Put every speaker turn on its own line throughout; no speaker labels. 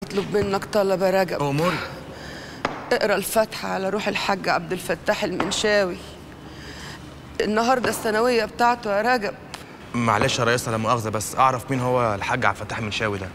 اطلب منك طلب يا رجب
اموري
اقرا الفاتحه على روح الحاج عبد الفتاح المنشاوي النهارده الثانويه بتاعته يا رجب
معلش يا ريس لا مؤاخذه بس اعرف مين هو الحاج عبد الفتاح المنشاوي ده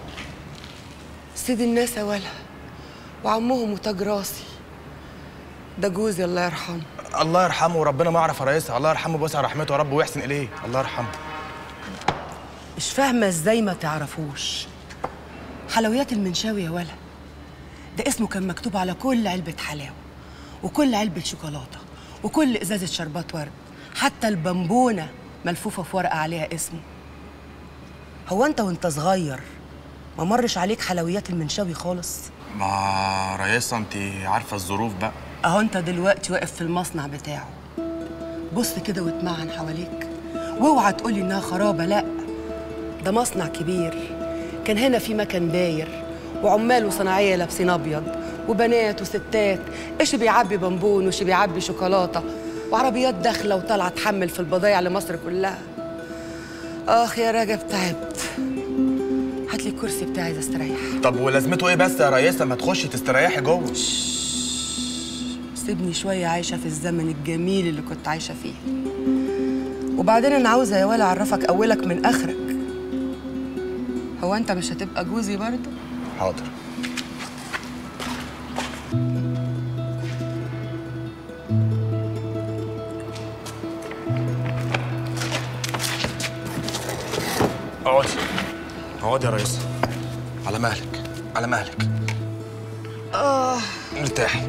سيد الناس يا ولا وعمهم وتاج راسي ده جوزي الله يرحمه
الله يرحمه وربنا ما اعرف يا ريس الله يرحمه بوسع رحمته يا رب ويحسن اليه الله يرحمه
مش فاهمه ازاي ما تعرفوش حلويات المنشاوي يا ولا ده اسمه كان مكتوب على كل علبه حلاوه وكل علبه شوكولاته وكل ازازه شربات ورد حتى البمبونه ملفوفه في ورقه عليها اسمه هو انت وانت صغير ما مرش عليك حلويات المنشاوي خالص
ما ريس انت عارفه الظروف بقى
اهو انت دلوقتي واقف في المصنع بتاعه بص كده واتمعن حواليك واوعى تقولي انها خرابه لا ده مصنع كبير كان هنا في مكان داير وعمال وصناعيه لابسين ابيض وبنات وستات ايش بيعبي بونبون وايش بيعبي شوكولاته وعربيات داخله وطالعه تحمل في البضايع لمصر كلها اخ يا رجب تعبت هات لي الكرسي بتاعي عايزه استريح
طب ولازمته ايه بس يا ريس لما تخشي تستريحي جوه
سيبني شوية عايشة في الزمن الجميل اللي كنت عايشة فيه وبعدين أنا عاوزة يا ولا أعرفك أولك من آخرك هو أنت مش هتبقى جوزي برضه؟
حاضر اقعدي اقعدي يا ريس على مهلك على مهلك اه ارتاحي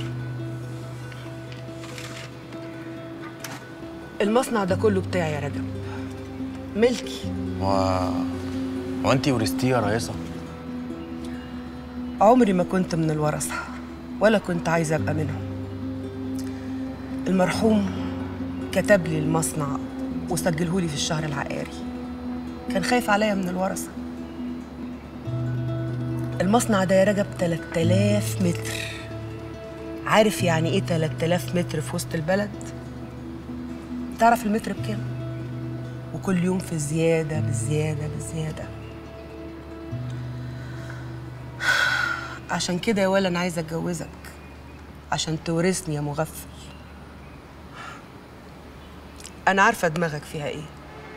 المصنع ده كله بتاعي يا رجب ملكي
و هو انت ورثتيه يا ريسه
عمري ما كنت من الورثة ولا كنت عايزة أبقى منهم المرحوم كتب لي المصنع وسجله لي في الشهر العقاري كان خايف عليا من الورثة المصنع ده يا رجب 3000 متر عارف يعني ايه 3000 متر في وسط البلد؟ تعرف المتر بكام؟ وكل يوم في زيادة بزيادة بزيادة عشان كده يا ولا انا عايزه اتجوزك عشان تورثني يا مغفل انا عارفه دماغك فيها ايه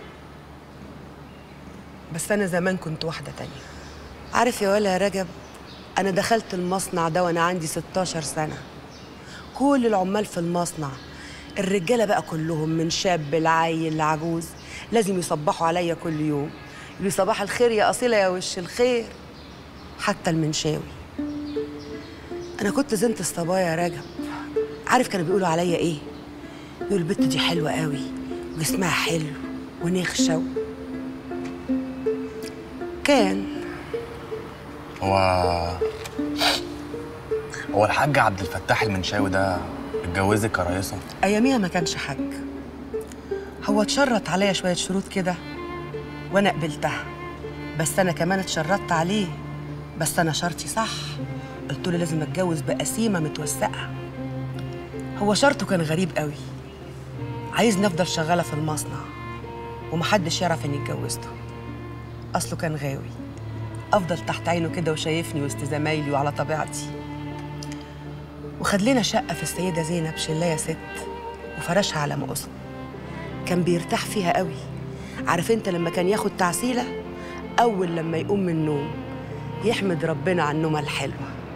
بس انا زمان كنت واحده تانية عارف يا ولا يا رجب انا دخلت المصنع ده وانا عندي 16 سنه كل العمال في المصنع الرجاله بقى كلهم من شاب لعيل لعجوز لازم يصبحوا عليا كل يوم يقولوا صباح الخير يا اصيله يا وش الخير حتى المنشاوي انا كنت زنت الصبايا يا رجب عارف كانوا بيقولوا عليا ايه يقولوا البت دي حلوه قوي وجسمها حلو ونخشه و... كان
هو هو الحاج عبد الفتاح المنشاوي ده اتجوزك يا ريسه
اياميها ما كانش حاج هو اتشرط عليا شويه شروط كده وانا قبلتها بس انا كمان اتشرطت عليه بس انا شرطي صح قلت له لازم اتجوز بقسيمه متوسقه هو شرطه كان غريب قوي عايزني افضل شغاله في المصنع ومحدش يعرف اني اتجوزته اصله كان غاوي افضل تحت عينه كده وشايفني وسط زمايلي وعلى طبيعتي وخد لنا شقه في السيده زينب شلايه ست وفرشها على مقصه كان بيرتاح فيها قوي عارف انت لما كان ياخد تعسيله اول لما يقوم من النوم يحمد ربنا على النومه الحلوه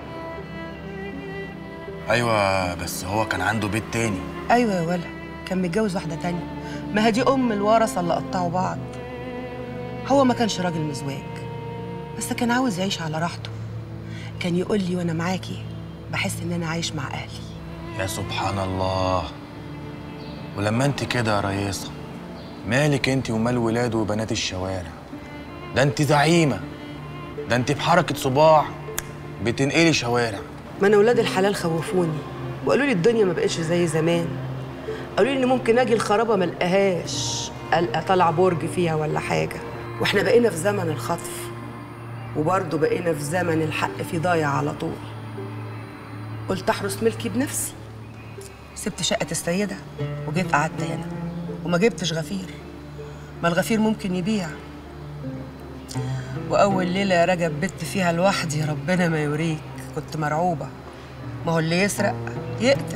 ايوه بس هو كان عنده بيت تاني
ايوه يا ولا كان متجوز واحده تانية ما هي دي ام الورثه اللي قطعوا بعض هو ما كانش راجل مزواج بس كان عاوز يعيش على راحته كان يقول لي وانا معاكي بحس ان انا عايش مع اهلي
يا سبحان الله ولما انت كده يا ريسه مالك انت ومال ولاد وبنات الشوارع ده انت زعيمه ده انت بحركه صباع بتنقلي شوارع
ما انا ولاد الحلال خوفوني وقالوا لي الدنيا ما بقتش زي زمان قالوا لي ان ممكن اجي الخرابه ما القاهاش القى طالع برج فيها ولا حاجه واحنا بقينا في زمن الخطف وبرضه بقينا في زمن الحق فيه ضايع على طول قلت احرس ملكي بنفسي سبت شقه السيده وجيت قعدت هنا وما جبتش غفير ما الغفير ممكن يبيع واول ليله يا رجب بت فيها لوحدي ربنا ما يوريك كنت مرعوبه ما هو اللي يسرق يقتل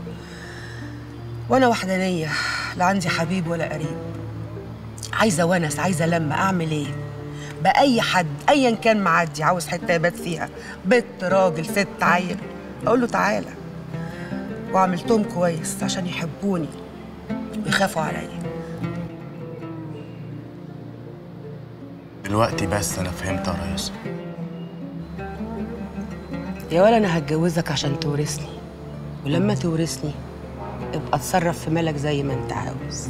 وانا وحدانيه لا عندي حبيب ولا قريب عايزه ونس عايزه لما اعمل ايه باي حد ايا كان معدي عاوز حته يبات فيها بنت راجل ست عيل اقول له تعالى وعملتهم كويس عشان يحبوني ويخافوا عليا
دلوقتي بس انا فهمت يا ريس
يا ولا انا هتجوزك عشان تورثني ولما تورثني ابقى اتصرف في مالك زي ما انت عاوز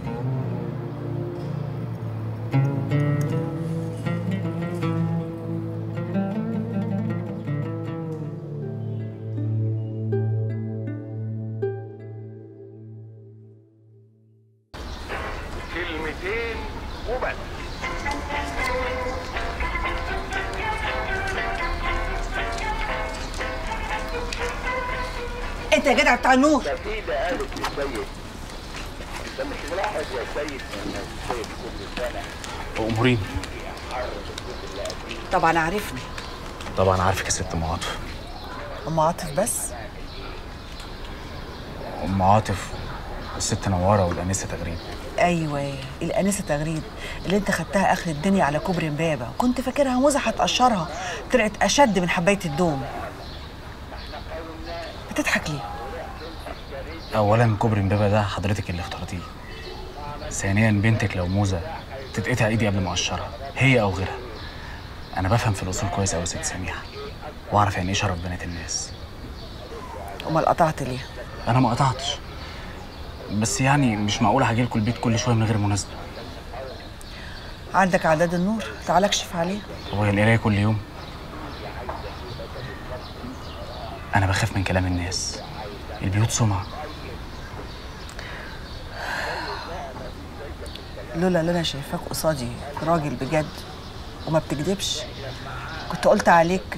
كلمتين وبس
انت يا جدع بتاع النور
سفيدة قالت للسيد انت مش ملاحظ يا سيد ان السيد كل سنة
امورين
طبعا عارفني
طبعا عارفك يا ست ام عاطف
ام عاطف بس
ام عاطف الست نواره والانسه تغريب
ايوه الانسه تغريد اللي انت خدتها اخر الدنيا على كوبري امبابه كنت فاكرها موزه هتقشرها طلعت اشد من حبايه الدوم بتضحك ليه
اولا كوبري امبابه ده حضرتك اللي اخترتيه ثانيا بنتك لو موزه تتقطع ايدي قبل ما اقشرها هي او غيرها انا بفهم في الاصول كويس قوي يا ست سميحه واعرف يعني ايه شرف بنات الناس
امال قطعت ليه
انا ما قطعتش بس يعني مش معقول هاجي لكم البيت كل شويه من غير مناسبه
عندك عداد النور تعال اكشف عليه
هو هي القرايه كل يوم انا بخاف من كلام الناس البيوت سمعه
لولا اللي انا شايفاك قصادي راجل بجد وما بتكدبش كنت قلت عليك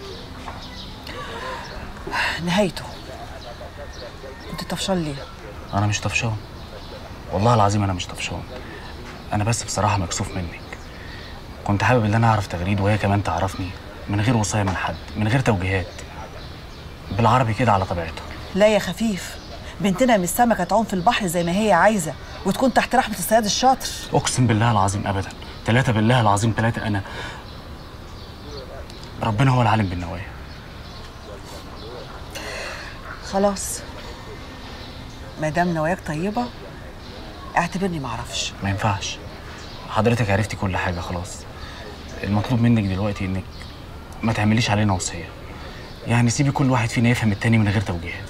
نهايته كنت طفشان ليه
انا مش طفشان والله العظيم انا مش طفشان انا بس بصراحه مكسوف منك كنت حابب ان انا اعرف تغريد وهي كمان تعرفني من غير وصايه من حد من غير توجيهات بالعربي كده على طبيعتها
لا يا خفيف بنتنا مش سمكة تعوم في البحر زي ما هي عايزة وتكون تحت رحمة الصياد الشاطر
اقسم بالله العظيم ابدا ثلاثه بالله العظيم ثلاثه انا ربنا هو العالم بالنوايا
خلاص ما دام نواياك طيبة اعتبرني معرفش
ما ينفعش حضرتك عرفتي كل حاجه خلاص المطلوب منك دلوقتي انك ما تعمليش علينا وصيه يعني سيبي كل واحد فينا يفهم التاني من غير توجيهات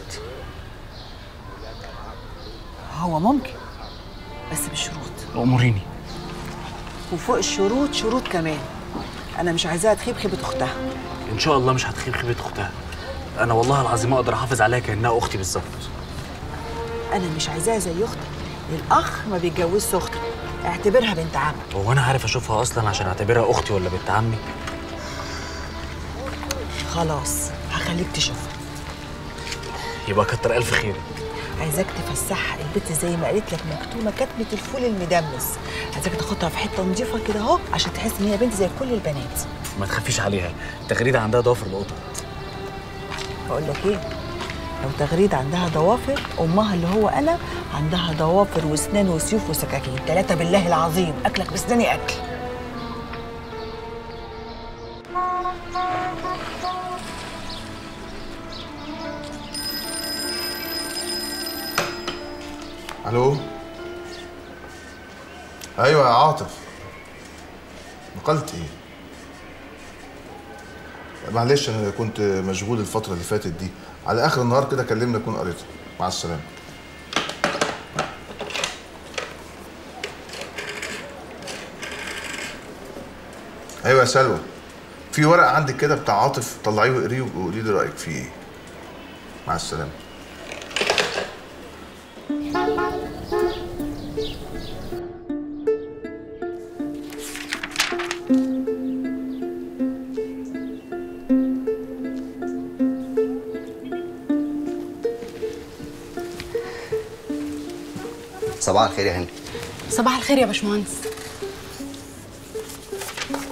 هو ممكن بس بشروط
اموريني
وفوق الشروط شروط كمان انا مش عايزاها تخيب خيبة اختها
ان شاء الله مش هتخيب خيبه اختها انا والله العظيم اقدر احافظ عليها كانها اختي بالظبط
انا مش عايزاها زي اختك الاخ ما بيتجوزش اخته اعتبرها بنت عم
هو انا عارف اشوفها اصلا عشان اعتبرها اختي ولا بنت عمي
خلاص هخليك تشوفها
يبقى كتر الف خيرك
عايزاك تفسحها البت زي ما قالت لك مكتومه كتمه الفول المدمس عايزاك تاخدها في حته نظيفه كده اهو عشان تحس ان هي بنت زي كل البنات
ما تخافيش عليها تغريده عندها ضوافر القطط
بقول لك ايه لو تغريد عندها ضوافر امها اللي هو انا عندها ضوافر واسنان وسيوف وسكاكين ثلاثه بالله العظيم اكلك بسناني اكل
الو ايوه يا عاطف نقلت ايه معلش انا كنت مشغول الفتره اللي فاتت دي على اخر النهار كده كلمني اكون قريتها مع السلامه ايوه يا سلوى في ورق عندك كده بتاع عاطف طلعيه واقريه وقولي لي رايك فيه ايه مع السلامه
صباح الخير يا هند
صباح الخير يا باشمهندس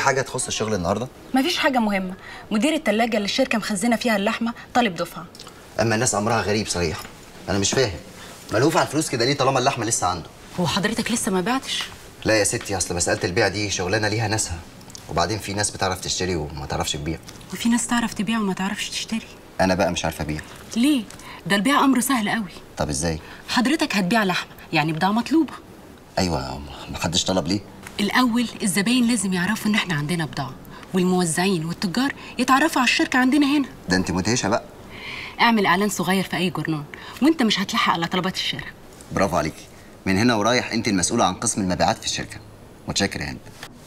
حاجه تخص الشغل النهارده
مفيش حاجة مهمة مدير التلاجة اللي الشركة مخزنة فيها اللحمة طالب دفعة
اما الناس امرها غريب صريح انا مش فاهم ملهوف على الفلوس كده ليه طالما اللحمه لسه عنده
هو حضرتك لسه ما بعتش
لا يا ستي اصل مساله البيع دي شغلانه ليها ناسها وبعدين في ناس بتعرف تشتري وما تعرفش تبيع
وفي ناس تعرف تبيع وما تعرفش تشتري
انا بقى مش عارفه ابيع
ليه ده البيع أمر سهل قوي
طب ازاي
حضرتك هتبيع لحمة يعني بضاعة مطلوبة
ايوه ما حدش طلب ليه
الأول الزباين لازم يعرفوا إن إحنا عندنا بضاعة والموزعين والتجار يتعرفوا على الشركة عندنا هنا
ده انت مدهشه بقى
اعمل إعلان صغير في أي جورنال وأنت مش هتلحق على طلبات الشارع
برافو عليكي من هنا ورايح انت المسؤوله عن قسم المبيعات في الشركه متشكر يا هند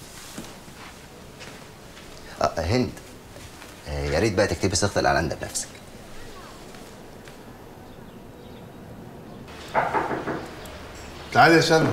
آه هند آه يا ريت بقى تكتبي صيغه الاعلان ده بنفسك
تعالي يا سلمى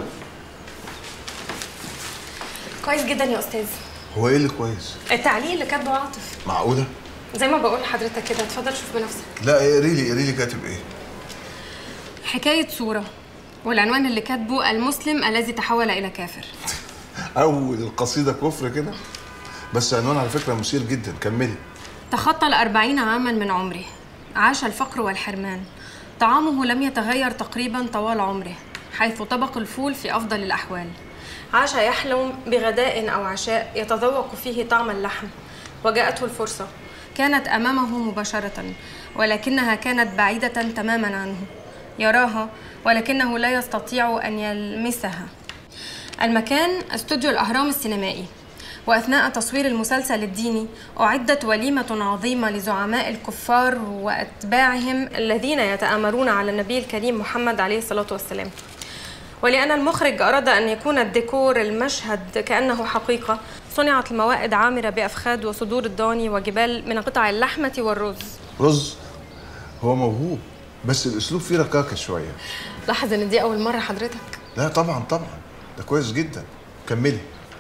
كويس جدا يا استاذ
هو ايه اللي كويس
التعليق اللي كاتبه عاطف
معقوله
زي ما بقول لحضرتك كده اتفضل شوف بنفسك
لا اقري لي اقري لي كاتب ايه
حكايه صوره والعنوان اللي كاتبه المسلم الذي تحول الى كافر
اول القصيده كفر كده بس عنوان على فكره مثير جدا كملي
تخطى الأربعين عاما من عمره عاش الفقر والحرمان طعامه لم يتغير تقريبا طوال عمره حيث طبق الفول في أفضل الأحوال عاش يحلم بغداء أو عشاء يتذوق فيه طعم اللحم وجاءته الفرصة كانت أمامه مباشرة ولكنها كانت بعيدة تماما عنه يراها ولكنه لا يستطيع أن يلمسها المكان استوديو الأهرام السينمائي وأثناء تصوير المسلسل الديني أعدت وليمة عظيمة لزعماء الكفار وأتباعهم الذين يتآمرون على النبي الكريم محمد عليه الصلاة والسلام ولأن المخرج أراد أن يكون الديكور المشهد كأنه حقيقة صنعت الموائد عامرة بأفخاذ وصدور الضاني وجبال من قطع اللحمة والرز
رز هو موهوب بس الاسلوب فيه ركاكه شويه
لاحظ إن دي أول مرة حضرتك
لا طبعا طبعا ده كويس جدا كملي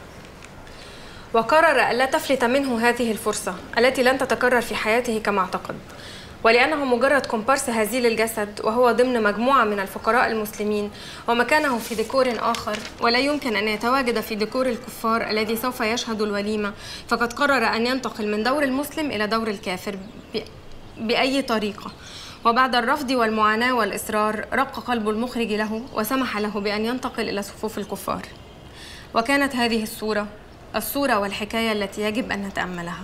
وقرر ألا تفلت منه هذه الفرصة التي لن تتكرر في حياته كما اعتقد ولأنه مجرد كومبارس هزيل الجسد وهو ضمن مجموعة من الفقراء المسلمين ومكانه في ديكور آخر ولا يمكن أن يتواجد في ديكور الكفار الذي سوف يشهد الوليمة فقد قرر أن ينتقل من دور المسلم إلى دور الكافر ب... بأي طريقة وبعد الرفض والمعاناة والإصرار رق قلب المخرج له وسمح له بأن ينتقل إلى صفوف الكفار وكانت هذه الصورة الصورة والحكاية التي يجب أن نتأملها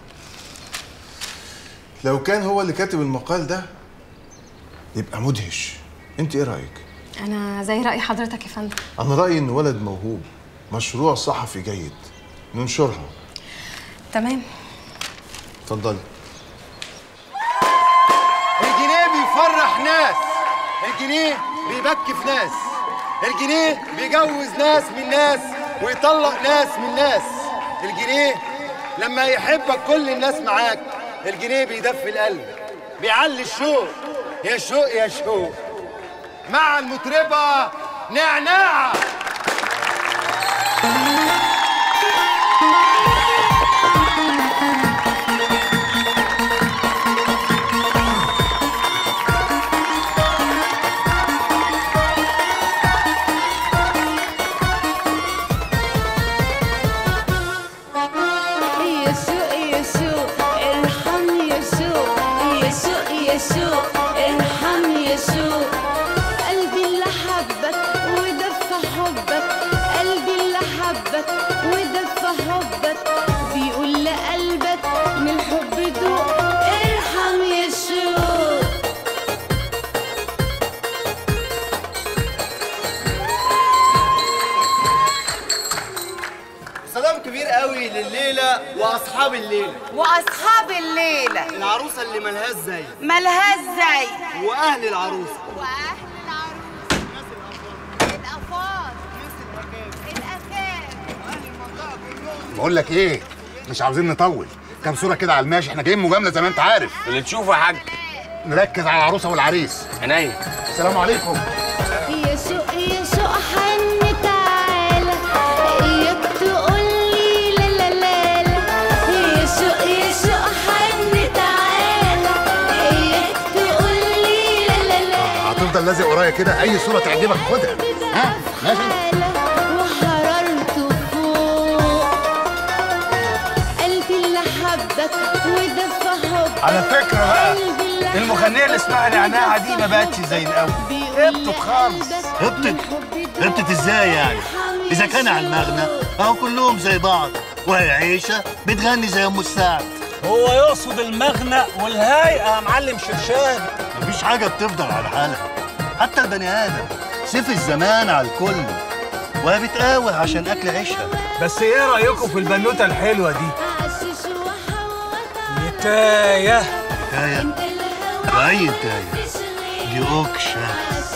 لو كان هو اللي كاتب المقال ده يبقى مدهش انت ايه رايك
أنا زي رأي حضرتك يا فندم
انا رايي ان ولد موهوب مشروع صحفي جيد ننشرها
تمام
اتفضلي
الجنيه بيفرح ناس الجنيه بيبكي ناس الجنيه بيجوز ناس من ناس ويطلق ناس من ناس الجنيه لما يحبك كل الناس معاك الجنيه بيدفي القلب بيعلي الشوق يا شوق يا شوق مع المطربة نعناع
يسوع يسوع ارحم يسوع يسوع يسوع ارحم يسوع قلبي اللي حبك ودفى حبك قلبي اللي حبك ودفى حبك بيقول لقلبك من الحب دوق ارحم يسوع
سلام كبير قوي لليلة وأصحاب الليلة
واصحاب الليله
العروسة اللي ملهاش زي
ملهاش زي
وأهل العروسة
بقول لك ايه مش عاوزين نطول كام صوره كده على الماشي احنا جايين مجامله زي ما انت عارف
اللي تشوفه يا حاج
نركز على العروسه والعريس
عينيا
السلام عليكم
يسوع يسوع حن تعالى اياك تقول لي لا لا لا لا يسوع يسوع حن تعالى اياك تقول لي لا لا لا
هتفضل لازق ورايا كده اي صوره تعجبك خدها ها ماشي
وحررته فوق حبك ودفى حبك
على فكرة بقى
قلبي اللي
المغنية اللي اسمها نعناع دي ما بقتش زي الأول هبطت خالص
هبطت هبطت ازاي يعني اذا كان على المغنى اهو كلهم زي بعض وهي عيشه بتغني زي ام السعد
هو يقصد المغنى والهيئة يا معلم شرشاد
مفيش حاجه بتفضل على حالها حتى البني ادم سيف الزمان على الكل وهي بتقاوح عشان اكل عيشها
بس ايه رأيكم في البنوتة الحلوة دي؟ نتاية
نتاية وأي نتاية دي أوكشة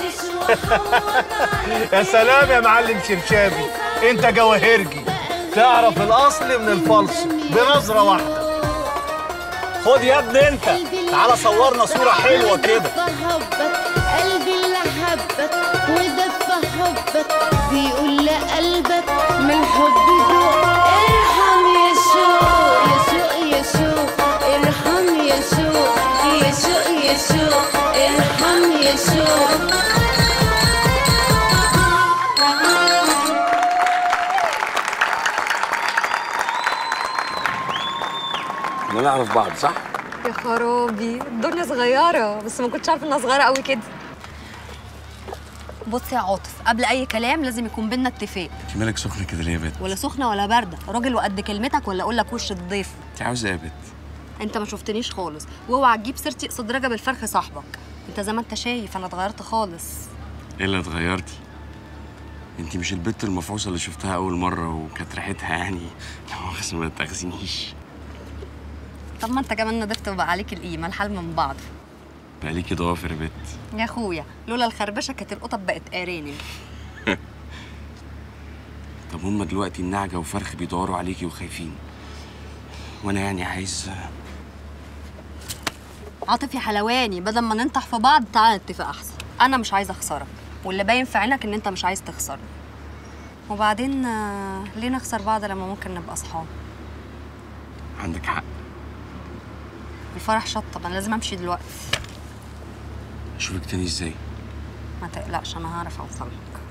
يا سلام يا معلم شرشابي انت جواهرجي تعرف الاصل من الفلس بنظرة واحدة خد يا ابني انت تعالى صورنا صورة حلوة كده
حبك قلبي اللي حبك ودفى حبك بيقول لقلبك من الحب دوق ارحم يا شوق يا شوق يا شوق ارحم يا شوق يا شوق يا شوق ارحم يا شوق
احنا نعرف بعض صح؟
يا خرابي الدنيا صغيرة بس ما كنتش عارفة انها صغيرة قوي كده
بص يا عاطف قبل اي كلام لازم يكون بينا اتفاق
انت مالك سخنه كده ليه يا بت؟
ولا سخنه ولا بارده راجل وقد كلمتك ولا اقول لك وش الضيف
انت عاوزه ايه يا بت؟
انت ما شفتنيش خالص واوعى تجيب سيرتي قصاد رجب الفرخ صاحبك انت زي ما انت شايف انا اتغيرت خالص
ايه اللي اتغيرتي؟ انت مش البت المفعوصه اللي شفتها اول مره وكانت ريحتها يعني لا مؤاخذة ما تاخذنيش
طب ما انت كمان نضفت وبقى عليك القيمه الحال من بعض
بقى ليكي ضوافر يا بت
يا اخويا لولا الخربشه كانت القطط بقت ارانب
طب هما دلوقتي النعجه وفرخ بيدوروا عليكي وخايفين وانا يعني عايز
عاطف يا حلواني بدل ما ننطح في بعض تعالى نتفق احسن انا مش عايزه اخسرك واللي باين في عينك ان انت مش عايز تخسرني وبعدين آه، ليه نخسر بعض لما ممكن نبقى اصحاب
عندك حق
الفرح شطب انا لازم امشي دلوقتي
اشوفك تاني ازاي
ما تقلقش انا هعرف اوصل لك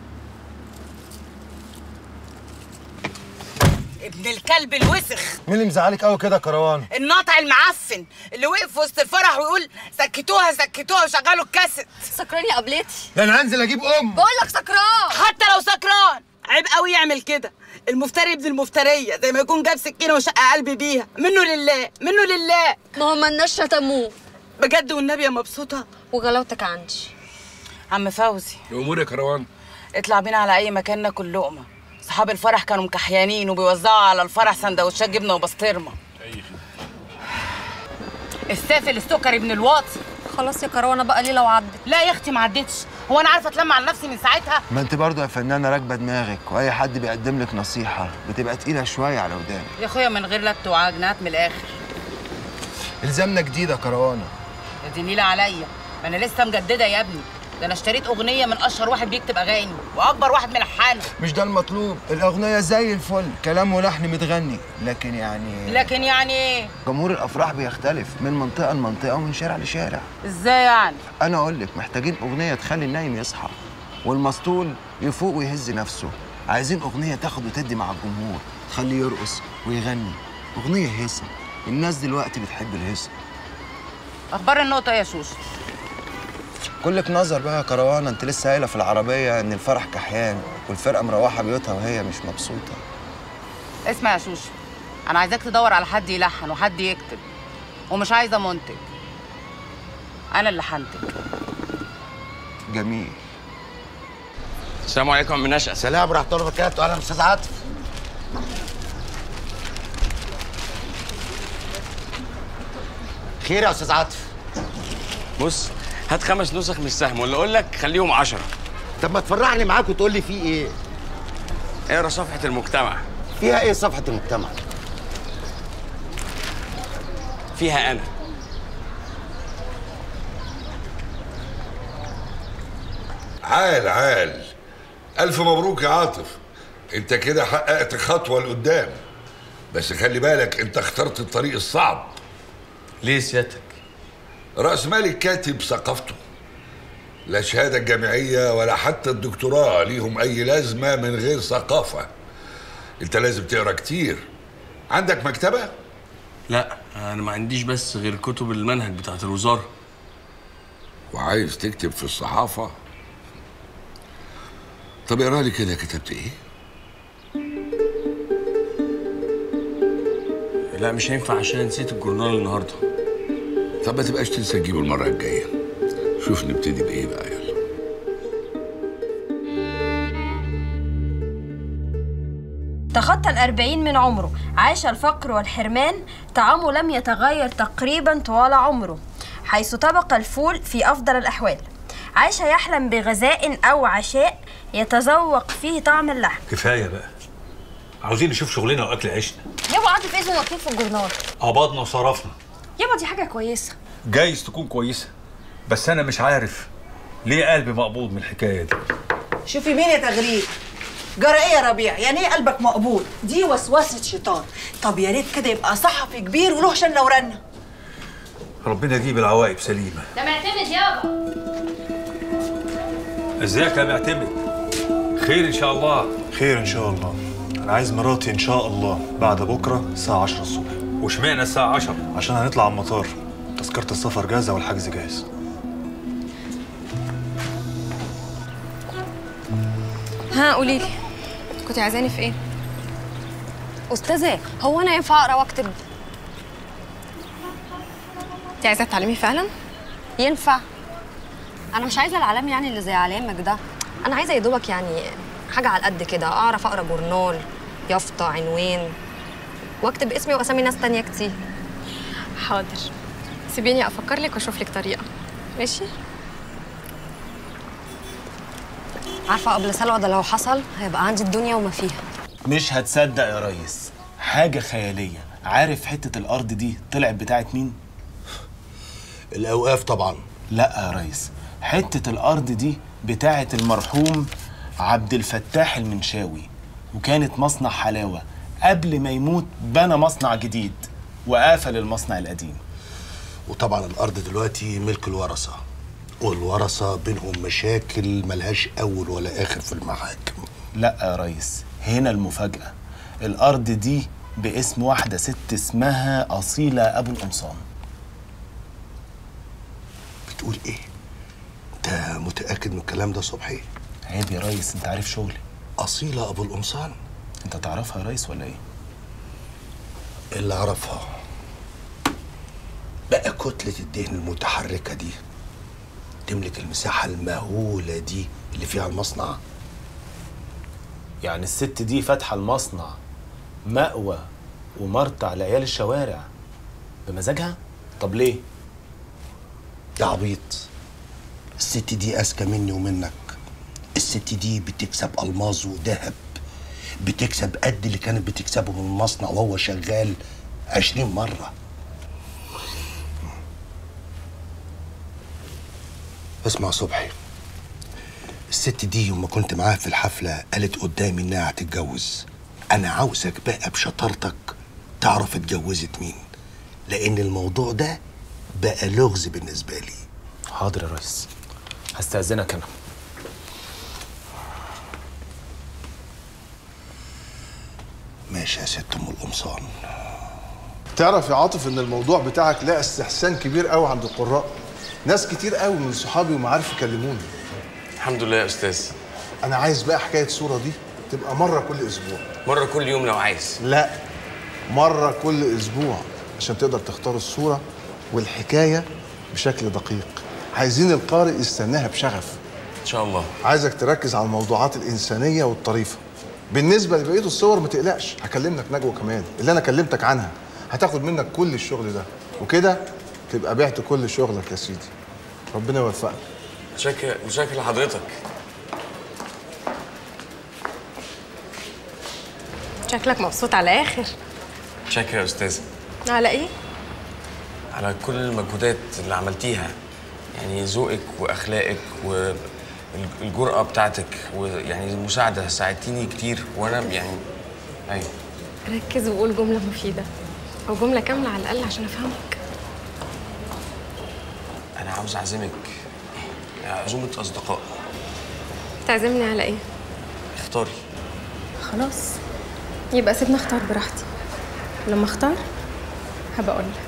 ابن الكلب الوسخ
مين اللي مزعلك قوي كده يا كروان
الناطع المعفن اللي وقف في وسط الفرح ويقول سكتوها سكتوها وشغلوا الكاسيت
سكران يا قبلتي
ده انا هنزل اجيب ام
بقول لك سكران
حتى لو سكران عيب قوي يعمل كده المفتري ابن المفتريه زي ما يكون جاب سكينه وشق قلبي بيها منه لله منه لله
ما هم الناس شتموه
بجد والنبي يا مبسوطه
وغلاوتك عندي
عم فوزي
الامور يا كروان
اطلع بينا على اي مكان ناكل لقمه صحاب الفرح كانوا مكحيانين وبيوزعوا على الفرح سندوتشات جبنه وبسطرمه السافل السكري ابن الواطي
خلاص يا كروانه بقى ليه لو عدت
لا يا اختي ما عدتش هو انا عارفه اتلم على نفسي من ساعتها
ما انت برضه يا فنانه راكبه دماغك واي حد بيقدم لك نصيحه بتبقى تقيله شويه على ودانك
يا اخويا من غير لبت وعجنات من الاخر
الزامنا جديده يا كروانه
يا دي نيله عليا ما انا لسه مجدده يا ابني ده انا اشتريت اغنيه من اشهر واحد بيكتب اغاني واكبر واحد ملحنه
مش ده المطلوب الاغنيه زي الفل كلام ولحن متغني لكن يعني
لكن يعني ايه
جمهور الافراح بيختلف من منطقه لمنطقه ومن شارع لشارع
ازاي يعني
انا اقول لك محتاجين اغنيه تخلي النايم يصحى والمسطول يفوق ويهز نفسه عايزين اغنيه تاخد وتدي مع الجمهور تخليه يرقص ويغني اغنيه هيصه الناس دلوقتي بتحب الهيصه
اخبار النقطه يا شوشو
كلك نظر بقى يا كروانه انت لسه قايله في العربيه ان الفرح كحيان والفرقه مروحه بيوتها وهي مش مبسوطه
اسمع يا شوشو انا عايزاك تدور على حد يلحن وحد يكتب ومش عايزه منتج انا اللي هنتج
جميل
السلام عليكم يا عم نشأة
سلام ورحمه الله وبركاته اهلا استاذ عاطف خير يا استاذ عاطف
بص هات خمس نسخ من السهم ولا اقول لك خليهم عشرة
طب ما تفرحني معاك وتقول لي في ايه
اقرا صفحة المجتمع
فيها ايه صفحه المجتمع
فيها انا
عال عال ألف مبروك يا عاطف أنت كده حققت خطوة لقدام بس خلي بالك أنت اخترت الطريق الصعب
ليه سيادتك؟
رأس مال الكاتب ثقافته لا شهادة جامعية ولا حتى الدكتوراه ليهم أي لازمة من غير ثقافة أنت لازم تقرا كتير عندك مكتبة؟
لا انا ما عنديش بس غير كتب المنهج بتاعت الوزاره
وعايز تكتب في الصحافة طب اقرا لي كده كتبت ايه
لا مش هينفع عشان نسيت الجورنال النهارده
طب ما تبقاش تنسى تجيبه المرة الجاية شوف نبتدي بإيه بقى يلا
تخطى الأربعين من عمره عاش الفقر والحرمان طعامه لم يتغير تقريبا طوال عمره حيث طبق الفول في أفضل الأحوال عاش يحلم بغذاء أو عشاء يتذوق فيه طعم اللحم
كفايه بقى عاوزين نشوف شغلنا واكل عيشنا
يابا عاطف اسمه مكتوب في الجورنال
قبضنا وصرفنا
يابا دي حاجة كويسة
جايز تكون كويسه بس انا مش عارف ليه قلبي مقبوض من الحكايه دي
شوفي مين يا تغريد جرى ايه يا ربيع يعني ايه قلبك مقبوض دي وسوسه شيطان طب يا ريت كده يبقى صحفي كبير وله شنه ورنه
ربنا يجيب العواقب سليمه
ده معتمد يابا
ازيك يا معتمد خير ان شاء الله
خير ان شاء الله انا عايز مراتي ان شاء الله بعد بكره الساعه 10 الصبح
واشمعنى الساعه 10
عشان هنطلع على المطار تذكره السفر جاهزه والحجز جاهز
ها قولي لي كنت عايزاني في ايه
استاذه هو انا ينفع اقرا واكتب
انت عايزه تتعلمي فعلا
ينفع انا مش عايزه العلام يعني اللي زي علامك ده انا عايزه يا دوبك يعني حاجه على قد كده اعرف اقرا جورنال يافطه عنوان واكتب اسمي واسامي ناس تانية كتير
حاضر سيبيني افكر لك واشوف لك طريقه ماشي
عارفه قبل سلوى ده لو حصل هيبقى عندي الدنيا وما فيها
مش هتصدق يا ريس حاجة خيالية عارف حتة الأرض دي طلعت بتاعت مين؟
الأوقاف طبعا
لا يا ريس حتة الأرض دي بتاعت المرحوم عبد الفتاح المنشاوي وكانت مصنع حلاوة قبل ما يموت بنى مصنع جديد وقفل المصنع القديم
وطبعا الأرض دلوقتي ملك الورثة والورثة بينهم مشاكل ملهاش أول ولا آخر في المحاكم
لا يا ريس هنا المفاجأة الأرض دي باسم واحدة ست اسمها أصيلة أبو القمصان
بتقول إيه؟ أنت متأكد من الكلام ده صبحي؟
عيب يا ريس أنت عارف شغلي
أصيلة أبو القمصان
أنت تعرفها يا ريس ولا إيه؟
اللي أعرفها بقى كتلة الدهن المتحركة دي تملك المساحة المهولة دي اللي فيها المصنع
يعني الست دي فاتحة المصنع مأوى ومرتع لعيال الشوارع بمزاجها؟ طب ليه؟
يا عبيط الست دي أذكى مني ومنك الست دي بتكسب ألماظ وذهب بتكسب قد اللي كانت بتكسبه من المصنع وهو شغال عشرين مرة اسمع صبحي الست دي يوم ما كنت معاها في الحفلة قالت قدامي إنها هتتجوز أنا عاوزك بقى بشطارتك تعرف اتجوزت مين لأن الموضوع ده بقى لغز بالنسبة لي
حاضر يا ريس هستأذنك أنا
ماشي يا ست أم القمصان
تعرف يا عاطف ان الموضوع بتاعك لقى استحسان كبير قوي عند القراء ناس كتير قوي من صحابي ومعارفي كلموني
الحمد لله يا استاذ
انا عايز بقى حكايه الصوره دي تبقى مره كل اسبوع
مره كل يوم لو عايز
لا مره كل اسبوع عشان تقدر تختار الصوره والحكايه بشكل دقيق عايزين القارئ يستناها بشغف
ان شاء الله
عايزك تركز على الموضوعات الانسانيه والطريفه بالنسبه لبقيه الصور ما تقلقش هكلمك نجوى كمان اللي انا كلمتك عنها هتاخد منك كل الشغل ده وكده تبقى بعت كل شغلك يا سيدي ربنا يوفقك
متشكر متشكر لحضرتك
شكلك مبسوط على الاخر
متشكر يا استاذ
على ايه
على كل المجهودات اللي عملتيها يعني ذوقك واخلاقك والجرأة بتاعتك ويعني المساعدة ساعدتيني كتير وانا يعني ايوه
ركز وقول جمله مفيده او جمله كامله على الاقل عشان افهمك
انا عاوز اعزمك عزومة اصدقاء
تعزمني على ايه
اختاري
خلاص يبقى سيبني اختار براحتي لما اختار هبقول لك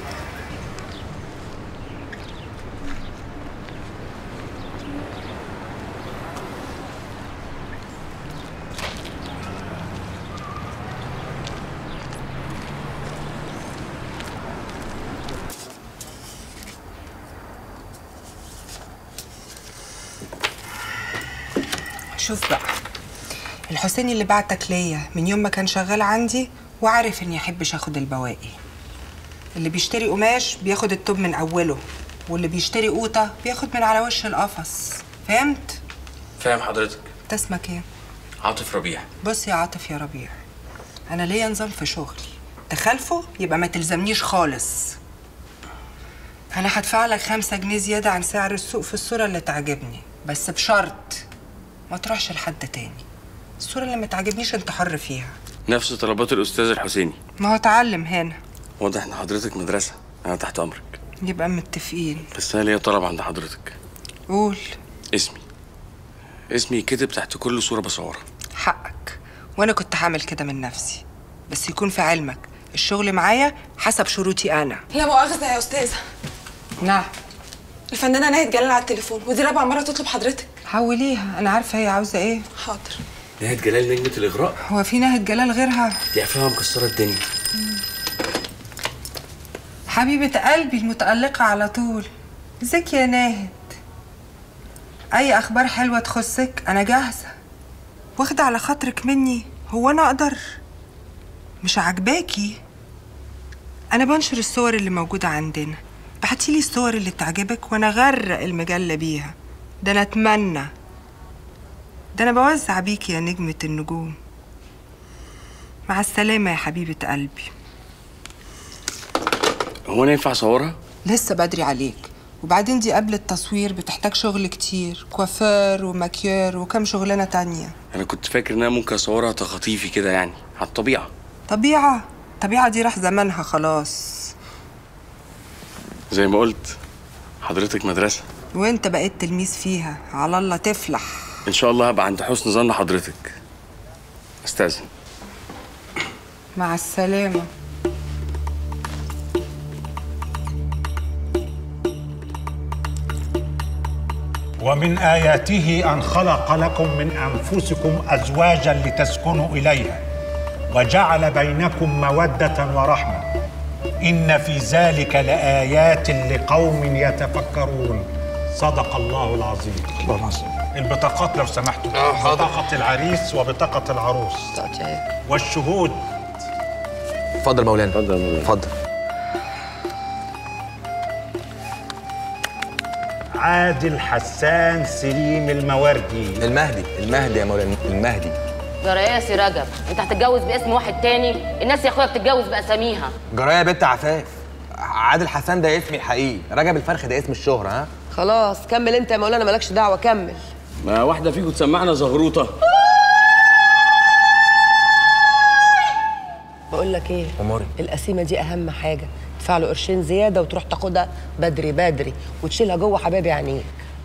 شوف بقى الحسين اللي بعتك ليا من يوم ما كان شغال عندي وعارف اني احبش اخد البواقي اللي بيشتري قماش بياخد التوب من اوله واللي بيشتري قوطه بياخد من على وش القفص فهمت
فاهم حضرتك
انت اسمك ايه
عاطف ربيع
بص يا عاطف يا ربيع انا ليا نظام في شغلي تخالفه يبقى ما تلزمنيش خالص انا هدفع لك خمسة جنيه زيادة عن سعر السوق في الصورة اللي تعجبني بس بشرط ما تروحش لحد تاني الصورة اللي ما تعجبنيش انت حر فيها
نفس طلبات الاستاذ الحسيني
ما هو اتعلم هنا
واضح ان حضرتك مدرسه انا تحت امرك
يبقى متفقين
بس انا ليا طلب عند حضرتك
قول
اسمي اسمي كتب تحت كل صوره بصورها
حقك وانا كنت هعمل كده من نفسي بس يكون في علمك الشغل معايا حسب شروطي انا
لا مؤاخذة يا أستاذة
نعم
الفنانة ناهد جلال على التليفون ودي رابع مرة تطلب حضرتك
حوليها انا عارفه هي عاوزه ايه
حاضر
نهاية جلال نجمة الإغراء
هو في ناهد جلال غيرها
دي أفلامها مكسرة الدنيا
حبيبة قلبي المتألقة على طول ازيك يا ناهد أي أخبار حلوة تخصك أنا جاهزة واخدة على خاطرك مني هو أنا أقدر مش عاجباكي أنا بنشر الصور اللي موجودة عندنا بعتيلي الصور اللي تعجبك وأنا غرق المجلة بيها ده أنا أتمنى ده أنا بوزع بيكي يا نجمة النجوم مع السلامة يا حبيبة قلبي
هو أنا ينفع أصورها؟
لسه بدري عليك وبعدين دي قبل التصوير بتحتاج شغل كتير كوافير وماكيير وكم شغلانة تانية
أنا كنت فاكر إن أنا ممكن أصورها تخطيفي كده يعني على الطبيعة
طبيعة طبيعة دي راح زمانها خلاص
زي ما قلت حضرتك مدرسة
وانت بقيت تلميذ فيها على الله تفلح
إن شاء الله هبقى عند حسن ظن حضرتك أستاذن
مع السلامة
ومن آياته أن خلق لكم من أنفسكم أزواجا لتسكنوا إليها وجعل بينكم مودة ورحمة إن في ذلك لآيات لقوم يتفكرون صدق الله العظيم الله العظيم البطاقات لو سمحتوا بطاقة العريس وبطاقة العروس والشهود
اتفضل مولانا اتفضل مولانا اتفضل
عادل حسان سليم المواردي
المهدي المهدي يا مولانا المهدي
جرايه يا سي رجب انت هتتجوز باسم واحد تاني الناس يا اخويا بتتجوز باساميها
جرايه يا بنت عفاف عادل حسان ده اسمي الحقيقي رجب الفرخ ده اسم الشهرة ها
خلاص كمل انت يا مولانا مالكش دعوه كمل
ما واحدة فيكم تسمعنا زغروطة
بقول لك ايه
أموري
القسيمه دي اهم حاجه تدفع له قرشين زياده وتروح تاخدها بدري بدري وتشيلها جوه حبايبي عينيك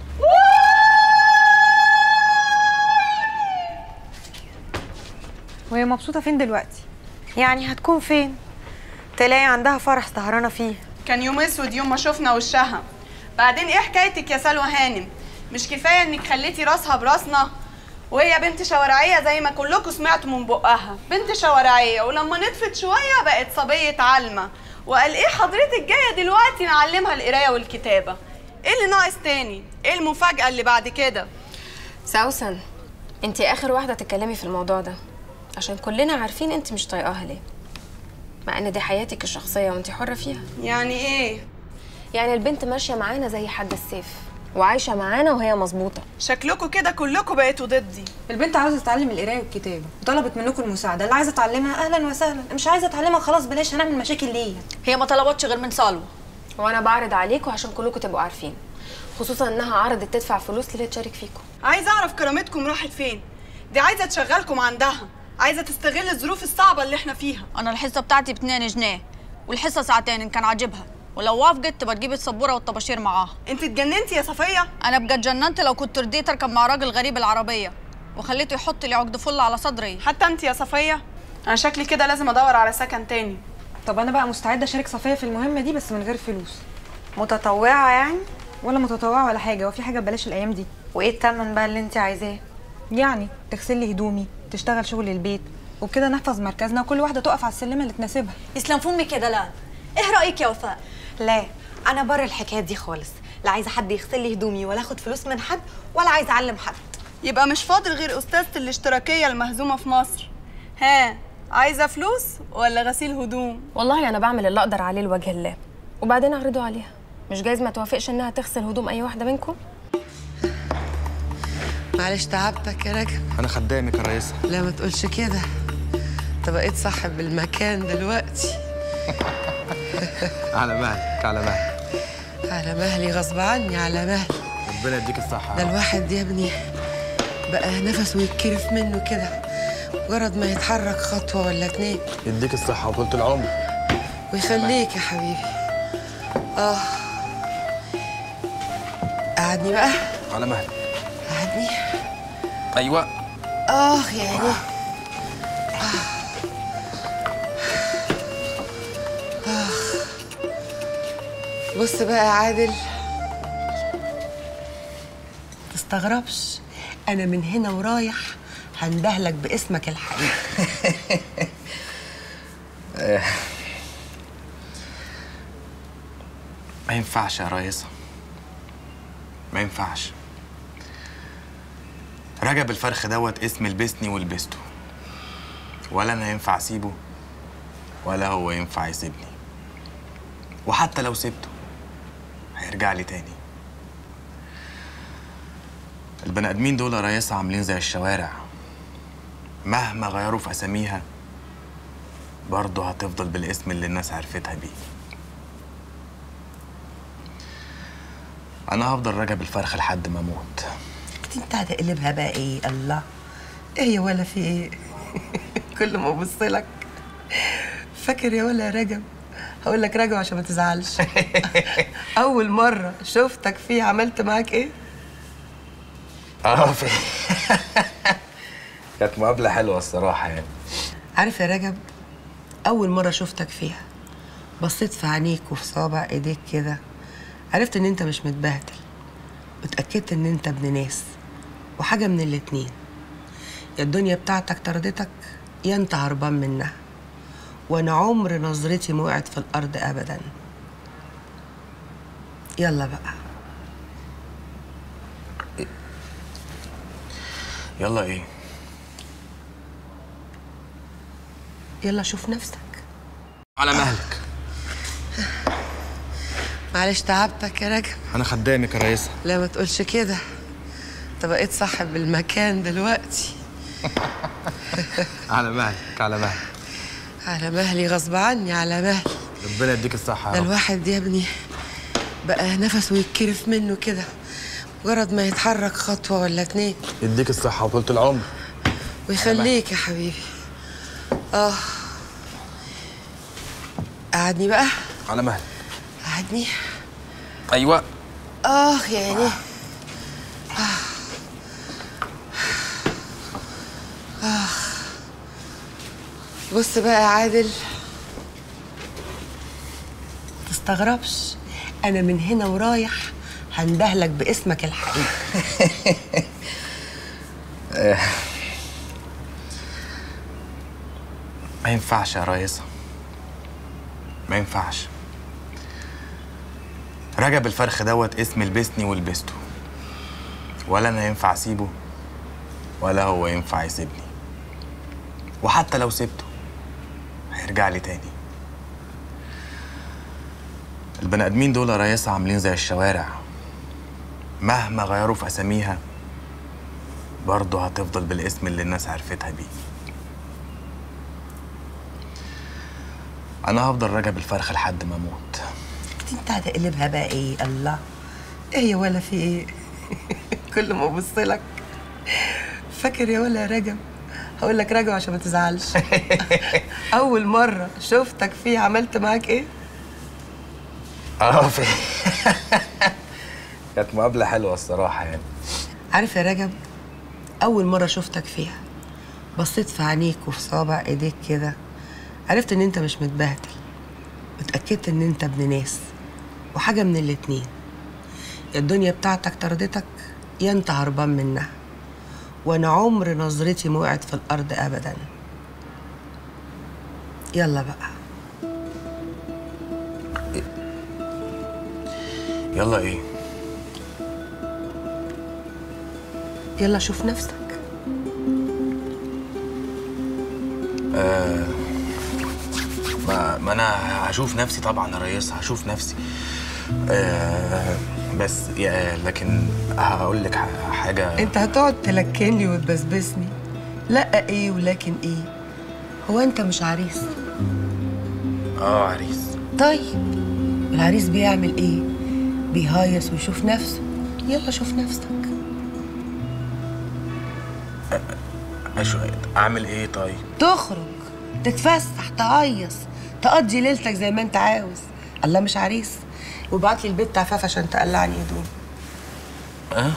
وهي مبسوطة فين دلوقتي؟ يعني هتكون فين؟ تلاقي عندها فرح سهرانة فيه
كان يوم اسود يوم ما شفنا وشها بعدين ايه حكايتك يا سلوى هانم مش كفايه انك خليتي راسها براسنا وهي بنت شوارعيه زي ما كلكم سمعتوا من بقها بنت شوارعيه ولما نطفت شويه بقت صبيه علمه وقال ايه حضرتك جايه دلوقتي نعلمها القرايه والكتابه ايه اللي ناقص تاني ايه المفاجاه اللي بعد كده
سوسن انت اخر واحده تتكلمي في الموضوع ده عشان كلنا عارفين انت مش طايقاها ليه مع ان دي حياتك الشخصيه وانت حره فيها
يعني ايه
يعني البنت ماشيه معانا زي حد السيف وعايشه معانا وهي مظبوطه
شكلكم كده كلكم بقيتوا ضدي
البنت عاوزة تتعلم القراية والكتابة وطلبت منكم المساعدة اللي عايزة تعلمها أهلا وسهلا مش عايزة تعلمها خلاص بلاش هنعمل مشاكل ليه
هي ما طلبتش غير من سالوه وانا بعرض عليكم عشان كلكم تبقوا عارفين خصوصا انها عرضت تدفع فلوس للي تشارك فيكم
عايزه اعرف كرامتكم راحت فين دي عايزه تشغلكم عندها عايزه تستغل الظروف الصعبه اللي احنا فيها
انا الحصه بتاعتي باتنين جنيه والحصه ساعتين ان كان عاجبها ولو وافقت تبقى تجيب السبوره والطباشير معاها
انت اتجننتي يا صفيه
انا بجد جننت لو كنت رضيت اركب مع راجل غريب العربيه وخليته يحط لي عقد فل على صدري
حتى انت يا صفيه انا شكلي كده لازم ادور على سكن تاني
طب انا بقى مستعده اشارك صفيه في المهمه دي بس من غير فلوس
متطوعه يعني
ولا متطوعه ولا حاجه وفي حاجه ببلاش الايام دي
وايه التمن بقى اللي انت عايزاه
يعني تغسل لي هدومي تشتغل شغل البيت وبكده نحفظ مركزنا وكل واحده تقف على السلمه اللي تناسبها
يسلم فمك يا دلال ايه رايك يا وفاء
لا انا بره الحكايه دي خالص لا عايزه حد يغسل لي هدومي ولا اخد فلوس من حد ولا عايزه اعلم حد
يبقى مش فاضل غير استاذه الاشتراكيه المهزومه في مصر ها عايزه فلوس ولا غسيل هدوم
والله انا بعمل اللي اقدر عليه لوجه الله وبعدين اعرضه عليها مش جايز ما توافقش انها تغسل هدوم اي واحده منكم
معلش تعبتك يا راجل
انا خدامك يا ريسه
لا ما تقولش كده انت بقيت صاحب المكان دلوقتي
على مهلك على مهلك
على مهلي غصب عني على مهلي
ربنا يديك الصحه
ده الواحد يا ابني بقى نفسه يتكرف منه كده مجرد ما يتحرك خطوة ولا اتنين
يديك الصحه وطولة العمر
ويخليك يا حبيبي اه قعدني بقى
على مهلك
قعدني
ايوه
اه يعني آه. بص بقى يا عادل تستغربش انا من هنا ورايح هندهلك باسمك الحقيقي
ما ينفعش يا ريسه ما ينفعش رجب الفرخ دوت اسم لبسني ولبسته ولا انا ينفع اسيبه ولا هو ينفع يسيبني وحتى لو سبته هيرجع لي تاني البني ادمين دول يا ريسه عاملين زي الشوارع مهما غيروا في اساميها برضه هتفضل بالاسم اللي الناس عرفتها بيه انا هفضل رجب الفرخ لحد ما اموت
انت هتقلبها بقى ايه الله ايه يا ولا في ايه كل ما ابص لك فاكر يا ولا يا رجب هقول لك رجب عشان ما تزعلش اول مره شفتك فيه عملت معاك ايه
اه في كانت مقابله حلوه الصراحه يعني
عارف يا رجب اول مره شفتك فيها بصيت في عينيك وفي صابع ايديك كده عرفت ان انت مش متبهدل واتاكدت ان انت ابن ناس وحاجه من الاتنين يا الدنيا بتاعتك طردتك يا انت هربان منها وانا عمر نظرتي ما وقعت في الارض ابدا يلا بقى
يلا ايه
يلا شوف نفسك
على مهلك
معلش تعبتك يا راجل
انا خدامك يا ريسه
لا ما تقولش كده انت بقيت صاحب المكان دلوقتي
على مهلك على مهلك
على مهلي غصب عني على مهلي
ربنا يديك الصحه
ده
يا رب
الواحد يا ابني بقى نفسه يتكرف منه كده مجرد ما يتحرك خطوة ولا اتنين
يديك الصحه وطولة العمر
ويخليك يا حبيبي اه قعدني بقى
على مهلك
قعدني
ايوه
اه يعني آه. آه. بص بقى يا عادل تستغربش انا من هنا ورايح هندهلك باسمك الحقيقي
آه. ما ينفعش يا ريسه ما ينفعش رجب الفرخ دوت اسم لبسني ولبسته ولا انا ينفع اسيبه ولا هو ينفع يسيبني وحتى لو سبته هيرجع لي تاني البني ادمين دول يا ريسه عاملين زي الشوارع مهما غيروا في اساميها برضه هتفضل بالاسم اللي الناس عرفتها بيه انا هفضل رجب الفرخ لحد ما اموت
انت هتقلبها بقى ايه الله ايه يا ولا في ايه كل ما ابص لك فاكر يا ولا يا رجب هقول لك رجب عشان ما تزعلش اول مره شفتك فيه عملت معاك ايه
اه في كانت مقابله حلوه الصراحه يعني
عارف يا رجب اول مره شفتك فيها بصيت في عينيك وفي صابع ايديك كده عرفت ان انت مش متبهدل واتأكدت ان انت ابن ناس وحاجة من الاتنين يا الدنيا بتاعتك طردتك يا انت هربان منها وانا عمر نظرتي ما وقعت في الارض ابدا يلا بقى
يلا ايه
يلا شوف نفسك
آه ما, ما انا هشوف نفسي طبعا يا ريس هشوف نفسي آه بس يا لكن هقول لك ح- حاجه
انت هتقعد تلكني وتبسبسني لا ايه ولكن ايه هو انت مش عريس
اه عريس
طيب العريس بيعمل ايه بيهيص ويشوف نفسه يلا شوف نفسك
أشو... اعمل ايه طيب
تخرج تتفسح تعيص تقضي ليلتك زي ما انت عاوز الله مش عريس وابعت لي البيت عفاف عشان تقلعني هدوم
اه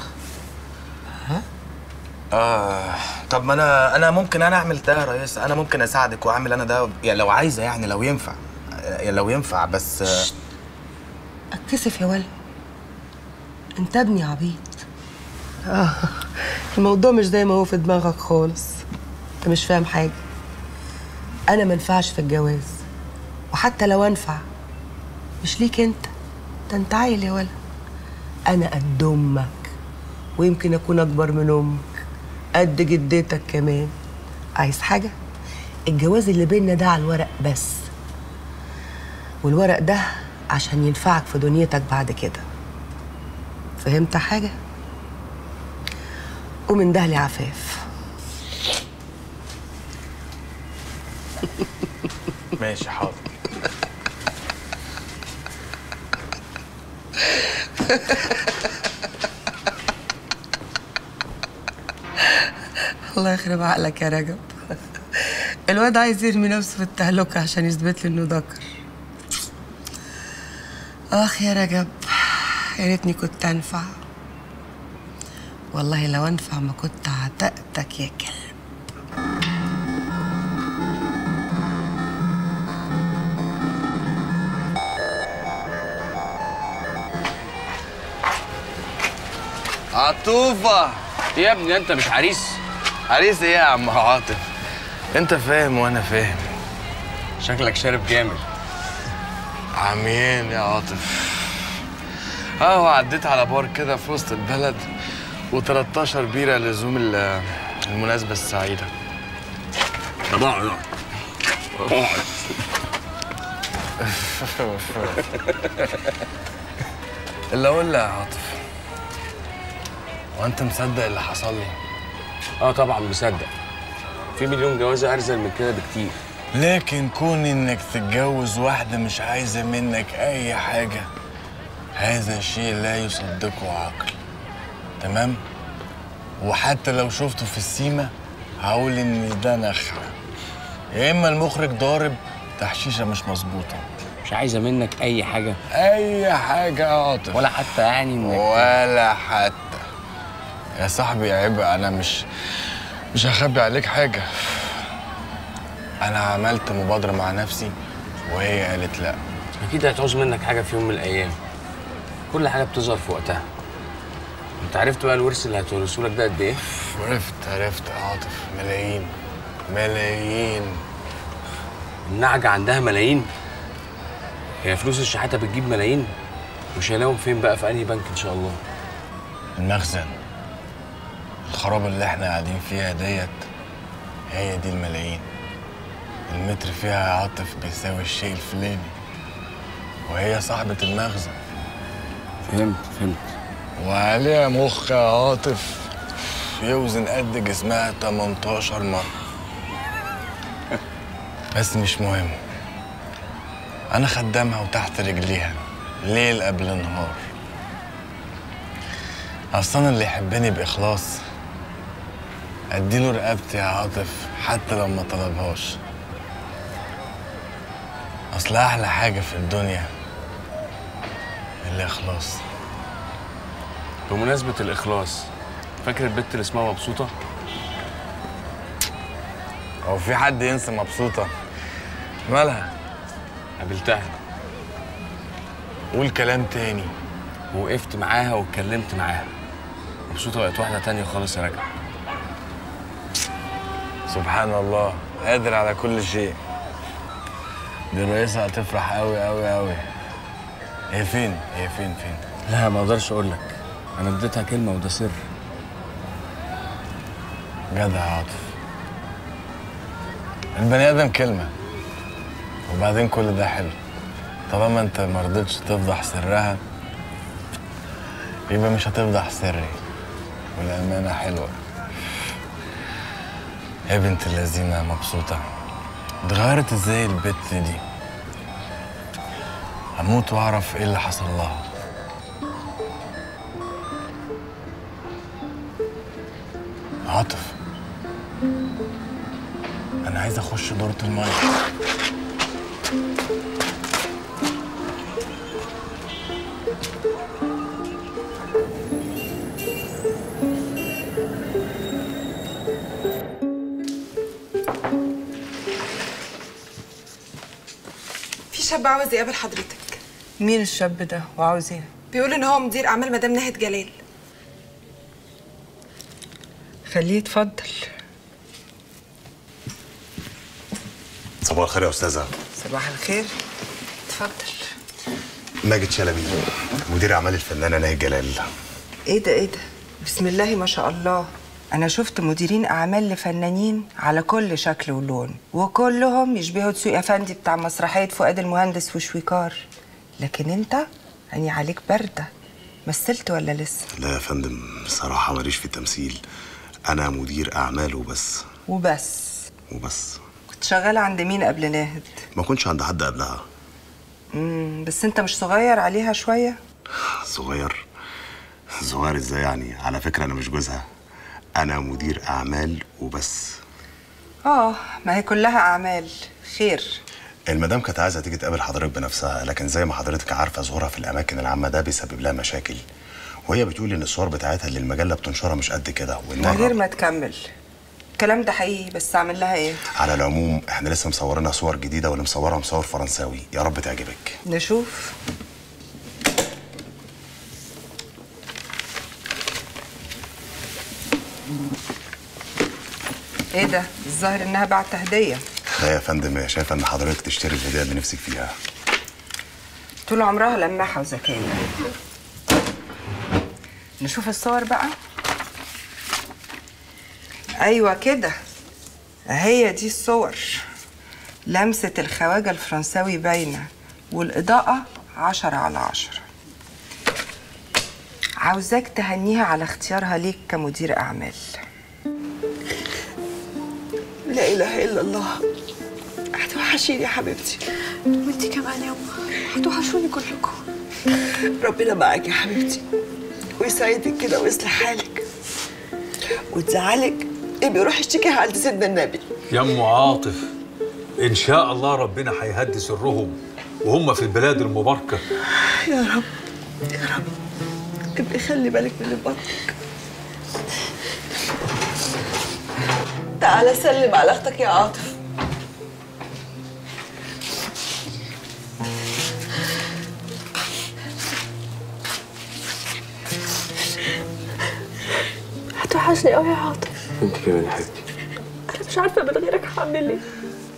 اه طب ما انا انا ممكن انا اعمل ده يا ريس انا ممكن اساعدك واعمل انا ده يعني لو عايزه يعني لو ينفع يعني لو ينفع بس آه،
اتكسف يا ولد انت ابني عبيط آه. الموضوع مش زي ما هو في دماغك خالص انت مش فاهم حاجه انا منفعش في الجواز وحتى لو انفع مش ليك انت ده انت عيل يا ولد انا قد امك ويمكن اكون اكبر من امك قد جدتك كمان عايز حاجه الجواز اللي بينا ده على الورق بس والورق ده عشان ينفعك في دنيتك بعد كده فهمت حاجه ومن ده لي عفاف
ماشي حاضر
الله يخرب عقلك يا رجب الواد عايز يرمي نفسه في التهلكة عشان يثبت لي انه ذكر اخ يا رجب يا ريتني كنت انفع والله لو انفع ما كنت عتقتك يا كلب
عطوفة
يا ابني انت مش عريس
عريس ايه يا عم عاطف انت فاهم وانا فاهم
شكلك شارب جامد
عمين يا عاطف اهو عديت على بار كده في وسط البلد و13 بيرة لزوم ال- المناسبة السعيدة
طب اقعد اقعد
اللي اقول لها يا عاطف وانت مصدق اللي حصل لي
اه طبعا مصدق في مليون جوازه ارزل من كده بكتير
لكن كون انك تتجوز واحدة مش عايزة منك اي حاجة هذا شيء لا يصدقه عقل تمام وحتى لو شفته في السيما هقول ان ده نخرة يا اما المخرج ضارب تحشيشة مش مظبوطة
مش عايزه منك اي حاجه
اي حاجة يا عاطف
ولا حتى يعني انك
ولا حتى يا صاحبي عيب انا مش مش هخبي عليك حاجة انا عملت مبادرة مع نفسي وهي قالت لا
اكيد هتعوز منك حاجه في يوم من الايام كل حاجه بتظهر في وقتها انت عرفت بقى الورث اللي هتورثه لك ده قد ايه
عرفت عرفت يا عاطف ملايين ملايين
النعجه عندها ملايين هي فلوس الشحاته بتجيب ملايين وشايلاهم فين بقى في انهي بنك ان شاء الله
المخزن الخراب اللي احنا قاعدين فيها ديت هي دي الملايين المتر فيها يا عاطف بيساوي الشيء الفلاني وهي صاحبة المخزن
فهمت فهمت
وعليها مخ يا عاطف يوزن قد جسمها 18 مرة بس مش مهم أنا خدامها وتحت رجليها ليل قبل نهار أصلا اللي يحبني بإخلاص أديله رقبتي يا عاطف حتى لو ما طلبهاش أصل أحلى حاجة في الدنيا الإخلاص
بمناسبه الاخلاص فاكر البت اللي اسمها مبسوطه
هو في حد ينسى مبسوطة مالها؟
قابلتها
قول كلام تاني
وقفت معاها واتكلمت معاها مبسوطه بقت واحده تانية خالص يا رجب
سبحان الله قادر على كل شيء دي الرئيسة هتفرح قوي قوي قوي هي فين هي فين فين
لا ما اقدرش اقول لك انا اديتها كلمه وده سر
جدع يا عاطف البني ادم كلمة وبعدين كل ده حلو طالما انت ما رضيتش تفضح سرها يبقى مش هتفضح سري والأمانة حلوة يا بنت اللذينة مبسوطة اتغيرت ازاي البت دي هموت واعرف ايه اللي حصل لها عاطف انا عايز اخش دورة المية
في شاب عاوز يقابل حضرتك
مين الشاب ده وعاوز ايه
بيقول ان هو مدير اعمال مدام ناهد جلال
خليه يتفضل
صباح الخير يا استاذه
صباح الخير اتفضل
ماجد شلبي مدير اعمال الفنانه ناهي جلال
ايه ده ايه ده بسم الله ما شاء الله انا شفت مديرين اعمال لفنانين على كل شكل ولون وكلهم يشبهوا دسوقي افندي بتاع مسرحيه فؤاد المهندس وشويكار لكن انت عيني عليك بارده مثلت ولا لسه
لا يا فندم بصراحة ماليش في التمثيل أنا مدير أعمال وبس
وبس
وبس
كنت شغاله عند مين قبل ناهد
ما كنتش عند حد قبلها
امم بس انت مش صغير عليها شويه
صغير صغير ازاي يعني على فكرة أنا مش جوزها أنا مدير أعمال وبس
اه ما هي كلها اعمال خير
المدام كانت عايزة تيجي تقابل حضرتك بنفسها لكن زي ما حضرتك عارفة ظهورها في الأماكن العامة ده بيسبب لها مشاكل وهي بتقول إن الصور بتاعتها اللي المجلة بتنشرها مش قد كده
من
وإنها
غير ما تكمل الكلام ده حقيقي بس اعمل لها ايه
على العموم احنا لسه مصورينها صور جديدة واللي مصورها مصور فرنساوي يا رب تعجبك
نشوف ايه ده الظاهر انها بعت هديه
لا يا فندم هي شايفة إن حضرتك تشتري الهدية اللي نفسك فيها
طول عمرها لماحه وذكيه نشوف الصور بقى ايوه كده هي دي الصور لمسة الخواجة الفرنساوي باينة والإضاءة عشرة على عشرة عاوزاك تهنيها على اختيارها ليك كمدير أعمال
لا اله الا الله هتوحشيني يا حبيبتي
وانتي كمان يا أمه هتوحشوني كلكم
ربنا معاك يا حبيبتي ويسعدك كده ويصلح حالك وتزعلك ابقي روحي اشتكيها عند سيدنا النبي
يا ام عاطف ان شاء الله ربنا هيهدي سرهم وهم في البلاد المباركه
يا رب يا رب ابقي خلي بالك من اللي في بطنك تعالى سلم على اختك يا عاطف
هتوحشني قوي يا عاطف
انت كمان يا حبيبتي
انا مش عارفه من غيرك هعمل ايه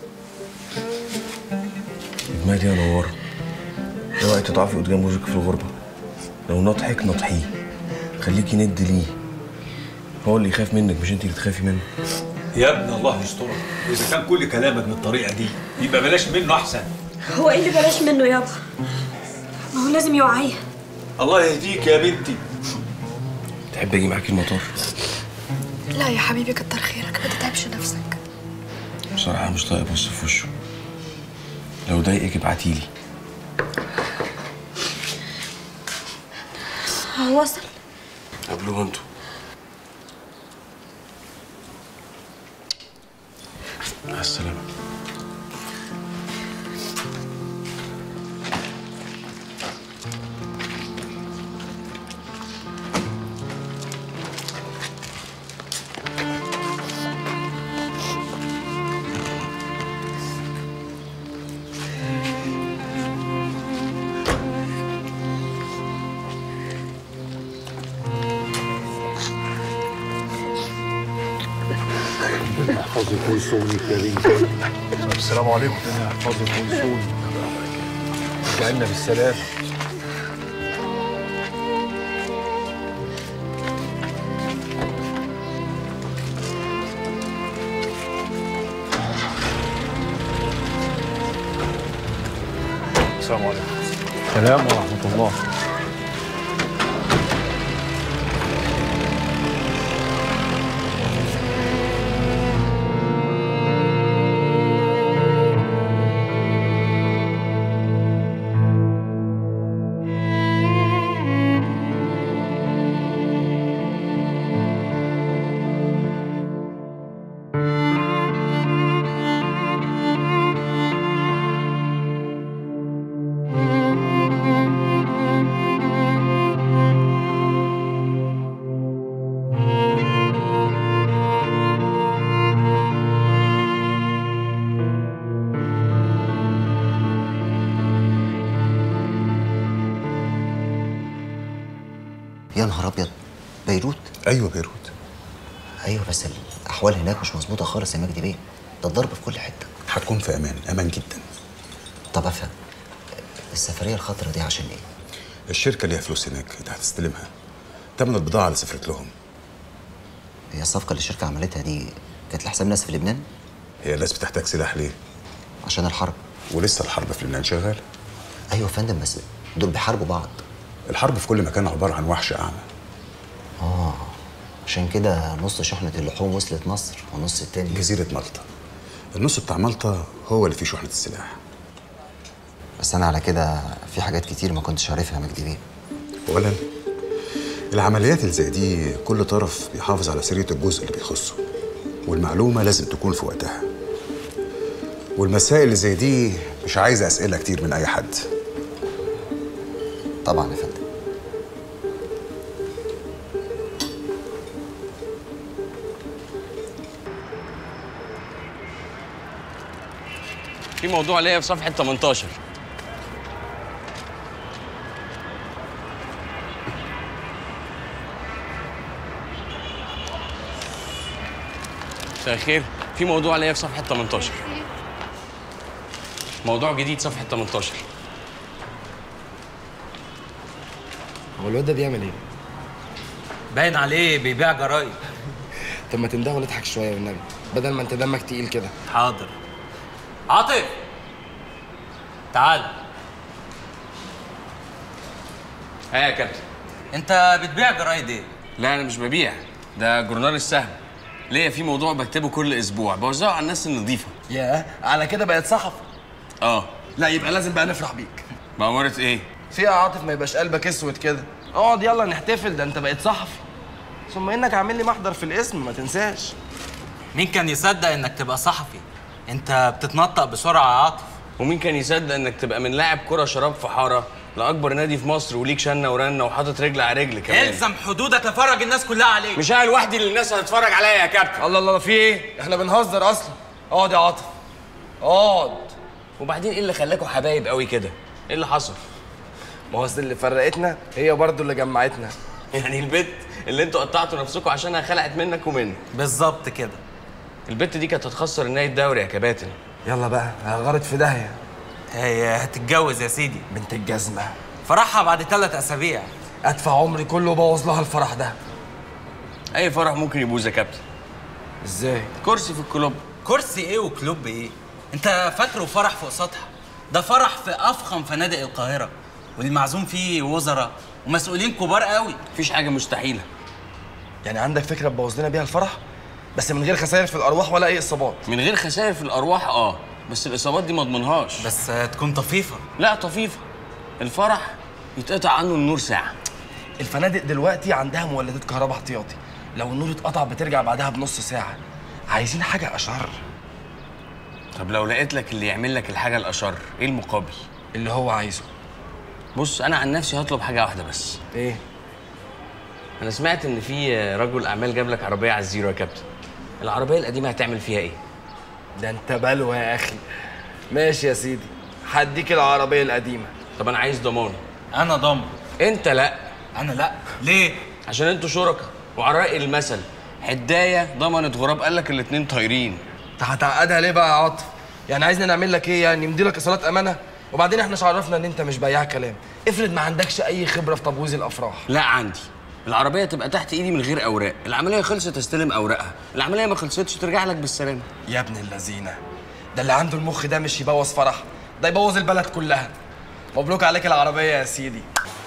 اجمالي يا نوارة اوعي تضعفي قدام وجهك في الغربة لو نطحك نطحيه خليكي ند ليه هو اللي يخاف منك مش انت اللي تخافي منه
يا ابن الله يسترك اذا كان كل كلامك بالطريقه دي يبقى بلاش منه احسن
هو ايه اللي بلاش منه يابا ما هو لازم يوعيه
الله يهديك يا بنتي
تحب اجي معاكي المطار
لا يا حبيبي كتر خيرك ما تتعبش نفسك
بصراحة مش طايق ابص في وشه لو ضايقك ابعتيلي
هو وصل
قابلوه انتوا مع السلامة
يحفظك ويصونك يا بنتي
السلام عليكم
ربنا يحفظك ويصونك رجعنا بالسلامه
السلام عليكم
السلام ورحمه الله
يا نهار ابيض بيروت
ايوه بيروت
ايوه بس الاحوال هناك مش مظبوطه خالص يا مجدي بيه ده الضرب في كل حته
هتكون في امان امان جدا
طب افهم السفريه الخطره دي عشان ايه
الشركه ليها فلوس هناك انت هتستلمها تمن البضاعه اللي سافرت لهم
هي الصفقه اللي الشركه عملتها دي كانت لحساب ناس في لبنان
هي الناس بتحتاج سلاح ليه
عشان الحرب
ولسه الحرب في لبنان شغاله
ايوه يا فندم بس دول بيحاربوا بعض
الحرب في كل مكان عباره عن وحش اعمى
اه عشان كده نص شحنه اللحوم وصلت مصر والنص التاني
جزيره مالطا النص بتاع مالطا هو اللي فيه شحنه السلاح
بس انا على كده في حاجات كتير ما كنتش عارفها يا مجدي بيه
اولا العمليات اللي زي دي كل طرف بيحافظ على سريه الجزء اللي بيخصه والمعلومه لازم تكون في وقتها والمسائل اللي زي دي مش عايزه اسئله كتير من اي حد
طبعا يا فندم
في موضوع ليا في صفحه 18 مساء الخير في موضوع ليا في صفحه 18 موضوع جديد صفحه 18
هو الواد ده بيعمل ايه؟
باين عليه بيبيع جرايد
طب ما تنده ونضحك شويه والنبي بدل ما انت دمك تقيل كده
حاضر عاطف تعال
ها يا كابتن
انت بتبيع جرايد ايه؟
لا انا مش ببيع ده جورنال السهم ليا في موضوع بكتبه كل اسبوع بوزعه على الناس النظيفه
ياه على كده بقت صحفي
اه
لا يبقى لازم بقى نفرح بيك
بأمارة ايه
فيها عاطف ما يبقاش قلبك اسود كده اقعد يلا نحتفل ده انت بقيت صحفي ثم انك عامل لي محضر في الاسم ما تنساش
مين كان يصدق انك تبقى صحفي؟ انت بتتنطق بسرعه يا عاطف
ومين كان يصدق انك تبقى من لاعب كرة شراب في حارة لأكبر نادي في مصر وليك شنة ورنة وحاطط رجل على رجل كمان
الزم حدودك لفرج الناس كلها عليك
مش انا لوحدي اللي الناس هتتفرج عليا يا كابتن
الله الله في ايه؟ احنا بنهزر اصلا اقعد يا عاطف اقعد
وبعدين ايه اللي خلاكوا حبايب قوي كده ايه اللي حصل
ما هو أصل اللي فرقتنا هي برضو اللي جمعتنا
يعني البت اللي انتوا قطعتوا نفسكم عشانها خلعت منك ومني
بالظبط كده
البت دي كانت هتخسر النهائي الدوري يا كباتن
يلا بقى غلط في داهيه
هي هتتجوز يا سيدي
بنت الجزمه
فرحها بعد ثلاث اسابيع
ادفع عمري كله وبوظ لها الفرح ده
اي فرح ممكن يبوظ يا كابتن
ازاي
كرسي في الكلوب
كرسي ايه وكلوب ايه انت فاكره فرح فوق سطح ده فرح في افخم فنادق القاهره والمعزوم فيه وزراء ومسؤولين كبار قوي
مفيش حاجه مستحيله
يعني عندك فكره تبوظ لنا بيها الفرح بس من غير خسائر في الارواح ولا اي اصابات
من غير خسائر في الارواح اه بس الاصابات دي ما اضمنهاش
بس تكون طفيفه
لا طفيفه الفرح يتقطع عنه النور ساعه
الفنادق دلوقتي عندها مولدات كهرباء احتياطي لو النور اتقطع بترجع بعدها بنص ساعه عايزين حاجه اشر
طب لو لقيت لك اللي يعمل لك الحاجه الاشر ايه المقابل
اللي هو عايزه
بص انا عن نفسي هطلب حاجه واحده بس
ايه
انا سمعت ان في رجل اعمال جاب لك عربيه على الزيرو يا كابتن العربيه القديمه هتعمل فيها ايه
ده انت بلوى يا اخي ماشي يا سيدي هديك العربيه القديمه
طب انا عايز ضمان
انا ضامن
انت لا
انا لا ليه
عشان انتوا شركاء وعلى راي المثل حدايه ضمنت غراب قال لك الاتنين طايرين
انت هتعقدها ليه بقى يا عاطف يعني عايزنا نعمل لك ايه يعني نمضي لك ايصالات امانه وبعدين احنا عرفنا ان انت مش بياع كلام افرض ما عندكش اي خبره في تبويظ الافراح
لا عندي العربيه تبقى تحت ايدي من غير اوراق العمليه خلصت استلم اوراقها العمليه ما خلصتش ترجع لك بالسلامه
يا ابن اللذينه ده اللي عنده المخ ده مش يبوظ فرح ده يبوظ البلد كلها مبروك عليك العربيه يا سيدي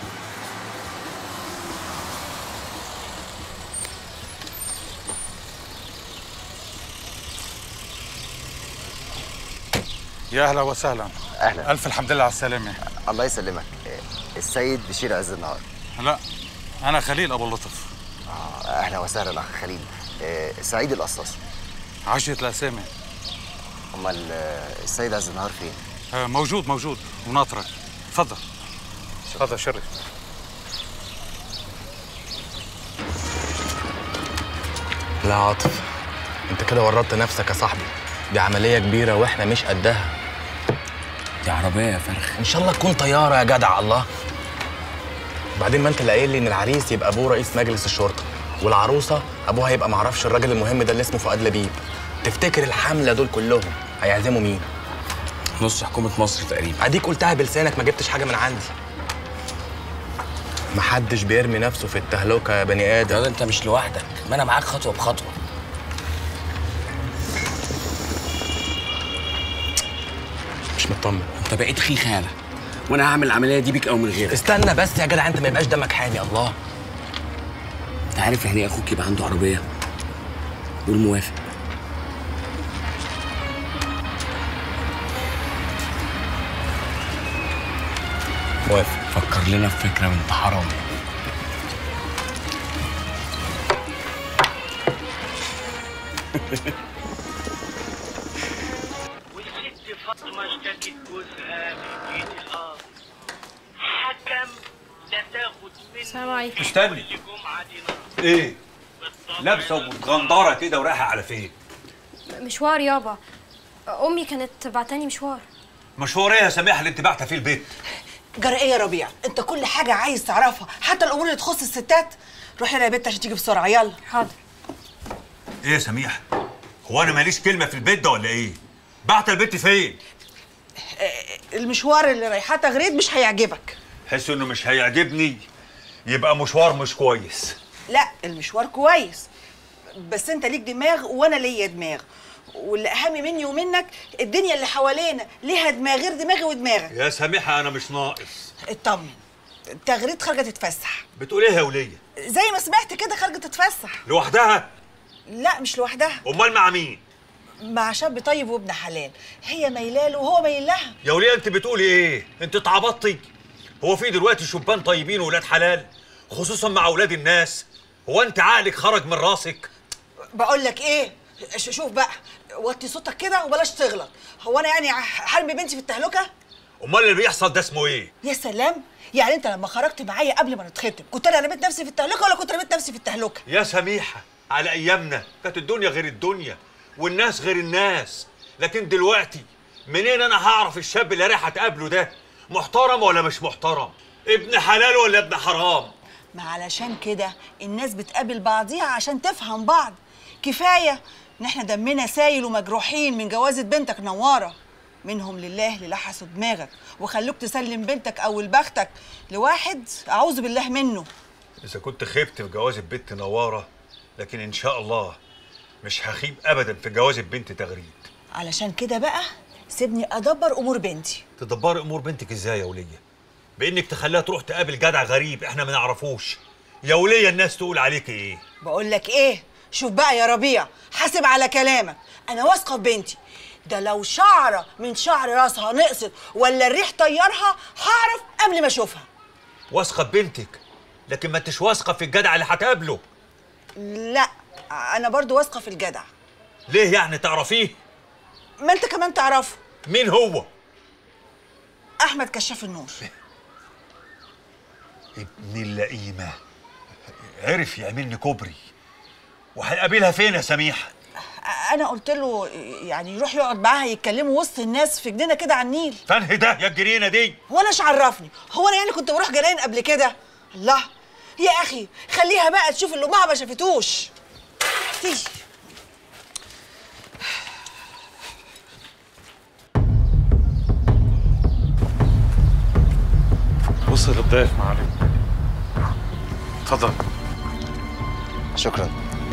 يا اهلا وسهلا
اهلا
الف الحمد لله على السلامه
الله يسلمك السيد بشير عز النهار
لا انا خليل ابو اللطف
آه، اهلا وسهلا اخ خليل آه، سعيد القصاص
عشية الاسامي
امال آه، السيد عز النهار فين
آه، موجود موجود وناطرك تفضل تفضل شرف
لا عاطف انت كده ورطت نفسك يا صاحبي دي عمليه كبيره واحنا مش قدها
دي عربيه يا فرخ
ان شاء الله تكون طياره يا جدع الله بعدين ما انت اللي قايل لي ان العريس يبقى ابوه رئيس مجلس الشرطه والعروسه ابوها يبقى معرفش الراجل المهم ده اللي اسمه فؤاد لبيب تفتكر الحمله دول كلهم هيعزموا مين
نص حكومه مصر تقريبا
اديك قلتها بلسانك ما جبتش حاجه من عندي محدش بيرمي نفسه في التهلكه يا بني ادم
ده انت مش لوحدك ما انا معاك خطوه بخطوه
مش مطمن
انت بقيت خيخانه وانا هعمل العمليه دي بيك او من غيرك
استنى بس يا جدع انت ما يبقاش دمك حامي الله
انت عارف يعني ايه اخوك يبقى عنده عربيه قول موافق
موافق
فكر لنا في فكره وانت حرامي
والست فاطمه اشتكت جوزها من بيت الارض حكم لا تاخد منه
السلام عليكم
استني ايه لابسه ومتغندره كده ورايحه على فين
مشوار يابا امي كانت بعتاني مشوار
مشوار ايه يا سماحه اللي انت بعتها فيه البيت
جرى ايه يا ربيع انت كل حاجه عايز تعرفها حتى الامور اللي تخص الستات روح هنا يا بنت عشان تيجي بسرعه يلا
حاضر
ايه يا سميحه هو انا ماليش كلمه في البيت ده ولا ايه بعت البيت فين
المشوار اللي رايحاه تغريد مش هيعجبك
حس انه مش هيعجبني يبقى مشوار مش كويس
لا المشوار كويس بس انت ليك دماغ وانا ليا دماغ واللي اهم مني ومنك الدنيا اللي حوالينا ليها دماغ غير دماغي ودماغك
يا سميحه انا مش ناقص
اطمن تغريد خارجه تتفسح
بتقول ايه يا وليه
زي ما سمعت كده خارجه تتفسح
لوحدها
لا مش لوحدها
امال مع مين
مع شاب طيب وابن حلال هي ميلاله وهو مايل لها
يا وليه انت بتقولي ايه انت اتعبطتي هو في دلوقتي شبان طيبين وولاد حلال خصوصا مع اولاد الناس هو انت عقلك خرج من راسك
بقول لك ايه ش- شوف بقى وطي صوتك كده وبلاش تغلط هو انا يعني ح- حرمي بنتي في التهلكه
امال اللي بيحصل ده اسمه ايه
يا سلام يعني انت لما خرجت معايا قبل ما نتخطب كنت انا رميت نفسي في التهلكه ولا كنت رميت نفسي في التهلكه
يا سميحه على ايامنا كانت الدنيا غير الدنيا والناس غير الناس لكن دلوقتي منين انا هعرف الشاب اللي رايح اتقابله ده محترم ولا مش محترم ابن حلال ولا ابن حرام
ما علشان كده الناس بتقابل بعضيها عشان تفهم بعض كفايه ان احنا دمنا سايل ومجروحين من جوازة بنتك نواره منهم لله اللي لحسوا دماغك وخلوك تسلم بنتك او بختك لواحد اعوذ بالله منه
اذا كنت خبت في جواز البنت نواره لكن ان شاء الله مش هخيب ابدا في جواز البنت تغريد
علشان كده بقى سيبني ادبر امور بنتي
تدبري امور بنتك ازاي يا وليه بانك تخليها تروح تقابل جدع غريب احنا ما نعرفوش يا وليه الناس تقول عليك ايه
بقول لك ايه شوف بقى يا ربيع حاسب على كلامك انا واثقه في بنتي ده لو شعره من شعر راسها نقصت ولا الريح طيرها هعرف قبل ما اشوفها
واثقه ببنتك لكن ما انتش واثقه في الجدع اللي هتقابله
لا انا برضو واثقه في الجدع
ليه يعني تعرفيه
ما انت كمان تعرفه
مين هو
احمد كشاف النور
ابن اللئيمه عرف يعملني كوبري وهيقابلها فين يا سميحه
انا قلت له يعني يروح يقعد معاها يتكلموا وسط الناس في جنينه كده على النيل
فانهي ده يا الجرينه دي
هو انا ايش عرفني هو انا يعني كنت بروح جناين قبل كده الله يا اخي خليها بقى تشوف اللي امها ما شافتوش اختي
وصل الضيف معلم تفضل
شكرا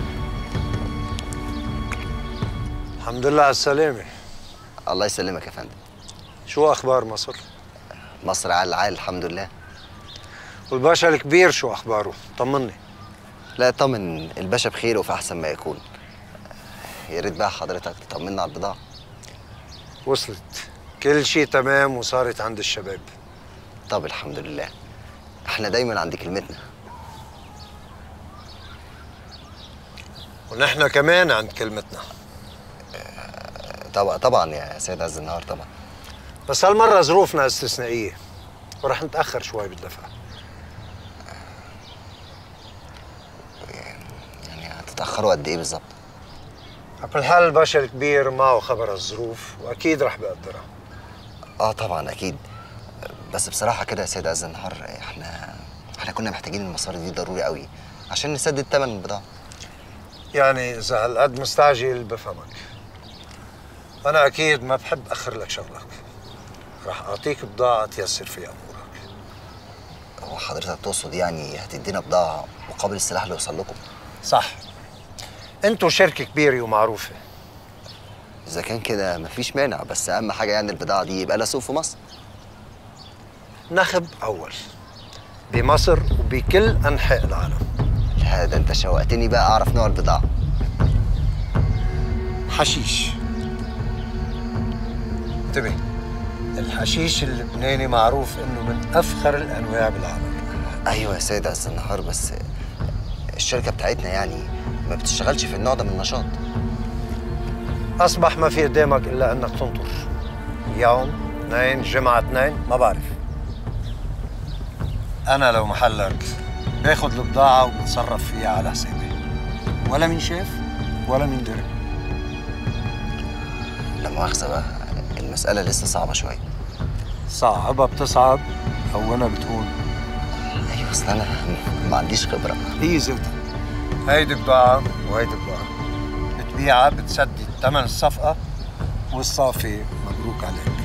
الحمد لله على السلامة
الله يسلمك يا فندم
شو أخبار مصر؟
مصر عال عال الحمد لله
والباشا الكبير شو أخباره؟ طمني
لا طمن الباشا بخير وفي احسن ما يكون يا ريت بقى حضرتك تطمنا على البضاعه
وصلت كل شيء تمام وصارت عند الشباب
طب الحمد لله احنا دايما عند كلمتنا
ونحن كمان عند كلمتنا
طبعا طبعا يا سيد عز النهار طبعا
بس هالمرة ظروفنا استثنائية ورح نتأخر شوي بالدفع
يعني هتتاخروا قد ايه بالظبط
على كل حال الباشا الكبير معه خبر الظروف وأكيد رح بقدرها
اه طبعا اكيد بس بصراحه كده يا سيد عز النهار احنا احنا كنا محتاجين المصاري دي ضروري قوي عشان نسدد ثمن البضاعه
يعني إذا هالقد مستعجل بفهمك أنا أكيد ما بحب أخر لك شغلك رح أعطيك بضاعة تيسر فيها أمورك
هو حضرتك تقصد يعني هتدينا بضاعه مقابل السلاح اللي وصل لكم
صح انتوا شركة كبيرة ومعروفة
اذا كان كده مفيش مانع بس اهم حاجه يعني البضاعه دي يبقى لها سوق في مصر
نخب أول بمصر وبكل أنحاء العالم
لا ده انت شوقتني بقى اعرف نوع البضاعه
حشيش انتبه الحشيش اللبناني معروف انه من افخر الانواع بالعالم
ايوه يا سيد عز النهار بس الشركه بتاعتنا يعني ما بتشتغلش في النوع ده من النشاط
اصبح ما في قدامك الا انك تنطر يوم اثنين جمعة اثنين ما بعرف انا لو محلك باخذ البضاعة وبتصرف فيها على حسابي ولا مين شاف ولا مين دري
لا مؤاخذه بقى المساله لسه صعبه شويه
صعبة بتصعب هونها بتهون
ايوه اصل انا ما عنديش خبره
هي زيتها هيدي بضاعة وهيدي بضاعة بتبيعها بتسدد ثمن الصفقة والصافي مبروك عليك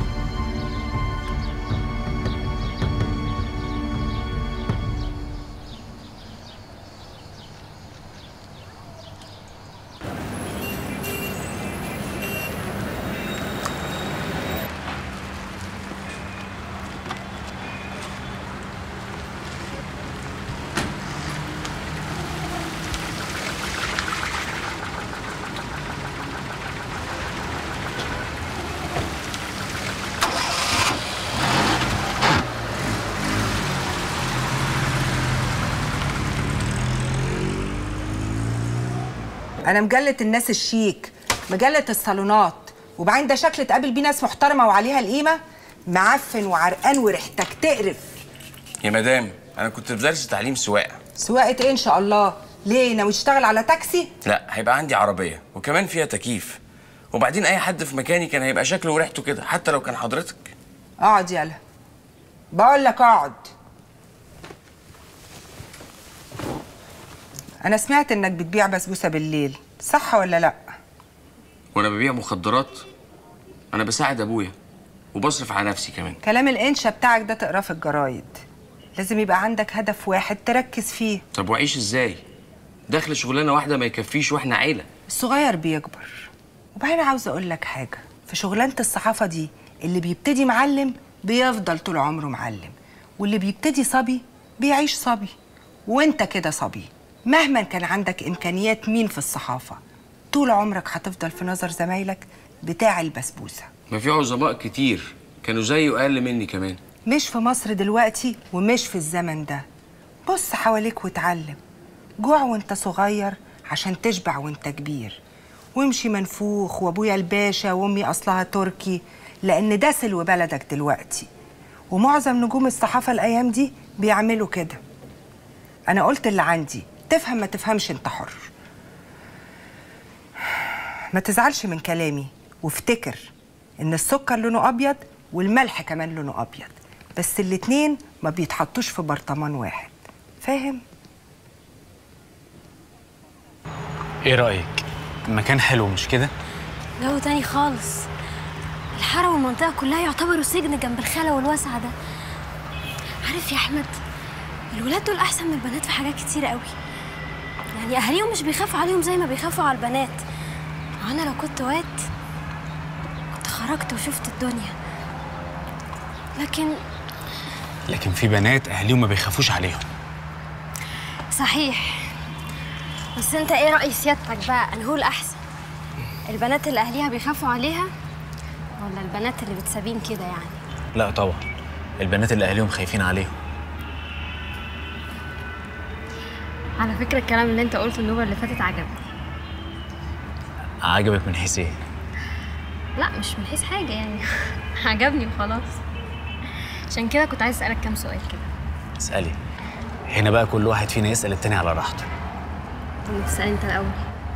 انا مجله الناس الشيك مجله الصالونات وبعدين ده شكل تقابل بيه ناس محترمه وعليها القيمه معفن وعرقان وريحتك تقرف
يا مدام انا كنت في درس تعليم سواقه
سواقه ايه ان شاء الله ليه ناوي تشتغل على تاكسي
لا هيبقى عندي عربيه وكمان فيها تكييف وبعدين اي حد في مكاني كان هيبقى شكله وريحته كده حتى لو كان حضرتك
اقعد يلا بقول لك اقعد انا سمعت انك بتبيع بسبوسه بالليل صح ولا لا
وانا ببيع مخدرات انا بساعد ابويا وبصرف على نفسي كمان
كلام الانشا بتاعك ده تقراه في الجرايد لازم يبقى عندك هدف واحد تركز فيه
طب واعيش ازاي دخل شغلانه واحده ما يكفيش واحنا عيله
الصغير بيكبر وبعدين عاوزه اقول لك حاجه في شغلانه الصحافه دي اللي بيبتدي معلم بيفضل طول عمره معلم واللي بيبتدي صبي بيعيش صبي وانت كده صبي مهما كان عندك امكانيات مين في الصحافه طول عمرك هتفضل في نظر زمايلك بتاع البسبوسه
ما في عظماء كتير كانوا زيي واقل مني كمان
مش في مصر دلوقتي ومش في الزمن ده بص حواليك واتعلم جوع وانت صغير عشان تشبع وانت كبير وامشي منفوخ وابويا الباشا وامي اصلها تركي لان ده سلو بلدك دلوقتي ومعظم نجوم الصحافه الايام دي بيعملوا كده انا قلت اللي عندي تفهم ما تفهمش انت حر ما تزعلش من كلامي وافتكر ان السكر لونه ابيض والملح كمان لونه ابيض بس الاتنين ما بيتحطوش في برطمان واحد فاهم
ايه رايك المكان حلو مش كده
جو تاني خالص الحارة والمنطقة كلها يعتبروا سجن جنب الخلا والوسع ده عارف يا أحمد الولاد دول أحسن من البنات في حاجات كتير قوي يعني أهاليهم مش بيخافوا عليهم زي ما بيخافوا على البنات أنا لو كنت واد كنت خرجت وشفت الدنيا لكن
لكن في بنات اهاليهم ما بيخافوش عليهم
صحيح بس انت ايه رأي سيادتك بقى انهو الأحسن البنات اللي أهليها بيخافوا عليها ولا البنات اللي بتسابين كده يعني
لا طبعا البنات اللي اهاليهم خايفين عليهم
على فكرة الكلام اللي انت قلته النوبة اللي فاتت عجبني
عجبك من حيث ايه
لا مش من حيث حاجة يعني عجبني وخلاص عشان كده كنت عايز أسألك كام سؤال كده
اسالي هنا بقى كل واحد فينا يسال التاني على راحته
طب تسأل انت الأول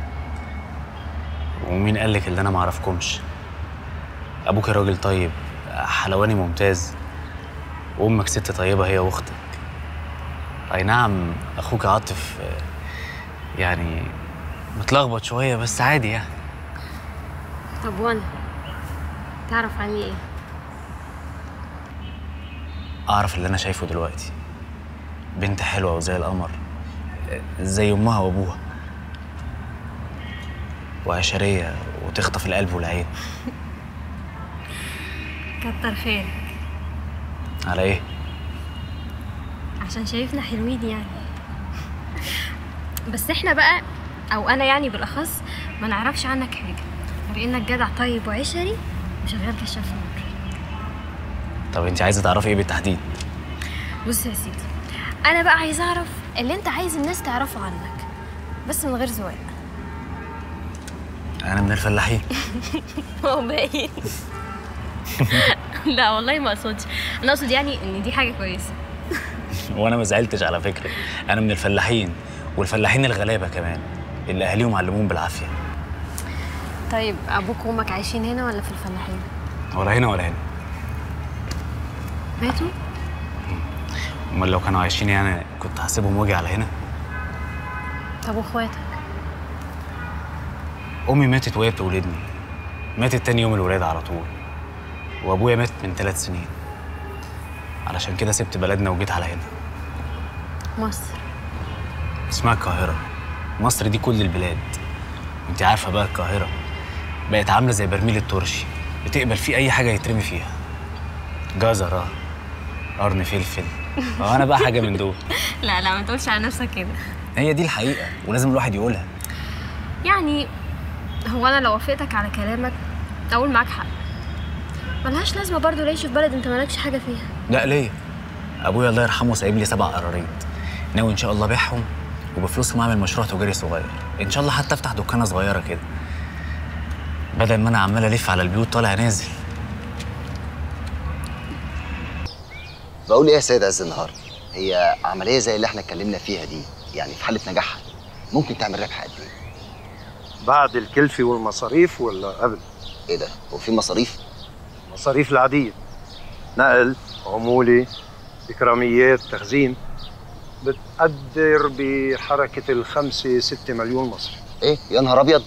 ومين قال لك اللي انا ما اعرفكمش ابوك راجل طيب حلواني ممتاز وامك ست طيبه هي واختك اي نعم اخوك عاطف آه، يعني متلخبط شويه بس عادي يعني
طب وانا تعرف عني ايه
اعرف اللي انا شايفه دلوقتي بنت حلوه وزي القمر آه، زي امها وابوها وعشريه وتخطف القلب والعين
كتر خيرك
على ايه
عشان شايفنا حلوين يعني بس احنا بقى او انا يعني بالاخص ما نعرفش عنك حاجه غير انك جدع طيب وعشري وشغال كشاف نور
طب انت عايزه تعرفي ايه بالتحديد
بص يا سيدي انا بقى عايزه اعرف اللي انت عايز الناس تعرفه عنك بس من غير زواق
انا من الفلاحين
هو باين لا والله ما اقصدش انا اقصد يعني ان دي حاجه كويسه
وانا ما زعلتش على فكره انا من الفلاحين والفلاحين الغلابه كمان اللي اهاليهم علموهم بالعافيه
طيب ابوك وامك عايشين هنا ولا في الفلاحين
ولا هنا ولا هنا
ماتوا
امال لو كانوا عايشين يعني كنت هسيبهم واجي على هنا
طب واخواتك
امي ماتت وهي بتولدني ماتت تاني يوم الولاده على طول وابويا مات من ثلاث سنين علشان كده سبت بلدنا وجيت على هنا
مصر
اسمها القاهره مصر دي كل البلاد انت عارفه بقى القاهره بقت عامله زي برميل الترشي بتقبل فيه اي حاجه يترمي فيها جزر اه قرن فلفل اه انا بقى حاجه من دول
لا لا ما تقولش على نفسك كده
هي دي الحقيقه ولازم الواحد يقولها
يعني هو انا لو وافقتك على كلامك اقول معاك حق ملهاش لازمه برضو العيش في بلد انت مالكش حاجه فيها
لا ليه ابويا الله يرحمه سايب لي سبع قراريط ناوي ان شاء الله ابيعهم وبفلوسهم اعمل مشروع تجاري صغير ان شاء الله حتى افتح دكانه صغيره كده بدل ما انا عمال الف على البيوت طالع نازل
بقول ايه يا سيد عز النهار هي عمليه زي اللي احنا اتكلمنا فيها دي يعني في حاله نجاحها ممكن تعمل ربح قد ايه
بعد الكلفة والمصاريف ولا قبل؟
ايه ده هو في مصاريف
المصاريف العادية نقل عمولة إكراميات تخزين بتقدر بحركة الخمسة ستة مليون مصري
ايه يا نهار ابيض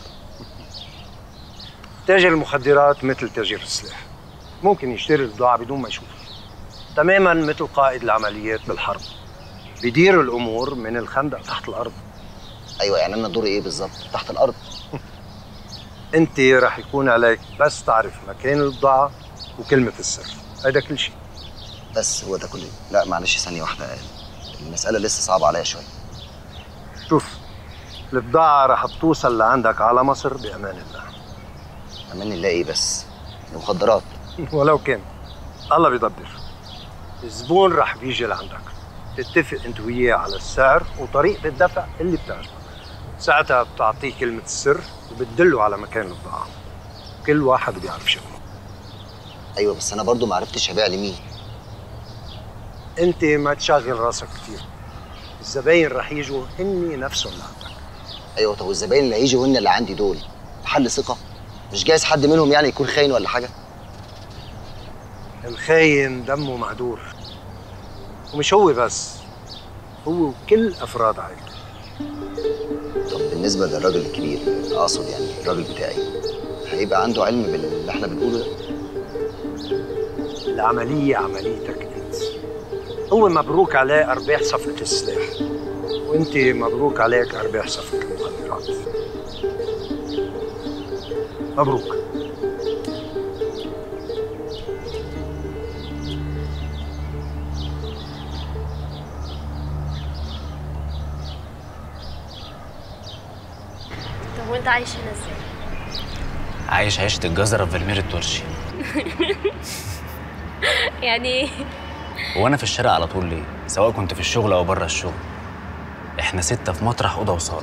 تاجر المخدرات مثل تاجر السلاح ممكن يشتري البضاعة بدون ما يشوف تماما مثل قائد العمليات بالحرب بيدير الأمور من الخندق تحت الأرض
ايوه يعني انا دوري ايه بالظبط تحت الارض
انت رح يكون عليك بس تعرف مكان البضاعة وكلمة السر هيدا كل شيء
بس هو ده كله لا معلش ثانيه واحده المساله لسه صعبه عليا شويه
شوف البضاعة رح توصل لعندك على مصر بأمان الله
امان الله ايه بس المخدرات
ولو كان الله بيدبر الزبون رح بيجي لعندك تتفق انت وياه على السعر وطريقة الدفع اللي بتعجبك ساعتها بتعطيه كلمة السر وبتدله على مكان البضاعة كل واحد بيعرف شغله
ايوه بس انا برضو ما عرفتش ابيع لمين
انت ما تشغل راسك كتير الزباين رح يجوا هني نفسهم لعندك
ايوه طب والزباين اللي هيجوا هن اللي عندي دول محل ثقه مش جايز حد منهم يعني يكون خاين ولا حاجه
الخاين دمه معدور ومش هو بس هو وكل افراد عائلته
طب بالنسبه للراجل الكبير اقصد يعني الراجل بتاعي هيبقى عنده علم باللي احنا بنقوله ده
العملية عمليتك انت هو مبروك عليه ارباح صفقة السلاح وانت مبروك عليك ارباح صفقة المخدرات مبروك
طب وانت عايش هنا ازاي؟
عايش عيشة الجزرة في فالمير الترشي
يعني ايه؟
وانا في الشارع على طول ليه سواء كنت في الشغل او بره الشغل احنا ستة في مطرح اوضه وصاله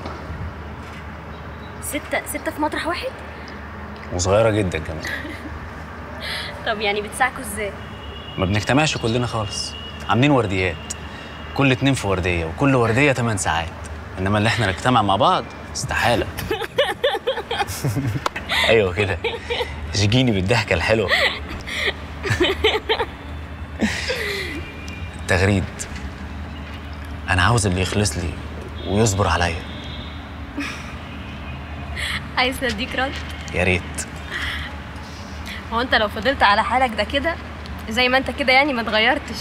ستة ستة في مطرح واحد؟
وصغيره جدا كمان
طب يعني بتساعكوا ازاي؟
ما بنجتمعش كلنا خالص عاملين ورديات كل اتنين في ورديه وكل ورديه 8 ساعات انما اللي احنا نجتمع مع بعض استحاله ايوه كده اشجيني بالضحكه الحلوه التغريد انا عاوز اللي يخلص لي ويصبر عليا
عايز نديك رد؟
يا ريت
هو انت لو فضلت على حالك ده كده زي ما انت كده يعني ما اتغيرتش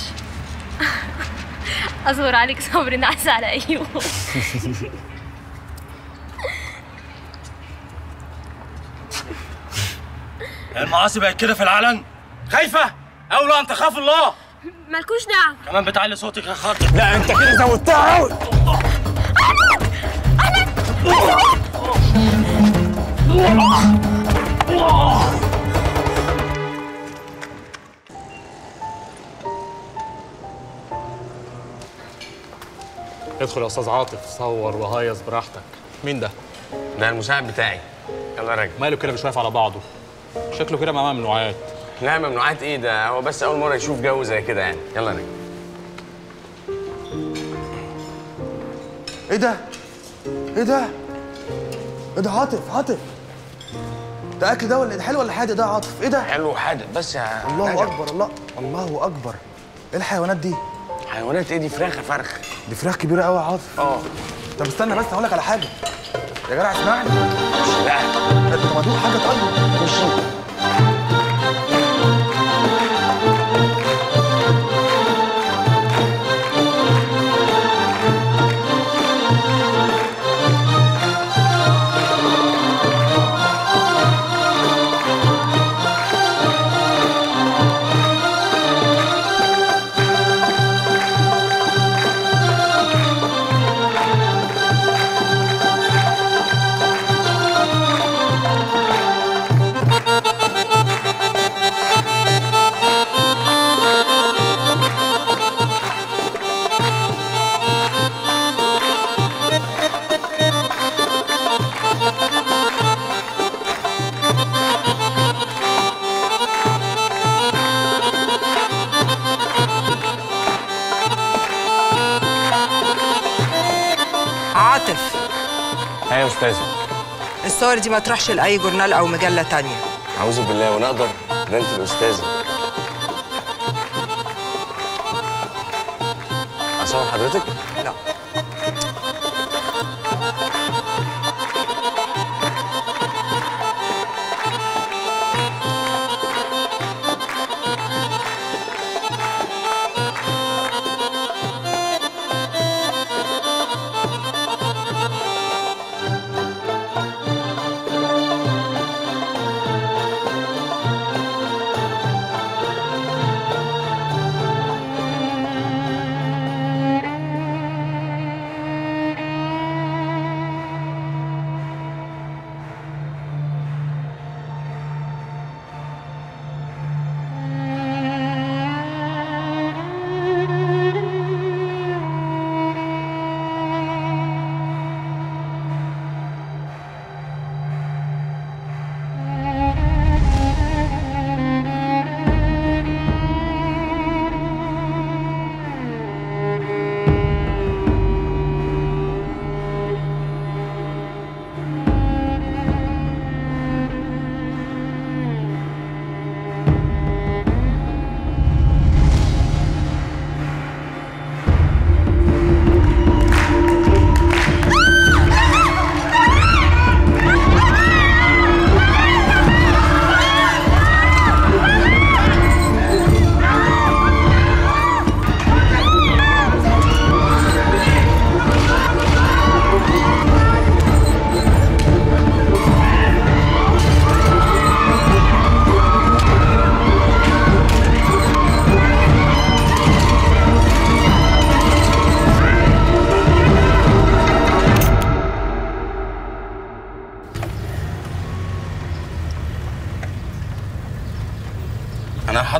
اصبر عليك صبر نعس على ايوب
المعاصي بقت كده في العلن خايفة أولى أن تخاف الله
مالكوش دعوه
كمان بتعلي صوتك يا خاطر لا أنت كده زودتها أوي
ادخل يا استاذ عاطف صور وهيص براحتك مين ده؟
ده المساعد بتاعي يلا يا راجل
ماله كده مش واقف على بعضه شكله كده معاه ممنوعات
لا ممنوعات ايه ده هو بس اول مره يشوف جو زي كده يعني يلا يا راجل
إيه ده؟ إيه ده؟ إيه ده عاطف عاطف ده أكل ده ولا ده حلو ولا حادق ده يا عاطف؟ إيه ده؟
حلو وحادق بس يا
الله
نجم.
أكبر الله الله أكبر إيه الحيوانات دي؟
حيوانات ايه دي فراخ يا فرخ
دي فراخ كبيرة قوي يا عاطف
اه
طب استنى بس هقول لك على حاجة يا جدع اسمعني
لا
انت مدوق حاجة طيب مش
عاطف
ايه يا استاذ
الصور دي ما تروحش لأي جورنال أو مجلة تانية
اعوذ بالله ونقدر ده انت الاستاذه اصور حضرتك
لا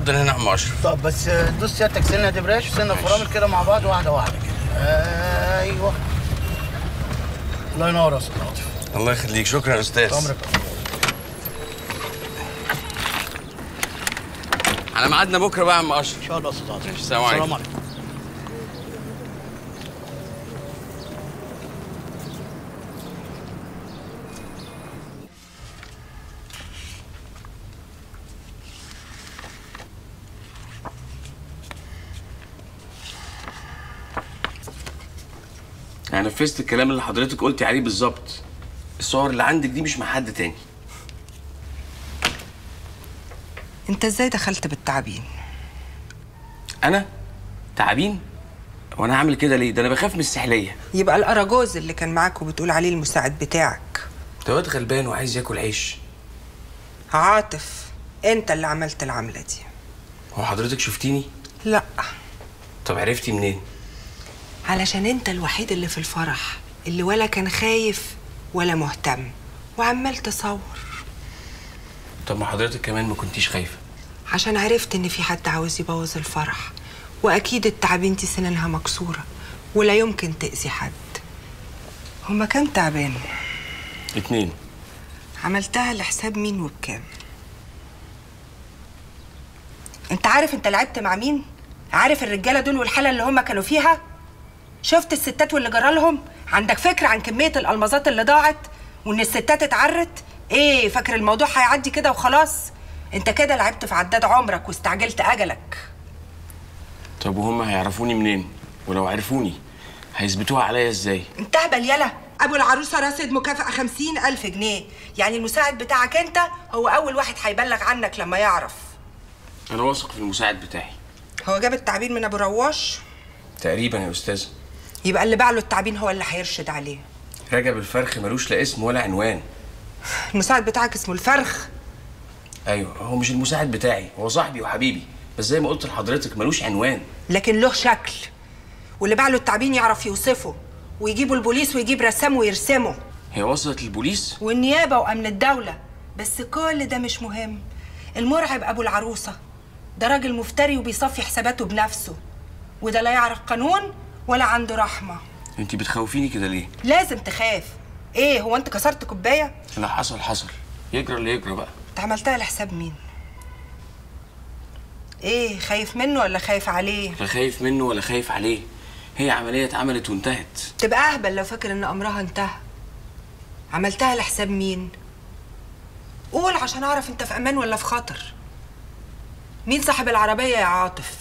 اتفضل هنا يا عم اشرف
طب بس دوس سيادتك سنه دبراش وسنه فرامل كده مع بعض واحده واحده كده ايوه الله ينور يا استاذ عاطف
الله يخليك شكرا يا استاذ
عمرك
على ميعادنا بكره بقى يا عم اشرف
ان شاء الله يا استاذ عاطف
السلام عليكم
السلام عليكم
انا نفذت الكلام اللي حضرتك قلتي عليه بالظبط الصور اللي عندك دي مش مع حد تاني
انت ازاي دخلت بالتعابين
انا تعابين وانا هعمل كده ليه ده انا بخاف من السحليه
يبقى الاراجوز اللي كان معاك وبتقول عليه المساعد بتاعك
ده واد غلبان وعايز ياكل عيش
عاطف انت اللي عملت العمله دي
هو حضرتك شفتيني
لا
طب عرفتي منين
علشان انت الوحيد اللي في الفرح اللي ولا كان خايف ولا مهتم وعمال تصور
طب ما حضرتك كمان ما كنتيش خايفه
عشان عرفت ان في حد عاوز يبوظ الفرح واكيد التعابين دي سنانها مكسوره ولا يمكن تاذي حد هما كام تعبان
اتنين
عملتها لحساب مين وبكام انت عارف انت لعبت مع مين عارف الرجاله دول والحاله اللي هما كانوا فيها شفت الستات واللي جرالهم عندك فكره عن كميه الالمازات اللي ضاعت وان الستات اتعرت ايه فاكر الموضوع هيعدي كده وخلاص انت كده لعبت في عداد عمرك واستعجلت اجلك
طب وهم هيعرفوني منين ولو عرفوني هيثبتوها عليا ازاي
انت اهبل يلا ابو العروسه راسد مكافأة خمسين ألف جنيه يعني المساعد بتاعك انت هو اول واحد هيبلغ عنك لما يعرف
انا واثق في المساعد بتاعي
هو جاب التعبين من ابو رواش
تقريبا يا استاذ
يبقى اللي باع له التعبين هو اللي هيرشد عليه
رجب الفرخ ملوش لا اسم ولا عنوان
المساعد بتاعك اسمه الفرخ
ايوه هو مش المساعد بتاعي هو صاحبي وحبيبي بس زي ما قلت لحضرتك ملوش عنوان
لكن له شكل واللي باع له التعبين يعرف يوصفه ويجيبوا البوليس ويجيب رسام ويرسمه
هي وصلت للبوليس
والنيابه وامن الدوله بس كل ده مش مهم المرعب ابو العروسه ده راجل مفتري وبيصفي حساباته بنفسه وده لا يعرف قانون ولا عنده رحمه
انت بتخوفيني كده ليه
لازم تخاف ايه هو انت كسرت كوبايه
لا حصل حصل يجرى اللي يجرى بقى
انت عملتها لحساب مين ايه خايف منه ولا خايف عليه
لا خايف منه ولا خايف عليه هي عملية اتعملت وانتهت
تبقى اهبل لو فاكر ان امرها انتهى عملتها لحساب مين قول عشان اعرف انت في امان ولا في خطر مين صاحب العربيه يا عاطف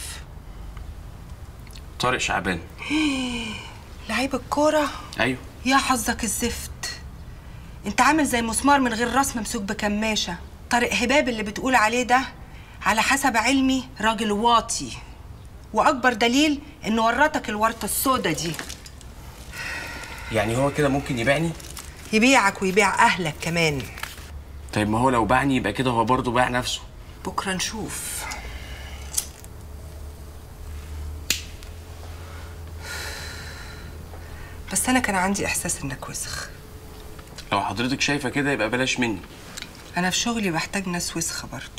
طارق شعبان
لعيب الكوره
ايوه
يا حظك الزفت انت عامل زي مسمار من غير راس ممسوك بكماشه طارق هباب اللي بتقول عليه ده على حسب علمي راجل واطي واكبر دليل انه ورطك الورطه السودا دي
يعني هو كده ممكن يبيعني
يبيعك ويبيع اهلك كمان
طيب ما هو لو باعني يبقى كده هو برضه باع نفسه
بكره نشوف بس انا كان عندي احساس انك وسخ
لو حضرتك شايفة كده يبقى بلاش مني
انا في شغلي بحتاج ناس وسخه برضه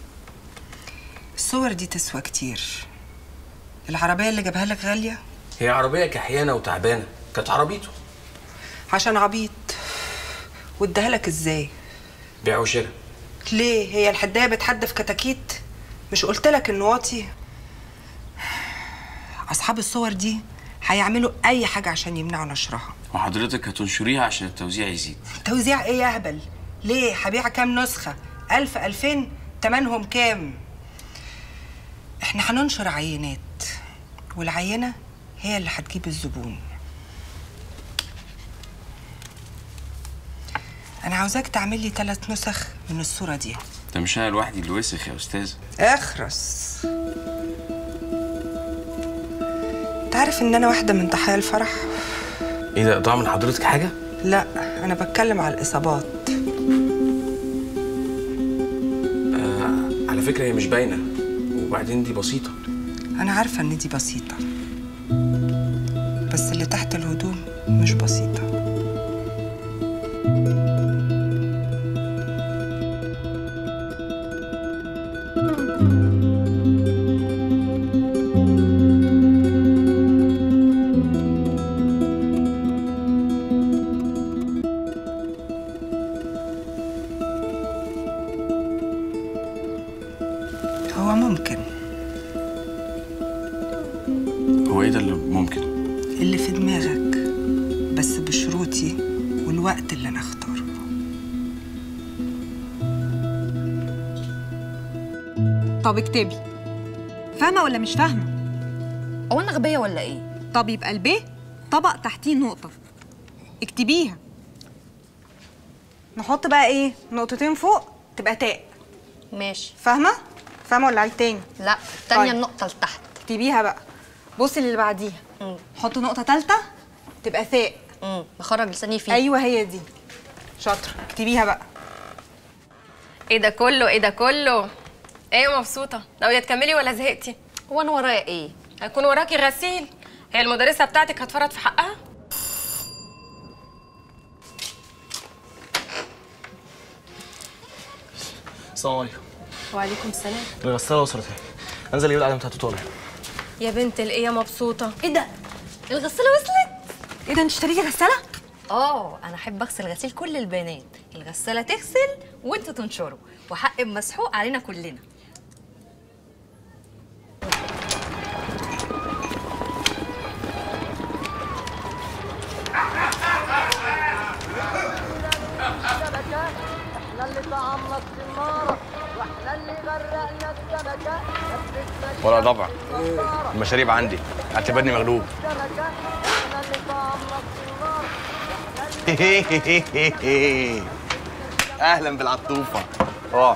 الصور دي تسوى كتير العربيه اللي جابها لك غاليه
هي عربية كحيانة وتعبانة كانت عربيته
عشان عبيط واداها لك ازاي
بيع وشراء
ليه هي الحدايه بتحدف كتاكيت مش قلت لك انه واطي اصحاب الصور دي هيعملوا اي حاجه عشان يمنعوا نشرها
وحضرتك هتنشريها عشان التوزيع يزيد
توزيع ايه يا هبل ليه هبيع كام نسخه ألف ألفين تمنهم كام احنا هننشر عينات والعينه هي اللي هتجيب الزبون انا عاوزاك تعمل لي ثلاث نسخ من الصوره دي
ده مش انا لوحدي اللي وسخ يا استاذ
اخرس تعرف ان انا واحده من ضحايا الفرح
ايه ده ضاع من حضرتك حاجة؟
لا انا بتكلم على الاصابات
آه على فكرة هي مش باينة وبعدين دي بسيطة
انا عارفه ان دي بسيطه بس اللي تحت الهدوم مش بسيطه اللي في دماغك بس بشروطي والوقت اللي انا اختاره
طب اكتبي فاهمة ولا مش فاهمة؟
هو انا غبية ولا ايه؟
طب يبقى الب طبق تحتيه نقطة اكتبيها نحط بقى ايه؟ نقطتين فوق تبقى تاء
ماشي
فاهمة؟ فاهمة ولا عيد تاني؟
لا التانية
طيب.
النقطة لتحت
اكتبيها بقى بصي اللي بعديها حط نقطة تالتة تبقى ثاء
امم بخرج لساني فيه
ايوه هي دي شاطرة اكتبيها بقى
ايه ده كله ايه ده كله ايه مبسوطه ناويه تكملي ولا زهقتي
هو انا ورايا ايه
هيكون وراكي غسيل هي المدرسه بتاعتك هتفرط في حقها
السلام عليكم
وعليكم السلام
الغسالة وصلت اهي انزل اجيب القلم بتاعته طالع
يا بنت الايه
مبسوطة ايه ده الغسالة وصلت
ايه ده انت اشتريتي غسالة
اه انا احب اغسل غسيل كل البنات الغسالة تغسل وانتوا تنشروا وحق مسحوق علينا كلنا
ولا طبعا المشاريب عندي اعتبرني مغلوب اهلا بالعطوفه اه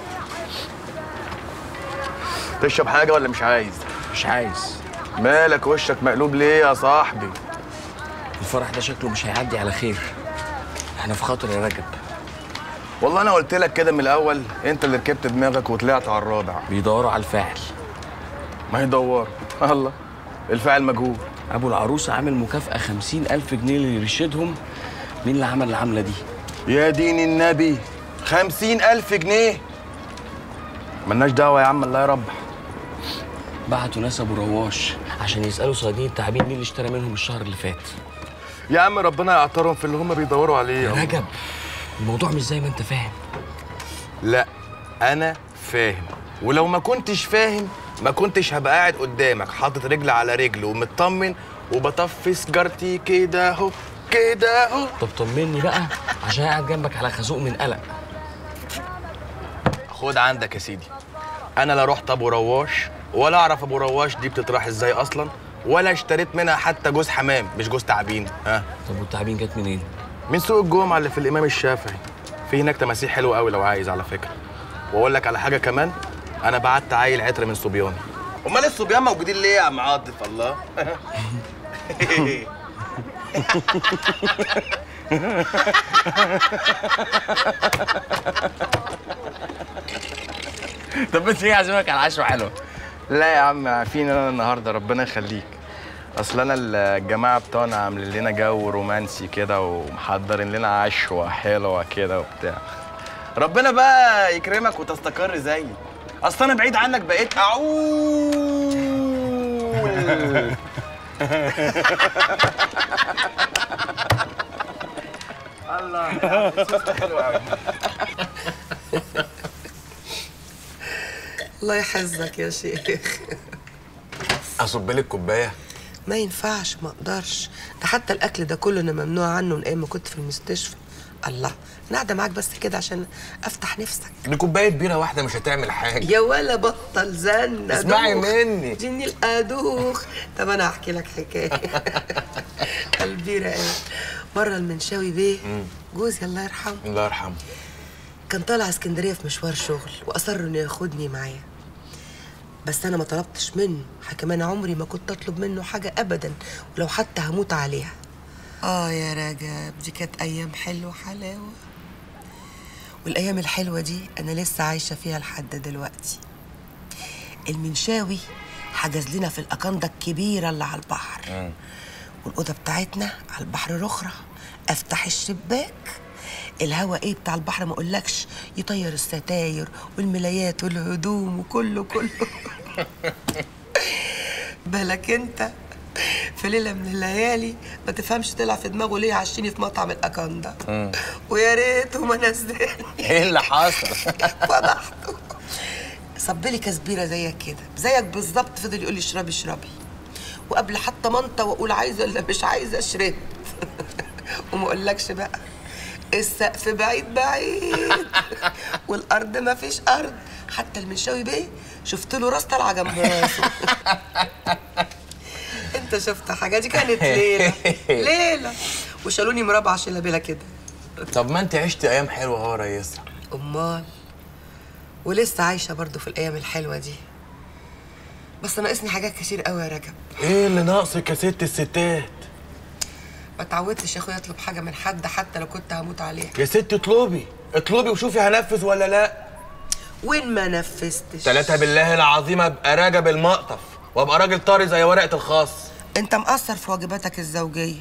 تشرب حاجه ولا مش عايز
مش عايز
مالك وشك مقلوب ليه يا صاحبي
الفرح ده شكله مش هيعدي على خير احنا في خاطر يا رجب
والله انا قلت لك كده من الاول انت اللي ركبت دماغك وطلعت على الرابع
بيدوروا على الفاعل
ما يدوروا الله الفاعل مجهول
ابو العروسه عامل مكافاه خمسين الف جنيه اللي يرشدهم مين اللي عمل العمله دي
يا دين النبي خمسين ألف جنيه ملناش دعوة يا عم الله يربح
بعتوا ناس ابو رواش عشان يسالوا صيادين التعابين مين اللي اشترى منهم الشهر اللي فات
يا عم ربنا يعطرهم في اللي هم بيدوروا عليه
يا رجب الموضوع مش زي ما انت فاهم
لا انا فاهم ولو ما كنتش فاهم ما كنتش هبقى قاعد قدامك حاطط رجل على رجل ومطمن وبطفي سجارتي كده اهو كده اهو
طب طمني بقى عشان قاعد جنبك على خازوق من قلق
خد عندك يا سيدي انا لا رحت ابو رواش ولا اعرف ابو رواش دي بتطرح ازاي اصلا ولا اشتريت منها حتى جوز حمام مش جوز تعابين ها
طب والتعابين جت منين
من سوق الجمعه اللي في الامام الشافعي في هناك تماسيح حلوه قوي لو عايز على فكره واقول لك على حاجه كمان انا بعت عيل عطر من صبياني امال الصبيان موجودين ليه يا عم عاطف الله
طب بس ايه عزمك على عشوه حلوه
لا يا عم عارفين انا النهارده ربنا يخليك اصل انا الجماعه بتوعنا عاملين لنا جو رومانسي كده ومحضرين لنا عشوه حلوه كده وبتاع ربنا بقى يكرمك وتستقر زيي اصل انا بعيد عنك بقيت اعول الله حلو قوي
الله يحفظك يا شيخ
اصب لك كوبايه
ما ينفعش ما اقدرش ده حتى الاكل ده كله انا ممنوع عنه من ايام ما كنت في المستشفى الله انا قاعده معاك بس كده عشان افتح نفسك
دي كوبايه بيره واحده مش هتعمل حاجه
يا ولا بطل زن
اسمعي
دوخ.
مني.
جني الادوخ طب انا هحكي لك حكايه البيره ايه مره المنشاوي بيه جوزي الله يرحمه
الله يرحمه
كان طالع اسكندريه في مشوار شغل واصر انه ياخدني معاه بس انا ما طلبتش منه كمان عمري ما كنت اطلب منه حاجه ابدا ولو حتى هموت عليها اه يا رجب دي كانت ايام حلوه حلاوه والايام الحلوه دي انا لسه عايشه فيها لحد دلوقتي المنشاوي حجز لنا في الاكاندا الكبيره اللي على البحر والاوضه بتاعتنا على البحر الاخرى افتح الشباك الهوا ايه بتاع البحر ما اقولكش يطير الستاير والملايات والهدوم وكله كله بالك انت في ليله من الليالي ما تفهمش طلع في دماغه ليه عشيني في مطعم الاكاندا ويا ريته ما نزلني
ايه اللي حصل
فضحته صب لي كسبيره زيك كده زيك بالظبط فضل يقول لي اشربي اشربي وقبل حتى منطه واقول عايزه ولا مش عايزه اشرب وما اقولكش بقى السقف بعيد بعيد والارض ما فيش ارض حتى المنشاوي بيه شفت له راس طالعه جنب راسه انت شفت حاجه دي كانت ليله ليله وشالوني مربع شلابيله كده
طب ما انت عشت ايام حلوه اهو يا ريسه
امال ولسه عايشه برضو في الايام الحلوه دي بس ناقصني حاجات كتير قوي يا رجب
ايه اللي ناقصك يا ست الستات
ما اتعودتش يا اخويا اطلب حاجه من حد حتى لو كنت هموت عليها
يا ست اطلبي اطلبي وشوفي هنفذ ولا لا
وين ما نفذتش
ثلاثة بالله العظيم ابقى راجب المقطف وابقى راجل طري زي ورقة الخاص
انت مقصر في واجباتك الزوجيه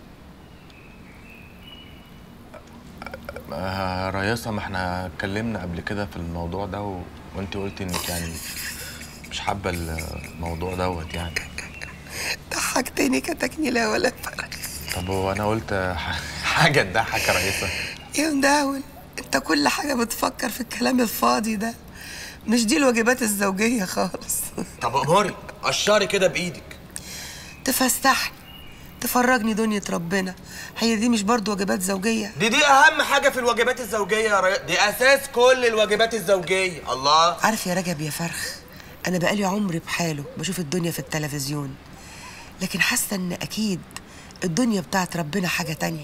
آه رياسة ما احنا اتكلمنا قبل كده في الموضوع ده و... وانت قلتي انك يعني مش حابة الموضوع دوت يعني
ضحكتني كتكني لا ولا فرق
طب هو انا قلت ح- حاجة تضحك يا رياسة
يا مداول انت كل حاجه بتفكر في الكلام الفاضي ده مش دي الواجبات الزوجيه خالص
طب اموري قشري كده بايدك
تفسحني تفرجني دنيا ربنا هي دي مش برضو واجبات زوجيه
دي دي اهم حاجة في الواجبات الزوجية يا رياسة دي اساس كل الواجبات الزوجية الله
عارف يا رجب يا فرخ انا بقالي عمري بحاله بشوف الدنيا في التلفزيون لكن حاسه ان اكيد الدنيا بتاعت ربنا حاجه تانية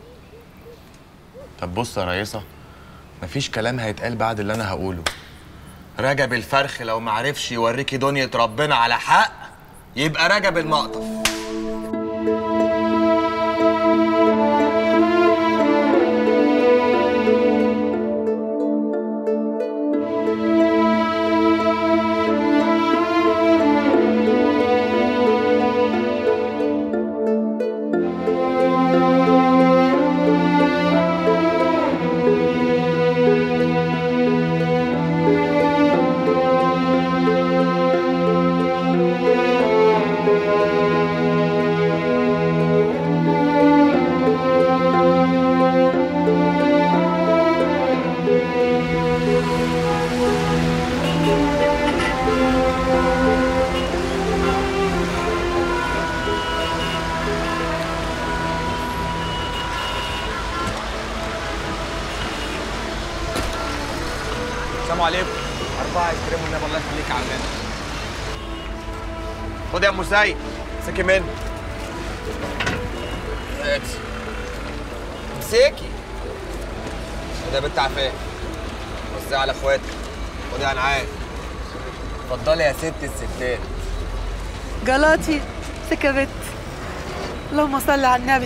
طب بص يا رياسة مفيش كلام هيتقال بعد اللي انا هقوله رجب الفرخ لو معرفش يوريكي دنيا ربنا على حق يبقى رجب المقطف السلام عليكم أربعة ايس كريم والنبي الله يخليك يا عمنا خد يا أم سيد امسكي منه امسكي امسكي خد يا بنت عفاف وزعي على اخواتك خد يا انعام اتفضلي يا ست الستات
جلاتي سكبت اللهم صل على النبي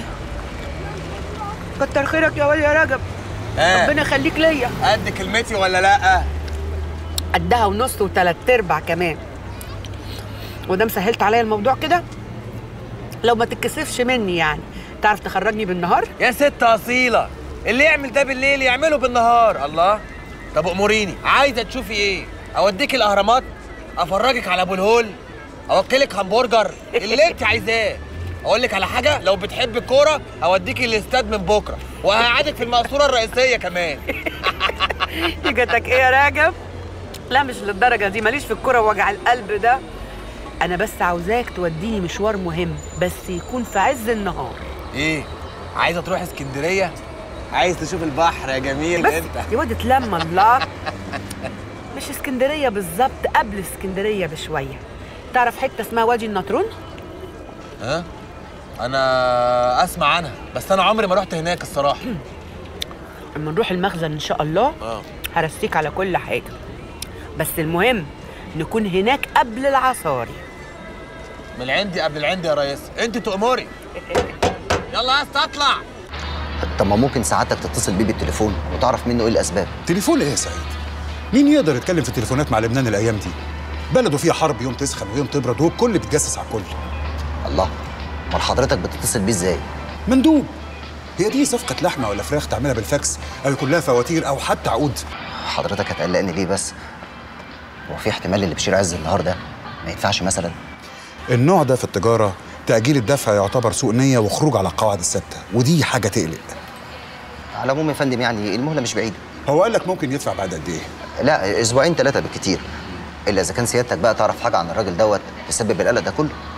كتر خيرك يا ولي يا رجب
ها
ربنا يخليك ليا
قد كلمتي ولا لا
قدها ونص وتلات ارباع كمان وده مسهلت عليا الموضوع كده لو ما تتكسفش مني يعني تعرف تخرجني بالنهار
يا ست اصيله اللي يعمل ده بالليل يعمله بالنهار الله طب اموريني عايزه تشوفي ايه اوديك الاهرامات افرجك على ابو الهول اوكلك همبرجر اللي انت عايزاه اقول لك على حاجه لو بتحب الكوره اوديكي الاستاد من بكره وهقعدك في المقصوره الرئيسيه كمان
جاتك ايه يا راجب لا مش للدرجه دي ماليش في الكوره ووجع القلب ده انا بس عاوزاك توديني مشوار مهم بس يكون في عز النهار
ايه عايزه تروح اسكندريه عايز تشوف البحر يا جميل
بس
انت
يا واد اتلم الله مش اسكندريه بالظبط قبل اسكندريه بشويه تعرف حته اسمها وادي النطرون
ها انا اسمع عنها بس انا عمري ما رحت هناك الصراحه
اما نروح المخزن ان شاء الله
اه
هرسيك على كل حاجه بس المهم نكون هناك قبل العصاري
من العندي قبل العندي يا ريس انت تأمري يلا يا اسطى اطلع
طب ما ممكن ساعتك تتصل بيه بالتليفون وتعرف منه ايه الاسباب
تليفون ايه يا سعيد؟ مين يقدر يتكلم في التليفونات مع لبنان الايام دي؟ بلده فيها حرب يوم تسخن ويوم تبرد والكل بيتجسس على الكل
الله امال حضرتك بتتصل بيه ازاي؟
مندوب هي دي صفقة لحمة ولا فراخ تعملها بالفاكس أو يكون لها فواتير أو حتى عقود
حضرتك هتقلقني ليه بس؟ هو في احتمال اللي بشير عز النهار ده ما يدفعش مثلا؟
النوع ده في التجارة تأجيل الدفع يعتبر سوء نية وخروج على القواعد الثابتة ودي حاجة تقلق
على العموم يا فندم يعني المهله مش بعيده
هو قال لك ممكن يدفع بعد قد إيه؟
لا اسبوعين ثلاثه بالكتير الا اذا كان سيادتك بقى تعرف حاجه عن الراجل دوت تسبب القلق ده كله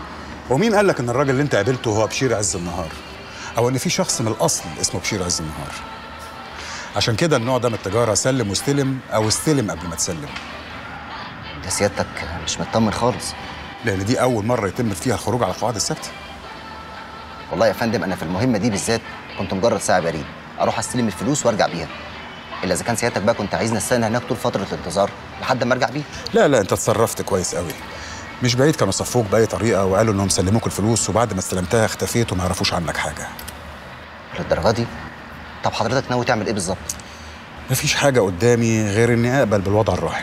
ومين قال لك ان الراجل اللي انت قابلته هو بشير عز النهار او ان في شخص من الاصل اسمه بشير عز النهار عشان كده النوع ده من التجاره سلم واستلم او استلم قبل ما تسلم
ده سيادتك مش مطمن خالص
لان دي اول مره يتم فيها الخروج على القواعد الثابته
والله يا فندم انا في المهمه دي بالذات كنت مجرد ساعه بريد اروح استلم الفلوس وارجع بيها الا اذا كان سيادتك بقى كنت عايزني استنى هناك طول فتره الانتظار لحد ما ارجع بيها
لا لا انت اتصرفت كويس قوي مش بعيد كانوا صفوك باي طريقه وقالوا انهم سلموك الفلوس وبعد ما استلمتها اختفيت وما يعرفوش عنك حاجه
للدرجه دي طب حضرتك ناوي تعمل ايه بالظبط
مفيش حاجه قدامي غير اني اقبل بالوضع الراهن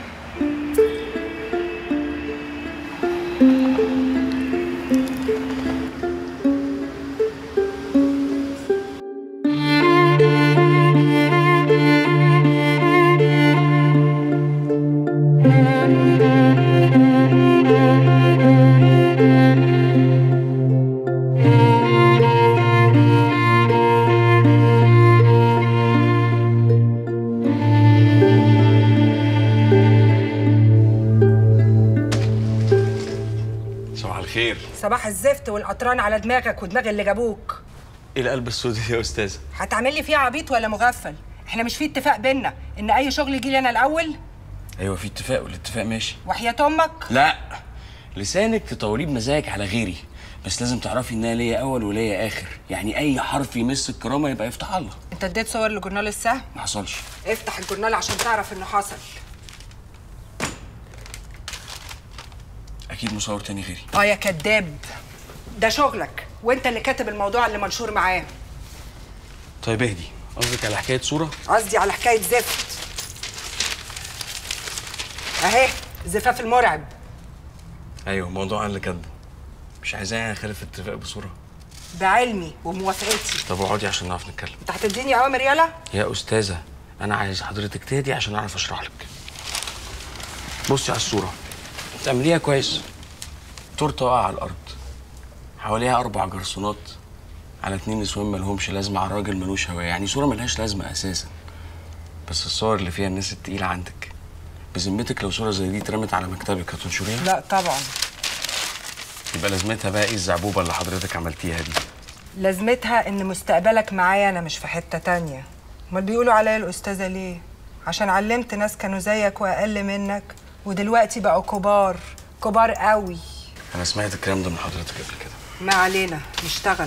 صباح الخير
صباح الزفت والقطران على دماغك ودماغ اللي جابوك
ايه القلب السود يا استاذه
هتعمل لي فيها عبيط ولا مغفل احنا مش في اتفاق بينا ان اي شغل يجي لي انا الاول
ايوه في اتفاق والاتفاق ماشي
وحياة امك
لا لسانك تطوريه بمزاجك على غيري بس لازم تعرفي ان انا ليا اول وليا اخر يعني اي حرف يمس الكرامه يبقى يفتح الله
انت اديت صور لجورنال السهم
ما حصلش
افتح الجورنال عشان تعرف انه حصل
اكيد مصور تاني غيري
اه يا كداب ده شغلك وانت اللي كاتب الموضوع اللي منشور معاه
طيب اهدي قصدك على حكايه صوره
قصدي على حكايه زفت اهي زفاف المرعب
ايوه موضوع اللي كاتبه مش عايزاه اخالف اتفاق بصوره
بعلمي وموافقتي
طب اقعدي عشان نعرف نتكلم
انت هتديني اوامر يلا
يا استاذه انا عايز حضرتك تهدي عشان اعرف اشرح لك بصي على الصوره تعمليها كويس تورته واقعه على الارض حواليها اربع جرسونات على اتنين نسوان مالهمش لازمه على راجل ملوش هويه يعني صوره ملهاش لازمه اساسا بس الصور اللي فيها الناس التقيله عندك بذمتك لو صوره زي دي اترمت على مكتبك هتنشريها
لا طبعا
يبقى لازمتها بقى ايه الزعبوبه اللي حضرتك عملتيها دي
لازمتها ان مستقبلك معايا انا مش في حته تانية امال بيقولوا عليا الاستاذه ليه عشان علمت ناس كانوا زيك واقل منك ودلوقتي بقوا كبار كبار قوي
انا سمعت الكلام ده من حضرتك قبل كده
ما علينا نشتغل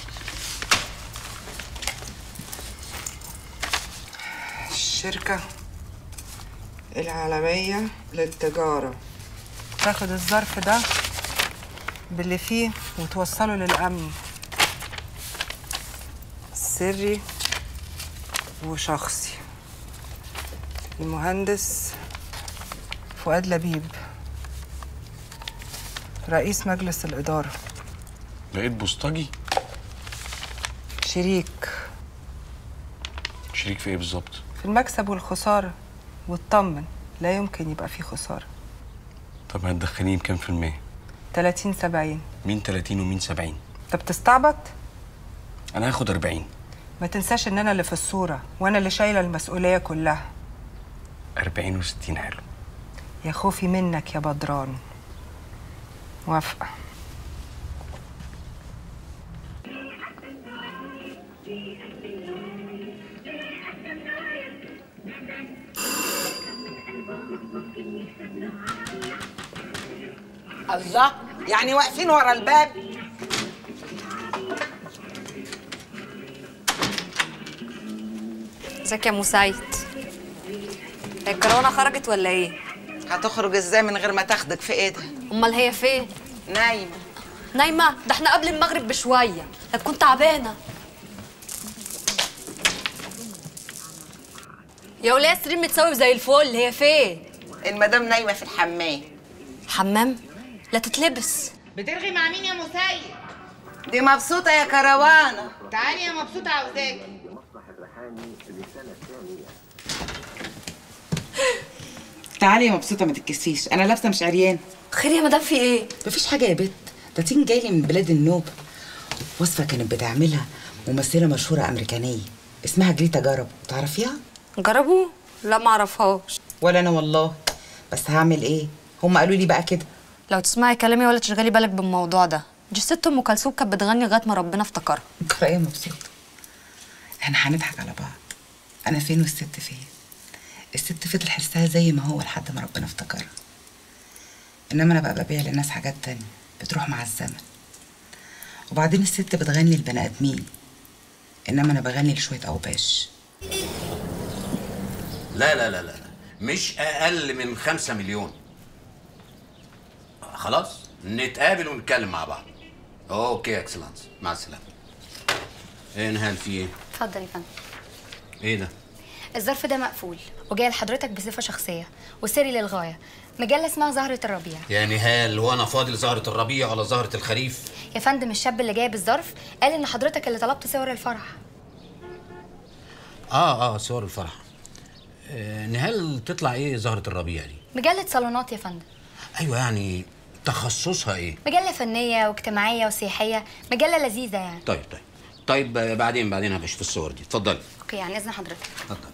الشركة العالمية للتجارة تاخد الظرف ده باللي فيه وتوصله للأمن سري وشخصي المهندس فؤاد لبيب رئيس مجلس الإدارة
لقيت بوسطجي
شريك
شريك في ايه بالظبط
في المكسب والخسارة واطمن لا يمكن يبقى فيه خسارة
طب هتدخليني بكام في المية
30 70
مين 30 ومين 70
انت بتستعبط
انا هاخد 40
ما تنساش ان انا اللي في الصورة وانا اللي شايلة المسؤولية كلها
40 و60 حلو
يا خوفي منك يا بدران موافقة
الله يعني واقفين ورا الباب
ازيك يا مساعد هي الكورونا خرجت ولا ايه
هتخرج ازاي من غير ما تاخدك في ايدها
امال هي فين
نايمه
نايمه ده احنا قبل المغرب بشويه هتكون تعبانه يا وليه سرير متساوي زي الفل هي فين
المدام نايمه في الحمام
حمام لا تتلبس
بترغي مع مين يا مسيد؟
دي مبسوطه يا كروانه
تعالي يا مبسوطة عاوزاكي
تعالي يا مبسوطه ما تتكسيش انا لابسه مش عريان
خير يا مدام في ايه
مفيش حاجه يا بت ده تين جاي لي من بلاد النوبه وصفه كانت بتعملها ممثله مشهوره امريكانيه اسمها جريتا جرب تعرفيها
جربوا لا ما اعرفهاش
ولا انا والله بس هعمل ايه هم قالوا لي بقى كده
لو تسمعي كلامي ولا تشغلي بالك بالموضوع ده دي ست ام كلثوم كانت بتغني لغايه ما ربنا افتكرها
كفايه مبسوط احنا هنضحك على بعض انا فين والست فين الست فضل حسها زي ما هو لحد ما ربنا افتكرها انما انا بقى ببيع للناس حاجات تانية بتروح مع الزمن وبعدين الست بتغني لبني ادمين انما انا بغني لشويه اوباش
لا لا لا لا مش اقل من خمسة مليون خلاص نتقابل ونتكلم مع بعض اوكي يا اكسلانس مع السلامه ايه نهال في ايه
اتفضل يا فندم
ايه ده
الظرف ده مقفول وجاي لحضرتك بصفه شخصيه وسري للغايه مجله اسمها زهره الربيع
يا نهال وانا فاضل زهره الربيع ولا زهره الخريف
يا فندم الشاب اللي جايب الظرف قال ان حضرتك اللي طلبت صور الفرح
اه اه صور الفرح آه نهال تطلع ايه زهره الربيع دي
مجله صالونات يا فندم
ايوه يعني تخصصها ايه
مجله فنيه واجتماعيه وسياحيه مجله لذيذه يعني
طيب طيب طيب آه، بعدين بعدين هبشوف الصور دي اتفضلي
اوكي يعني اذن حضرتك
اتفضل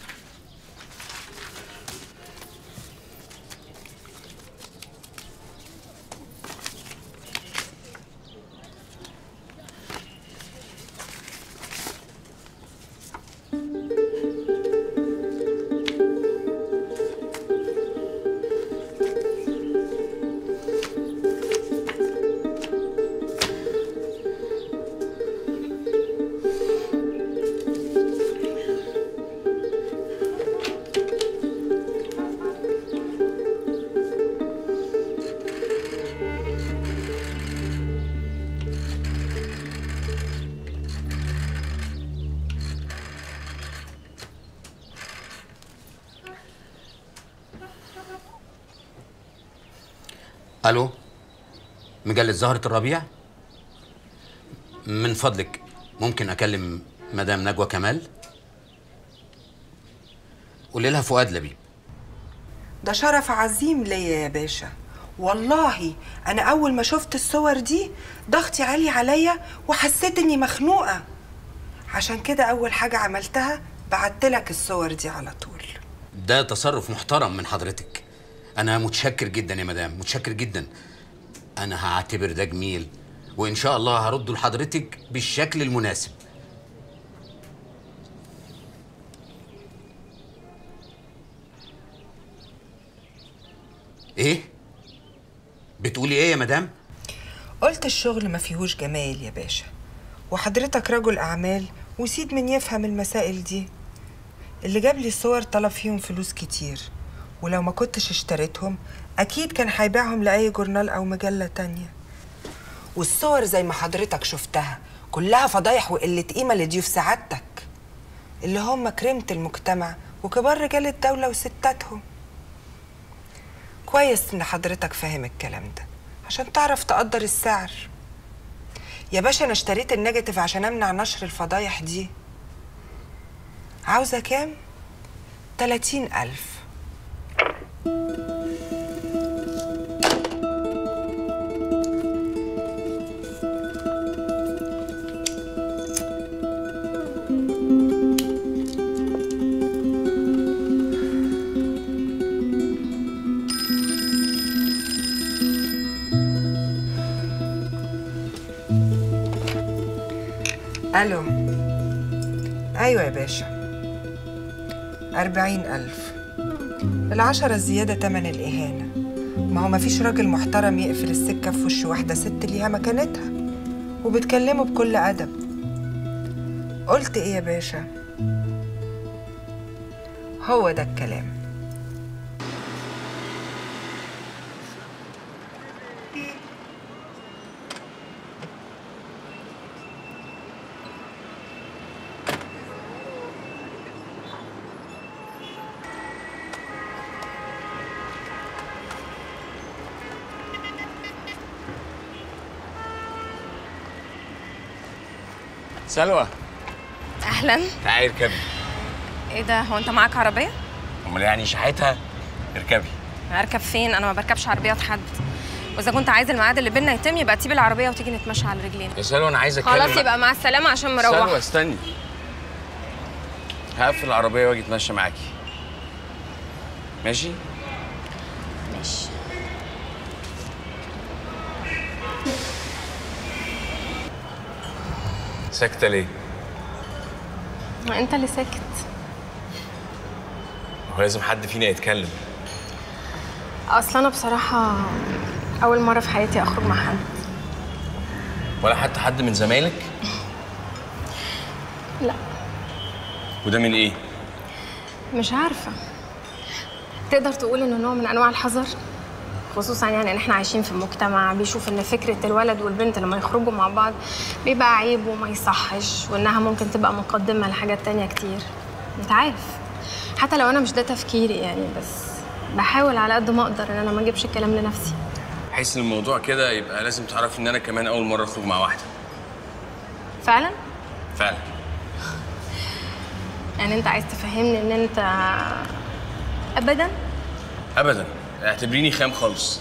الو مجله زهره الربيع من فضلك ممكن اكلم مدام نجوى كمال قولي لها فؤاد لبيب
ده شرف عظيم ليا يا باشا والله انا اول ما شفت الصور دي ضغطي عالي عليا وحسيت اني مخنوقه عشان كده اول حاجه عملتها بعتلك الصور دي على طول
ده تصرف محترم من حضرتك انا متشكر جدا يا مدام متشكر جدا انا هعتبر ده جميل وان شاء الله هرده لحضرتك بالشكل المناسب ايه بتقولي ايه يا مدام
قلت الشغل ما فيهوش جمال يا باشا وحضرتك رجل اعمال وسيد من يفهم المسائل دي اللي جاب لي الصور طلب فيهم فلوس كتير ولو ما كنتش اشتريتهم اكيد كان هيبيعهم لاي جورنال او مجله تانية والصور زي ما حضرتك شفتها كلها فضايح وقله قيمه لضيوف سعادتك اللي هم كريمه المجتمع وكبار رجال الدوله وستاتهم كويس ان حضرتك فاهم الكلام ده عشان تعرف تقدر السعر يا باشا انا اشتريت النيجاتيف عشان امنع نشر الفضايح دي عاوزة كام؟ تلاتين ألف ألو أيوة يا باشا أربعين ألف العشرة الزيادة تمن الإهانة ما هو مفيش راجل محترم يقفل السكة في وش واحدة ست ليها مكانتها وبتكلمه بكل أدب قلت إيه يا باشا هو ده الكلام
سلوى
اهلا
تعالي اركبي
ايه ده هو انت معاك عربيه
امال يعني شحيتها اركبي
اركب فين انا ما بركبش عربيات حد واذا كنت عايز الميعاد اللي بينا يتم يبقى تسيب العربيه وتيجي نتمشى على رجلينا
يا سلوى انا عايز اتكلم
خلاص
مع-
يبقى مع السلامه عشان مروح
سلوى استني هقفل العربيه واجي اتمشى معاكي ماشي
ماشي
ساكته ليه
ما انت اللي ساكت
هو لازم حد فينا يتكلم
اصل انا بصراحه اول مره في حياتي اخرج مع حد
ولا حتى حد من زمايلك
لا
وده من ايه
مش عارفه تقدر تقول انه نوع من انواع الحذر خصوصا يعني ان احنا عايشين في مجتمع بيشوف ان فكره الولد والبنت لما يخرجوا مع بعض بيبقى عيب وما يصحش وانها ممكن تبقى مقدمه لحاجات تانية كتير انت عارف حتى لو انا مش ده تفكيري يعني بس بحاول على قد ما اقدر ان انا ما اجيبش الكلام لنفسي
حيث الموضوع كده يبقى لازم تعرف ان انا كمان اول مره اخرج مع واحده
فعلا
فعلا
يعني انت عايز تفهمني ان انت ابدا
ابدا اعتبريني خام خالص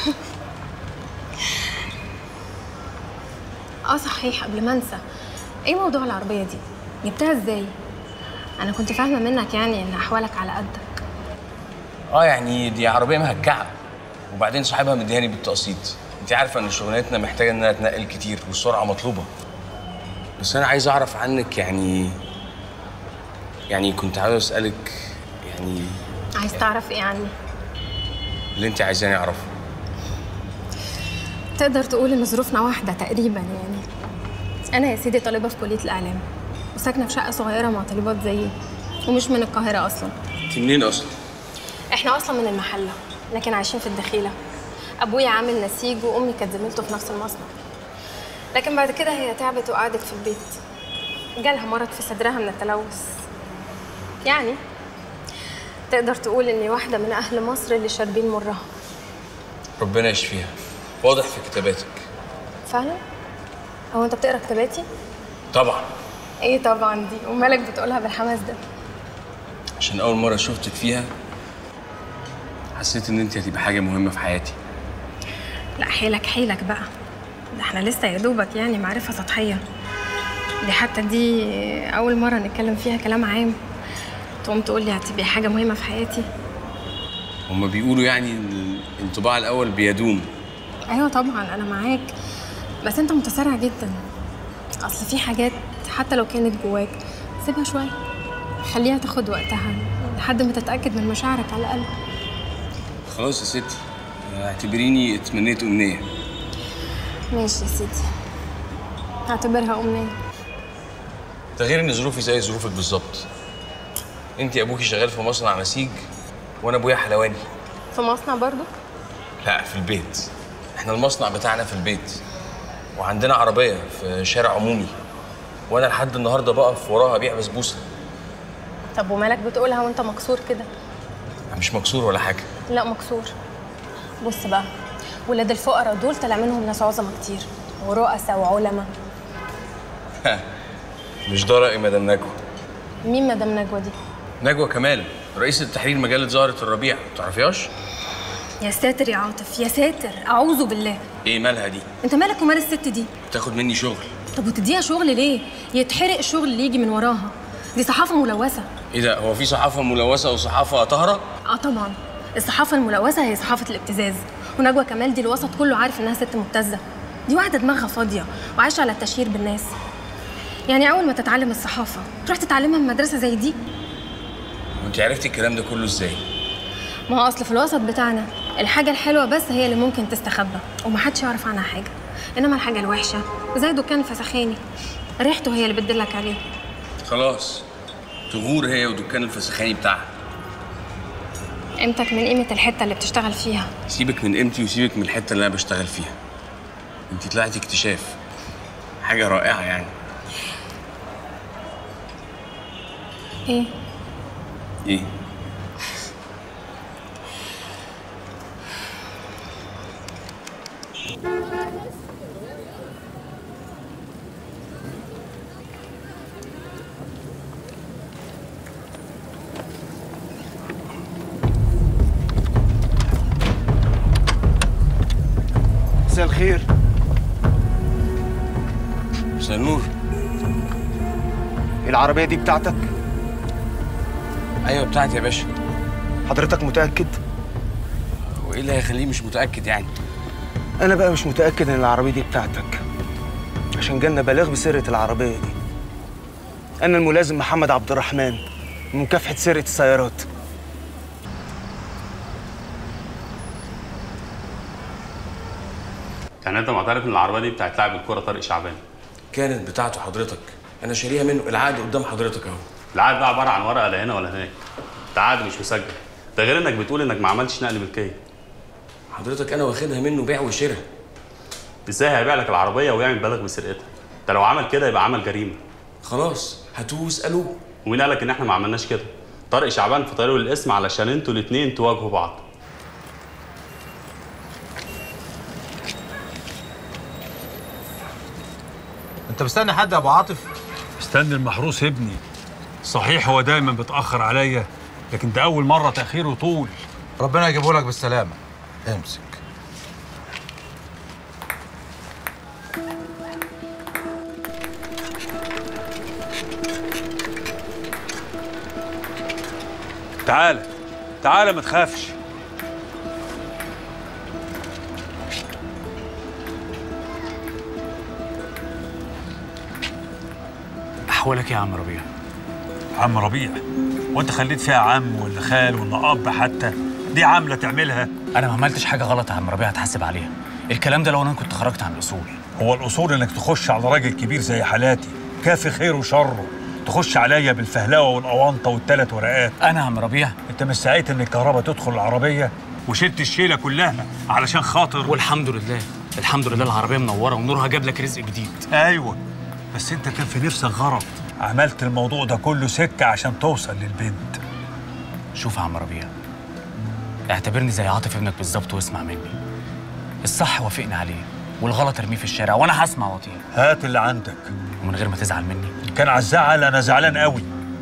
اه صحيح قبل ما انسى ايه موضوع العربيه دي جبتها ازاي انا كنت فاهمه منك يعني ان احوالك على قدك
اه يعني دي عربيه مهكعه وبعدين صاحبها مديهاني بالتقسيط انت عارفه ان شغلانتنا محتاجه انها تنقل كتير والسرعه مطلوبه بس انا عايز اعرف عنك يعني يعني كنت عاوز اسالك يعني
عايز تعرف ايه عني
اللي انت عايزاني اعرفه
تقدر تقول ان ظروفنا واحده تقريبا يعني انا يا سيدي طالبه في كليه الاعلام وساكنه في شقه صغيره مع طالبات زيي ومش من القاهره اصلا
انت منين اصلا
احنا اصلا من المحله لكن عايشين في الدخيله ابويا عامل نسيج وامي كانت زميلته في نفس المصنع لكن بعد كده هي تعبت وقعدت في البيت جالها مرض في صدرها من التلوث يعني تقدر تقول اني واحده من اهل مصر اللي شاربين مرها
ربنا يشفيها واضح في كتاباتك
فعلا هو انت بتقرا كتاباتي
طبعا
ايه طبعا دي ومالك بتقولها بالحماس ده
عشان اول مره شفتك فيها حسيت ان انت هتبقى حاجه مهمه في حياتي
لا حيلك حيلك بقى ده احنا لسه يا دوبك يعني معرفه سطحيه دي حتى دي اول مره نتكلم فيها كلام عام تقوم تقول لي هتبقي حاجه مهمه في حياتي
هما بيقولوا يعني ان الانطباع الاول بيدوم
ايوه طبعا انا معاك بس انت متسرع جدا اصل في حاجات حتى لو كانت جواك سيبها شويه خليها تاخد وقتها لحد ما تتاكد من مشاعرك على الاقل
خلاص يا ستي اعتبريني اتمنيت امنيه
ماشي يا سيدي اعتبرها امنيه
ده غير ان ظروفي زي ظروفك بالظبط انت ابوكي شغال في مصنع نسيج وانا ابويا حلواني
في مصنع برضو
لا في البيت احنا المصنع بتاعنا في البيت وعندنا عربيه في شارع عمومي وانا لحد النهارده بقف وراها ابيع بسبوسه
طب ومالك بتقولها وانت مكسور كده
أنا مش مكسور ولا حاجه
لا مكسور بص بقى ولاد الفقراء دول طلع منهم ناس عظمه كتير ورؤساء وعلماء
مش ده راي مدام نجوى
مين مدام نجوى دي
نجوى كمال رئيسة تحرير مجلة زهرة الربيع تعرفيهاش؟
يا ساتر يا عاطف يا ساتر اعوذ بالله
ايه مالها دي؟
انت مالك ومال الست دي
بتاخد مني شغل
طب وتديها شغل ليه يتحرق الشغل اللي يجي من وراها دي صحافه ملوثه
ايه ده هو في صحافة ملوثة وصحافة طاهرة؟
اه طبعا الصحافه الملوثه هي صحافه الابتزاز ونجوى كمال دي الوسط كله عارف انها ست مبتزه دي واحده دماغها فاضيه وعايشه على التشهير بالناس يعني اول ما تتعلم الصحافه تروح تتعلمها من مدرسه زي دي
وانت عرفتي الكلام ده كله ازاي؟
ما هو اصل في الوسط بتاعنا الحاجه الحلوه بس هي اللي ممكن تستخبى ومحدش يعرف عنها حاجه انما الحاجه الوحشه زي دكان الفسخاني ريحته هي اللي بتدلك عليه
خلاص تغور هي ودكان الفسخاني بتاعها
قيمتك من قيمه الحته اللي بتشتغل فيها
سيبك من قيمتي وسيبك من الحتة اللي انا بشتغل فيها انت طلعتي اكتشاف حاجة رائعة يعني
ايه
ايه؟
مساء الخير
مساء النور
العربية دي بتاعتك؟
ايوه بتاعتي يا باشا
حضرتك متأكد؟
وايه اللي هيخليه مش متأكد يعني؟
أنا بقى مش متأكد إن العربية دي بتاعتك
عشان جالنا بلاغ بسرقة العربية دي أنا الملازم محمد عبد الرحمن من مكافحة سرقة السيارات
يعني انت معترف ان العربيه دي بتاعت لاعب الكوره طارق شعبان
كانت بتاعته حضرتك انا شاريها منه العقد قدام حضرتك اهو
العقد ده عباره عن ورقه لا هنا ولا هناك ده عقد مش مسجل ده غير انك بتقول انك ما عملتش نقل ملكيه
حضرتك انا واخدها منه بيع وشراء
ازاي هيبيع لك العربيه ويعمل بلاغ بسرقتها ده لو عمل كده يبقى عمل جريمه
خلاص هاتوه واسالوه
ومين قالك ان احنا ما عملناش كده طارق شعبان في طريقه للاسم علشان انتوا الاثنين تواجهوا بعض
انت مستني حد يا ابو عاطف
استنى المحروس ابني صحيح هو دايما بيتاخر عليا لكن ده اول مره تاخيره طول
ربنا يجيبه لك بالسلامه امسك
تعالى تعالى ما تخافش
احوالك يا عم ربيع
عم ربيع وانت خليت فيها عم ولا خال ولا اب حتى دي عامله تعملها
انا ما عملتش حاجه غلط يا عم ربيع هتحاسب عليها الكلام ده لو انا كنت خرجت عن الاصول
هو الاصول انك تخش على راجل كبير زي حالاتي كافي خير وشره تخش عليا بالفهلوه والاونطه والثلاث ورقات
انا يا عم ربيع
انت مش سعيت ان الكهرباء تدخل العربيه وشلت الشيله كلها علشان خاطر
والحمد لله الحمد لله العربيه منوره ونورها جاب لك رزق جديد
ايوه بس انت كان في نفسك غرض عملت الموضوع ده كله سكه عشان توصل للبنت
شوف يا عم ربيع اعتبرني زي عاطف ابنك بالظبط واسمع مني الصح وافقني عليه والغلط ارميه في الشارع وانا هسمع واطيع
هات اللي عندك
ومن غير ما تزعل مني
كان على الزعل انا زعلان قوي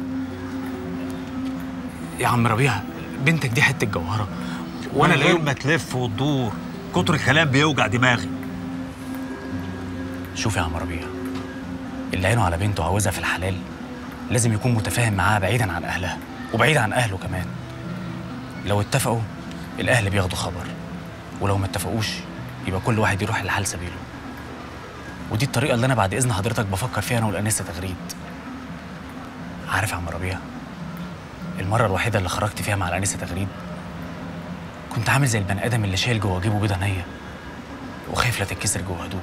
يا عم ربيع بنتك دي حته جوهره
وانا غير ما تلف وتدور كتر الكلام بيوجع دماغي
شوف يا عم ربيع اللي عينه على بنته عاوزها في الحلال لازم يكون متفاهم معاها بعيدا عن اهلها وبعيد عن اهله كمان لو اتفقوا الاهل بياخدوا خبر ولو ما اتفقوش يبقى كل واحد يروح لحال سبيله ودي الطريقه اللي انا بعد اذن حضرتك بفكر فيها انا والانسه تغريد عارف يا عم ربيع المره الوحيده اللي خرجت فيها مع الانسه تغريد كنت عامل زي البني ادم اللي شايل جوه جيبه بيضه نيه وخايف لا تتكسر جوه هدومه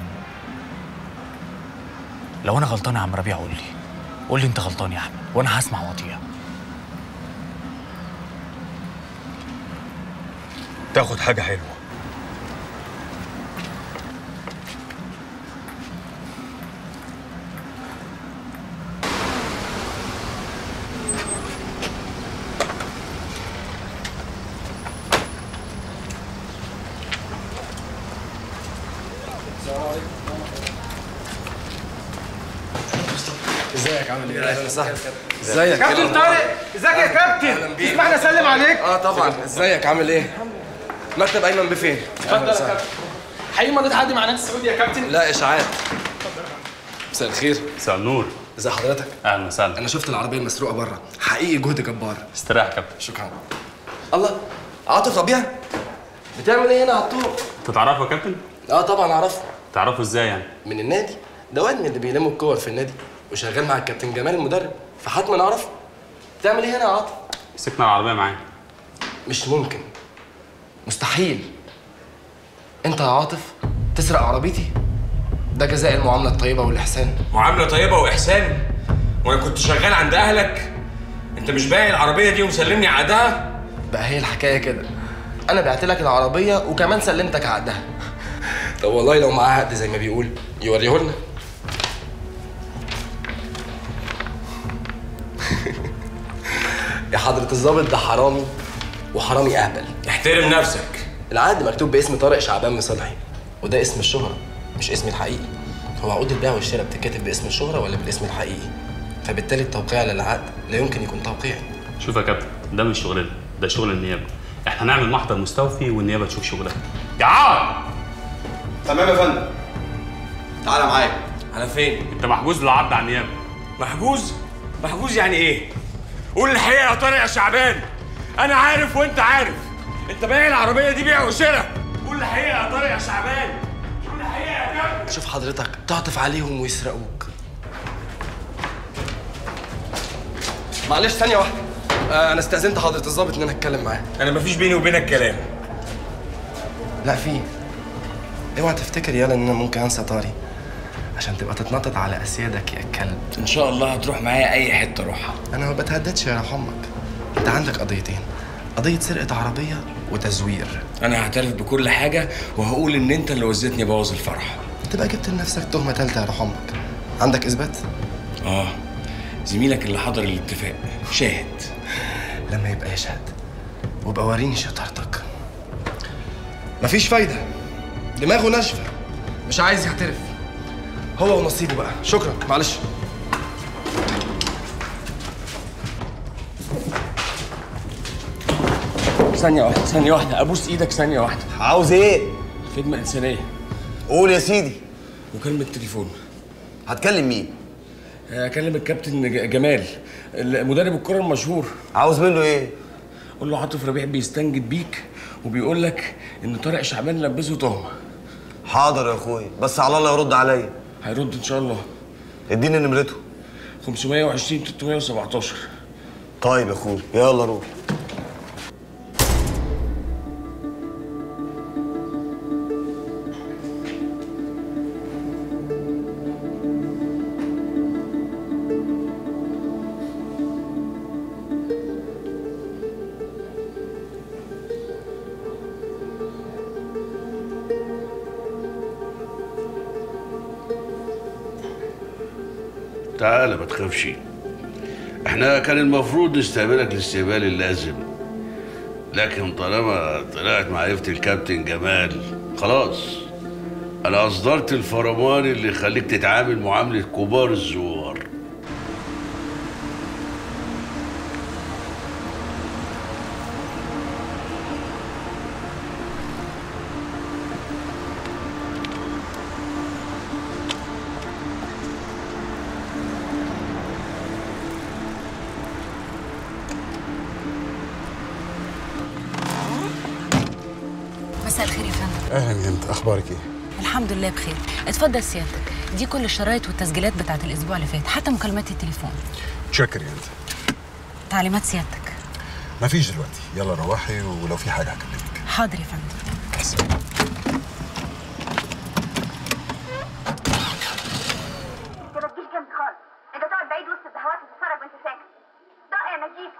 لو انا غلطان يا عم ربيع قول لي قول لي انت غلطان يا احمد وانا هسمع واطيع
تاخد حاجه حلوه
ازيك عامل ايه؟ اهلا وسهلا ازيك
كابتن طارق ازيك يا كابتن تسمحني اسلم عليك
اه طبعا ازيك عامل ايه؟ مكتب ايمن بفين؟
اتفضل يا كابتن حقيقي مريت حد مع نادي السعودي يا كابتن
لا اشاعات مساء الخير
مساء النور
ازي حضرتك؟
اهلا وسهلا
انا شفت العربيه المسروقه بره حقيقي جهد جبار
استريح يا كابتن
شكرا الله عاطف ربيع بتعمل ايه هنا على الطرق؟
انت تعرفه يا كابتن
اه طبعا اعرفه
تعرفه ازاي يعني
من النادي ده واد من اللي بيلموا الكور في النادي وشغال مع الكابتن جمال المدرب فحتما اعرفه بتعمل ايه هنا يا عاطف؟
مسكنا العربيه معايا
مش ممكن مستحيل انت يا عاطف تسرق عربيتي ده جزاء المعامله الطيبه والاحسان
معامله طيبه واحسان وانا كنت شغال عند اهلك انت مش بايع العربيه دي ومسلمني عقدها
بقى هي الحكايه كده انا بعت لك العربيه وكمان سلمتك عقدها طب والله لو معاه عقد زي ما بيقول يوريه لنا يا حضرة الظابط ده حرامي وحرامي اهبل
احترم نفسك
العقد مكتوب باسم طارق شعبان مصلحي وده اسم الشهرة مش اسمي الحقيقي هو عقود البيع والشراء بتتكتب باسم الشهرة ولا بالاسم الحقيقي فبالتالي التوقيع على العقد لا يمكن يكون توقيعي
شوف يا كابتن ده مش شغلنا ده شغل النيابه احنا هنعمل محضر مستوفي والنيابه تشوف شغلها يا عاد
تمام يا فندم تعالى معايا على فين
انت محجوز للعرض على النيابه
محجوز محجوز يعني ايه قول الحقيقه يا طارق يا شعبان انا عارف وانت عارف انت بايع العربيه دي بيع وشراء قول الحقيقه يا طارق يا شعبان قول الحقيقه يا
شوف حضرتك تعطف عليهم ويسرقوك معلش ثانية واحدة آه، أنا استأذنت حضرة الضابط إن أنا أتكلم معاه
انا مفيش بيني وبينك كلام
لا في اوعى تفتكر يالا إن أنا ممكن أنسى طاري عشان تبقى تتنطط على أسيادك يا كلب
ان شاء الله هتروح معايا اي حته روحها
أنا ما بتهددش يا روح أمك أنت عندك قضيتين قضية سرقة عربية وتزوير
انا هعترف بكل حاجه وهقول ان انت اللي وزيتني ابوظ الفرح
أنت بقى جبت لنفسك تهمة تالتة يا روح أمك عندك إثبات؟
اه زميلك اللي حضر الاتفاق شاهد
لما يبقى يشهد وابقى وريني شطارتك مفيش فايدة دماغه ناشفة مش عايز يعترف هو ونصيبه بقى شكرا معلش
ثانية واحدة ثانية واحدة أبوس إيدك ثانية واحدة
عاوز ايه؟
خدمة إنسانية
قول يا سيدي
مكالمة تليفون
هتكلم مين؟
أكلم الكابتن ج- جمال مدرب الكرة المشهور
عاوز منه ايه؟
قول له عاطف ربيع بيستنجد بيك وبيقول لك إن طارق شعبان لبسه تهمة
حاضر يا اخويا بس على الله يرد عليا
هيرد إن شاء الله
اديني نمرته
520 317
طيب يا اخويا يلا روح
تعالى ما تخافش احنا كان المفروض نستقبلك الاستقبال اللازم لكن طالما طلعت معرفة الكابتن جمال خلاص انا اصدرت الفرمان اللي يخليك تتعامل معاملة كبار الزوار
مساء الخير يا فندم
اهلا انت اخبارك ايه
الحمد لله بخير اتفضل سيادتك دي كل الشرايط والتسجيلات بتاعت الاسبوع اللي فات حتى مكالمات التليفون
تشكر يا انت
تعليمات سيادتك
مفيش دلوقتي يلا روحي ولو في حاجه هكلمك
حاضر يا فندم
انت ما تجيش جنبي خالص انت تقعد بعيد وسط الزهوات وتتفرج وانت ساكت طق يا نجيب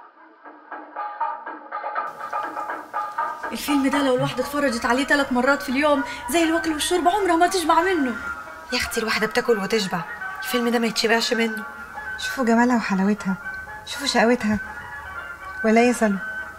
الفيلم ده لو الواحدة اتفرجت عليه ثلاث مرات في اليوم زي الوكل والشرب عمرها ما تشبع منه
يا اختي الواحده بتاكل وتشبع الفيلم ده ما يتشبعش منه شوفوا جمالها وحلاوتها شوفوا شقاوتها ولا يسألوا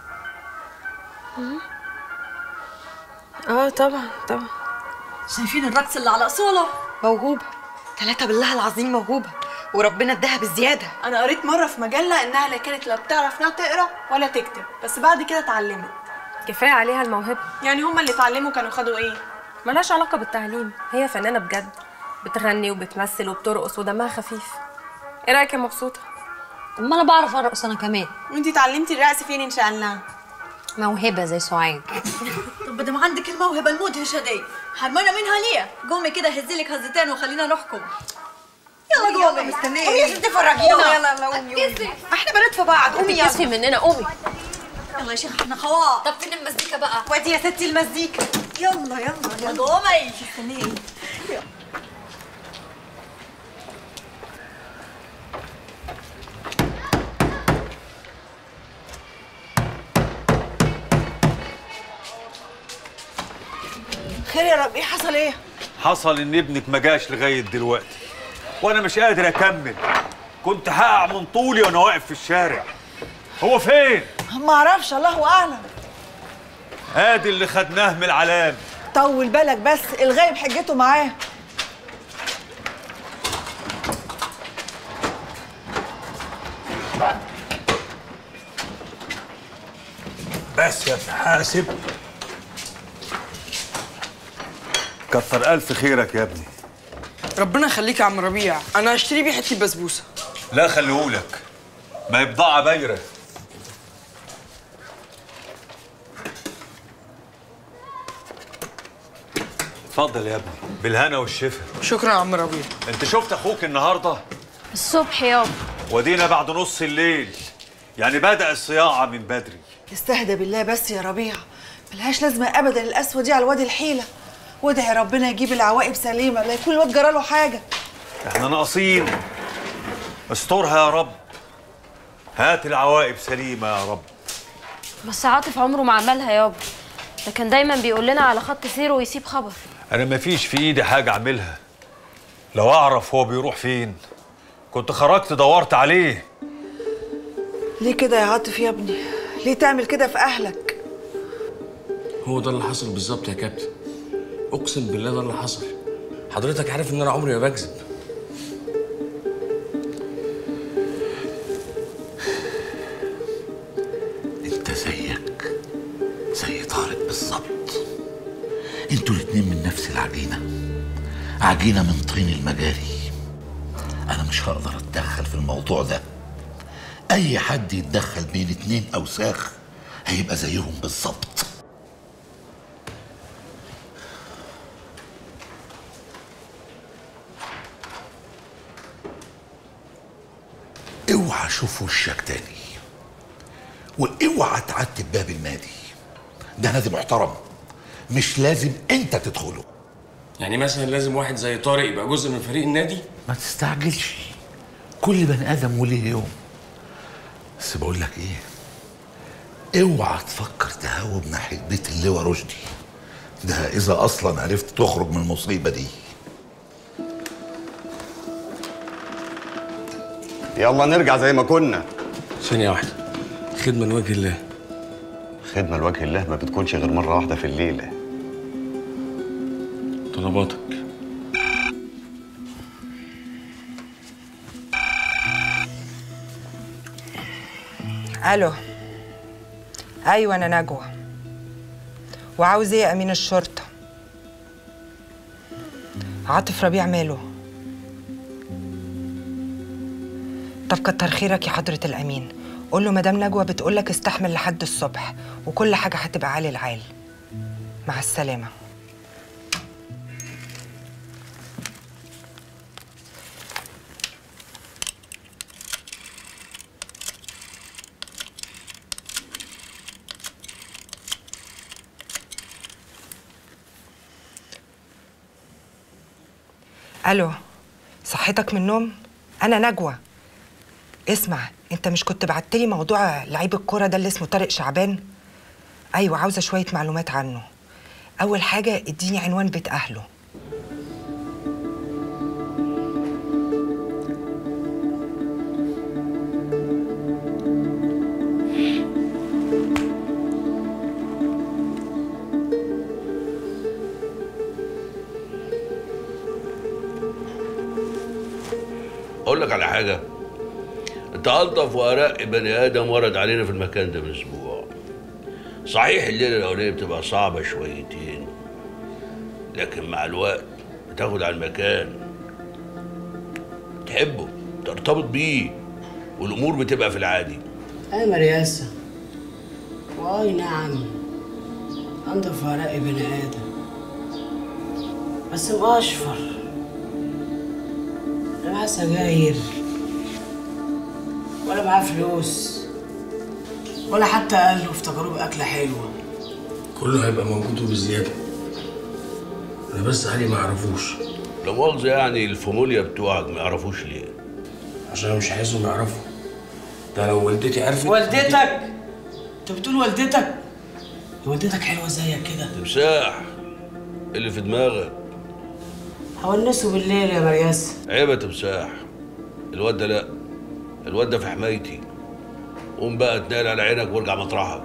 اه طبعا طبعا
شايفين الرقص اللي على اصوله
موهوبه ثلاثة بالله العظيم موهوبة وربنا اداها بالزيادة
انا قريت مره في مجله انها لا كانت لا بتعرف لا تقرا ولا تكتب بس بعد كده اتعلمت
كفايه عليها الموهبه
يعني هما اللي اتعلموا كانوا خدوا ايه
ملهاش علاقه بالتعليم هي فنانه بجد بتغني وبتمثل وبترقص ودمها خفيف ايه رايك يا مبسوطه
اما انا بعرف ارقص انا كمان وانتي اتعلمتي الرقص فين ان شاء الله موهبه زي سعاد
طب ما دام عندك الموهبة المدهشة دي حرمانة منها ليه؟ قومي كده هزي لك هزتين وخلينا نحكم يلا قومي
مستنية
قومي يا
إيه؟
ستي فرجينا
يلا يلا يلا قومي قومي احنا بنات في بعض قومي يلا
تكسفي مننا قومي يلا يا شيخ احنا خوات
طب فين المزيكا بقى
ودي يا ستي المزيكا
يلا يلا يلا قومي مستنية ايه؟
خير يا رب ايه حصل ايه
حصل ان ابنك ما جاش لغايه دلوقتي وانا مش قادر اكمل كنت هقع من طولي وانا واقف في الشارع هو فين
ما اعرفش الله اعلم
ادي اللي خدناه من العلام
طول بالك بس الغايب حجته معاه
بس يا ابن حاسب كتر الف خيرك يا ابني
ربنا يخليك يا عم ربيع انا هشتري بيه حته بسبوسه
لا خليهولك ما هي بضاعه بايره اتفضل يا ابني بالهنا والشفا
شكرا يا عم ربيع
انت شفت اخوك النهارده
الصبح يابا
ودينا بعد نص الليل يعني بدأ الصياعة من بدري
استهدى بالله بس يا ربيع ملهاش لازمه ابدا القسوه دي على الواد الحيله وادعي ربنا يجيب العواقب سليمه لا يكون الواد جراله حاجه
احنا ناقصين استرها يا رب هات العواقب سليمة يا رب
بس عاطف عمره ما عملها يابا ده كان دايما بيقول لنا على خط سيره ويسيب خبر
انا مفيش في ايدي حاجة اعملها لو اعرف هو بيروح فين كنت خرجت دورت عليه
ليه كده يا عاطف يا ابني ليه تعمل كده في اهلك
هو ده اللي حصل بالظبط يا كابتن اقسم بالله ده اللي حصل حضرتك عارف ان انا عمري ما بكذب
انت زيك زي طارق بالظبط انتوا الاتنين من نفس العجينة عجينة من طين المجاري انا مش هقدر اتدخل في الموضوع ده اي حد يتدخل بين اتنين اوساخ هيبقى زيهم بالظبط اوعى اشوف وشك تاني واوعى تعتب باب النادي ده نادي محترم مش لازم انت تدخله
يعني مثلا لازم واحد زي طارق يبقى جزء من فريق النادي
ما تستعجلش كل بني ادم وليه يوم بس بقول لك ايه اوعى تفكر تهوب ناحيه بيت اللواء رشدي ده اذا اصلا عرفت تخرج من المصيبه دي
يلا نرجع زي ما كنا
ثانية واحدة خدمة لوجه الله
خدمة لوجه الله ما بتكونش غير مرة واحدة في الليلة
طلباتك
الو ايوه انا نجوى وعاوز ايه يا امين الشرطه عاطف ربيع ماله طب كتر خيرك يا حضره الامين قول له مدام نجوى بتقولك استحمل لحد الصبح وكل حاجه هتبقى عالي العال مع السلامه الو صحتك من النوم انا نجوى اسمع انت مش كنت بعتلي موضوع لعيب الكوره ده اللي اسمه طارق شعبان ايوه عاوزه شويه معلومات عنه اول حاجه اديني عنوان بيت اهله
اقول لك على حاجه انت الطف وارق بني ادم ورد علينا في المكان ده من اسبوع صحيح الليله الاولانيه بتبقى صعبه شويتين لكن مع الوقت بتاخد على المكان تحبه ترتبط بيه والامور بتبقى في العادي
أي مرياسة وأي نعم أنضف ورقي بني آدم بس مقشفر لا معاه سجاير ولا معاه فلوس ولا حتى أهله افتكروه بأكلة حلوة
كله هيبقى موجود وبزيادة أنا بس علي ما أعرفوش
لا مؤاخذة يعني الفاموليا بتوعك ما يعرفوش ليه
عشان أنا مش عايزهم يعرفوا ده لو والدتي عرفت
والدتك أنت بتقول والدتك والدتك حلوة زيك كده
تمساح اللي في دماغك
هونسه بالليل يا مرياسة
عيب يا تمساح الواد ده لا الواد ده في حمايتي قوم بقى اتنقل على عينك وارجع مطرحك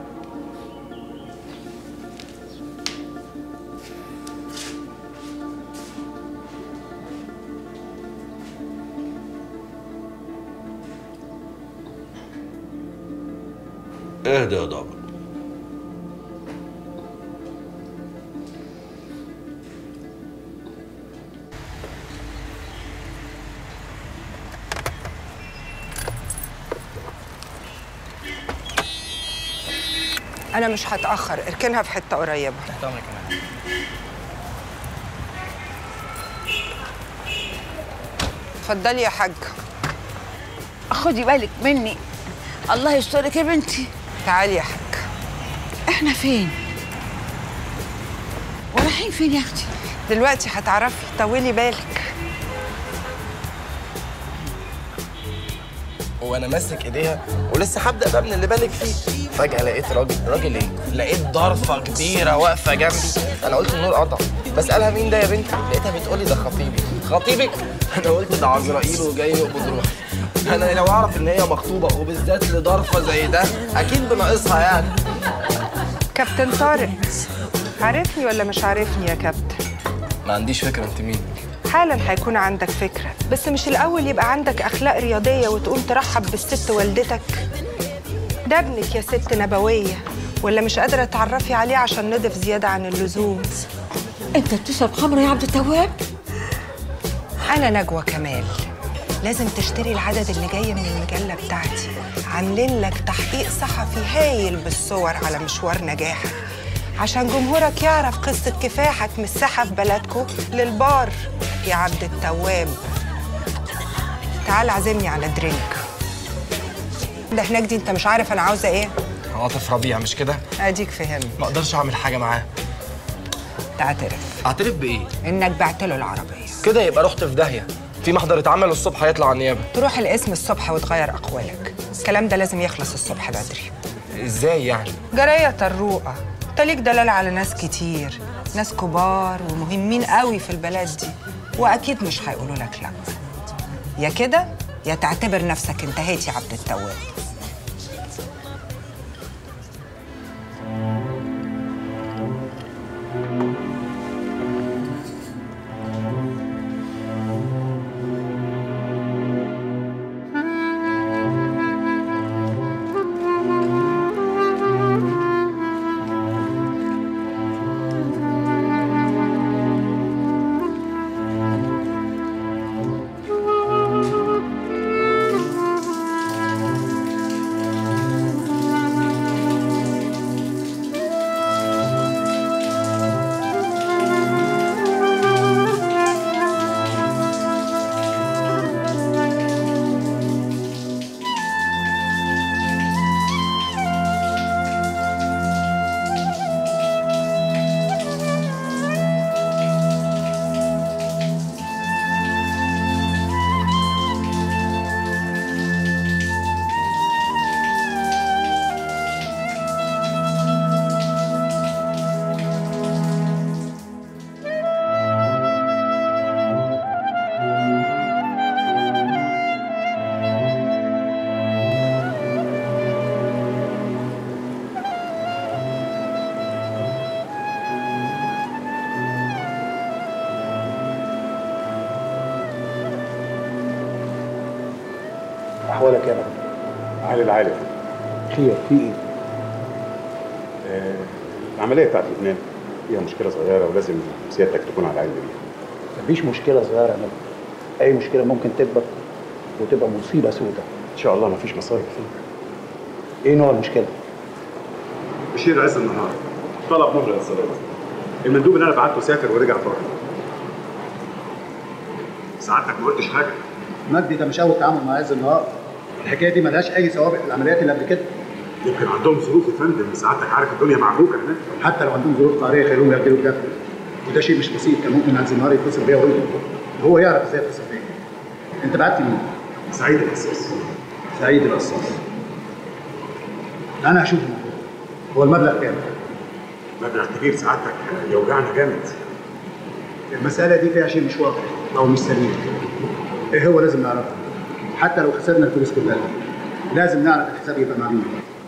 اهدى يا ضابط
انا مش هتاخر اركنها في حته قريبه
تحت امرك يا مدام
اتفضلي يا حاجه
خدي بالك مني الله يسترك يا بنتي
تعالي يا حاجه
احنا فين ورايحين فين يا اختي
دلوقتي هتعرفي طولي بالك
وانا ماسك ايديها ولسه هبدا بقى من اللي بالك فيه فجاه لقيت راجل راجل ايه لقيت ضرفه كبيره واقفه جنبي انا قلت النور قطع بسالها مين ده يا بنتي لقيتها بتقولي ده خطيبي خطيبك انا قلت ده عزرائيل وجاي يقبض روحي انا لو اعرف ان هي مخطوبه وبالذات لضرفه زي ده اكيد بناقصها يعني
كابتن طارق عارفني ولا مش عارفني يا كابتن
ما عنديش فكره انت مين
حالا هيكون عندك فكرة بس مش الأول يبقى عندك أخلاق رياضية وتقوم ترحب بالست والدتك ده ابنك يا ست نبوية ولا مش قادرة تعرفي عليه عشان نضف زيادة عن اللزوم
انت بتشرب خمره يا عبد التواب
أنا نجوى كمال لازم تشتري العدد اللي جاي من المجلة بتاعتي عاملين لك تحقيق صحفي هايل بالصور على مشوار نجاحك عشان جمهورك يعرف قصة كفاحك من الساحة في بلدكو للبار يا عبد التواب تعال عزمني على درينك ده هناك دي انت مش عارف انا عاوزه ايه
عاطف ربيع مش كده
اديك فهمت
ما اقدرش اعمل حاجه معاه
تعترف
اعترف بايه
انك بعت له العربيه
كده يبقى رحت في داهيه في محضر اتعمل الصبح هيطلع على النيابه
تروح القسم الصبح وتغير اقوالك الكلام ده لازم يخلص الصبح بدري
ازاي يعني
جرايه طروقه انت ليك دلالة على ناس كتير ناس كبار ومهمين قوي في البلد دي واكيد مش هيقولوا لك لا يا كده يا تعتبر نفسك انتهيت يا عبد التواب
احوالك يا رب
علي العالم
خير في ايه
آه، العمليه بتاعت لبنان فيها مشكله صغيره ولازم سيادتك تكون على علم بيها
مفيش مشكله صغيره يا نجم اي مشكله ممكن تكبر وتبقى مصيبه سوداء
ان شاء الله مفيش مصايب فيه
ايه نوع المشكله
بشير عز النهار طلب مهله للصلاه المندوب اللي انا بعته سافر ورجع طارق سعادتك ما قلتش حاجه
مجدي ده مش اول تعامل مع عز النهار الحكايه دي ملهاش اي سوابق في العمليات اللي قبل كده
يمكن عندهم ظروف يا فندم سعادتك عارف الدنيا معجوكه هناك
حتى لو عندهم ظروف قهريه خليهم يبدلوا الدفع وده شيء مش بسيط كان ممكن عز النهار يتصل بيا ويقول لي وهو يعرف ازاي يتصل بيا انت بعت مين؟
سعيد الاساس
سعيد القصاص انا هشوف الموضوع هو المبلغ كام؟
مبلغ كبير سعادتك يوجعنا جامد
المسألة دي فيها شيء مش واضح أو مش سليم. إيه هو لازم نعرفه. حتى لو خسرنا الفلوس كلها لازم نعرف الحساب يبقى مع مين.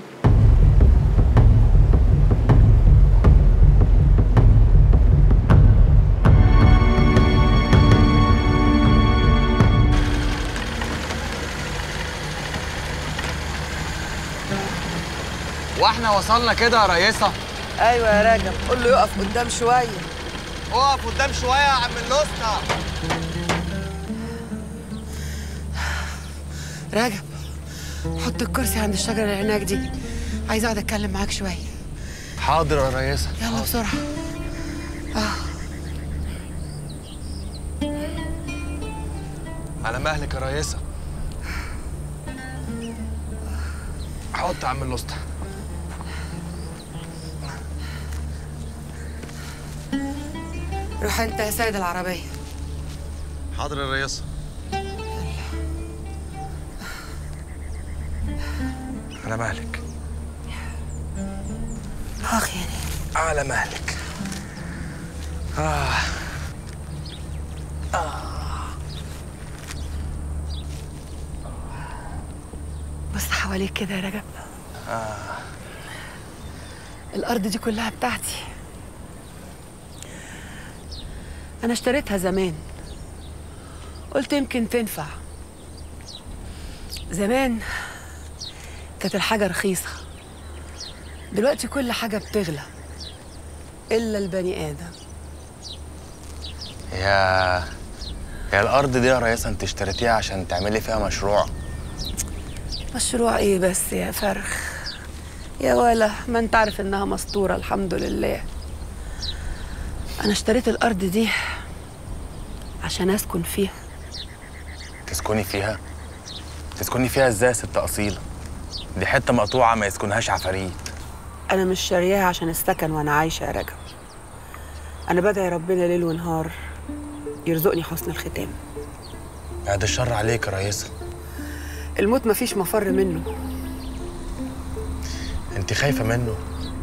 واحنا وصلنا كده يا ريسه
ايوه يا رجب قول له يقف قدام شويه
اقف قدام شويه يا عم اللوسته
رجب حط الكرسي عند الشجره اللي هناك دي عايزه اقعد اتكلم معاك شويه
حاضر يا ريسه
يلا بسرعه اه
على
مهلك يا ريسة حط يا عم الوسطى
روح انت يا سيد العربية
حاضر يا ريسة
على مهلك
اخ يعني
على مهلك آه.
بص حواليك كده يا رجب
آه.
الأرض دي كلها بتاعتي أنا اشتريتها زمان قلت يمكن تنفع زمان كانت الحاجة رخيصة دلوقتي كل حاجة بتغلى إلا البني آدم
يا يا الارض دي يا ريسة انت اشتريتيها عشان تعملي فيها مشروع
مشروع إيه بس يا فرخ يا ولا ما أنت عارف إنها مستورة الحمد لله أنا اشتريت الأرض دي عشان أسكن فيها
تسكني فيها تسكني فيها ازاي يا ست اصيله دي حته مقطوعه ما يسكنهاش عفاريت
أنا مش شارياها عشان السكن وأنا عايشة يا رجب أنا بدعي ربنا ليل ونهار يرزقني حسن الختام
بعد الشر عليك يا ريسة
الموت مفيش مفر منه
انت خايفه منه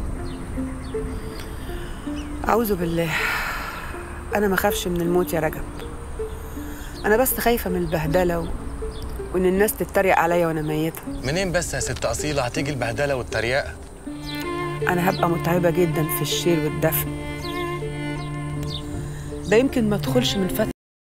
أعوذ بالله أنا ما خافش من الموت يا رجب أنا بس خايفة من البهدلة و... وإن الناس تتريق عليا وأنا ميتة
منين بس يا ست اصيله هتيجي البهدله والتريقه
أنا هبقى متعبة جدا في الشيل والدفن ده يمكن ما ادخلش من فترة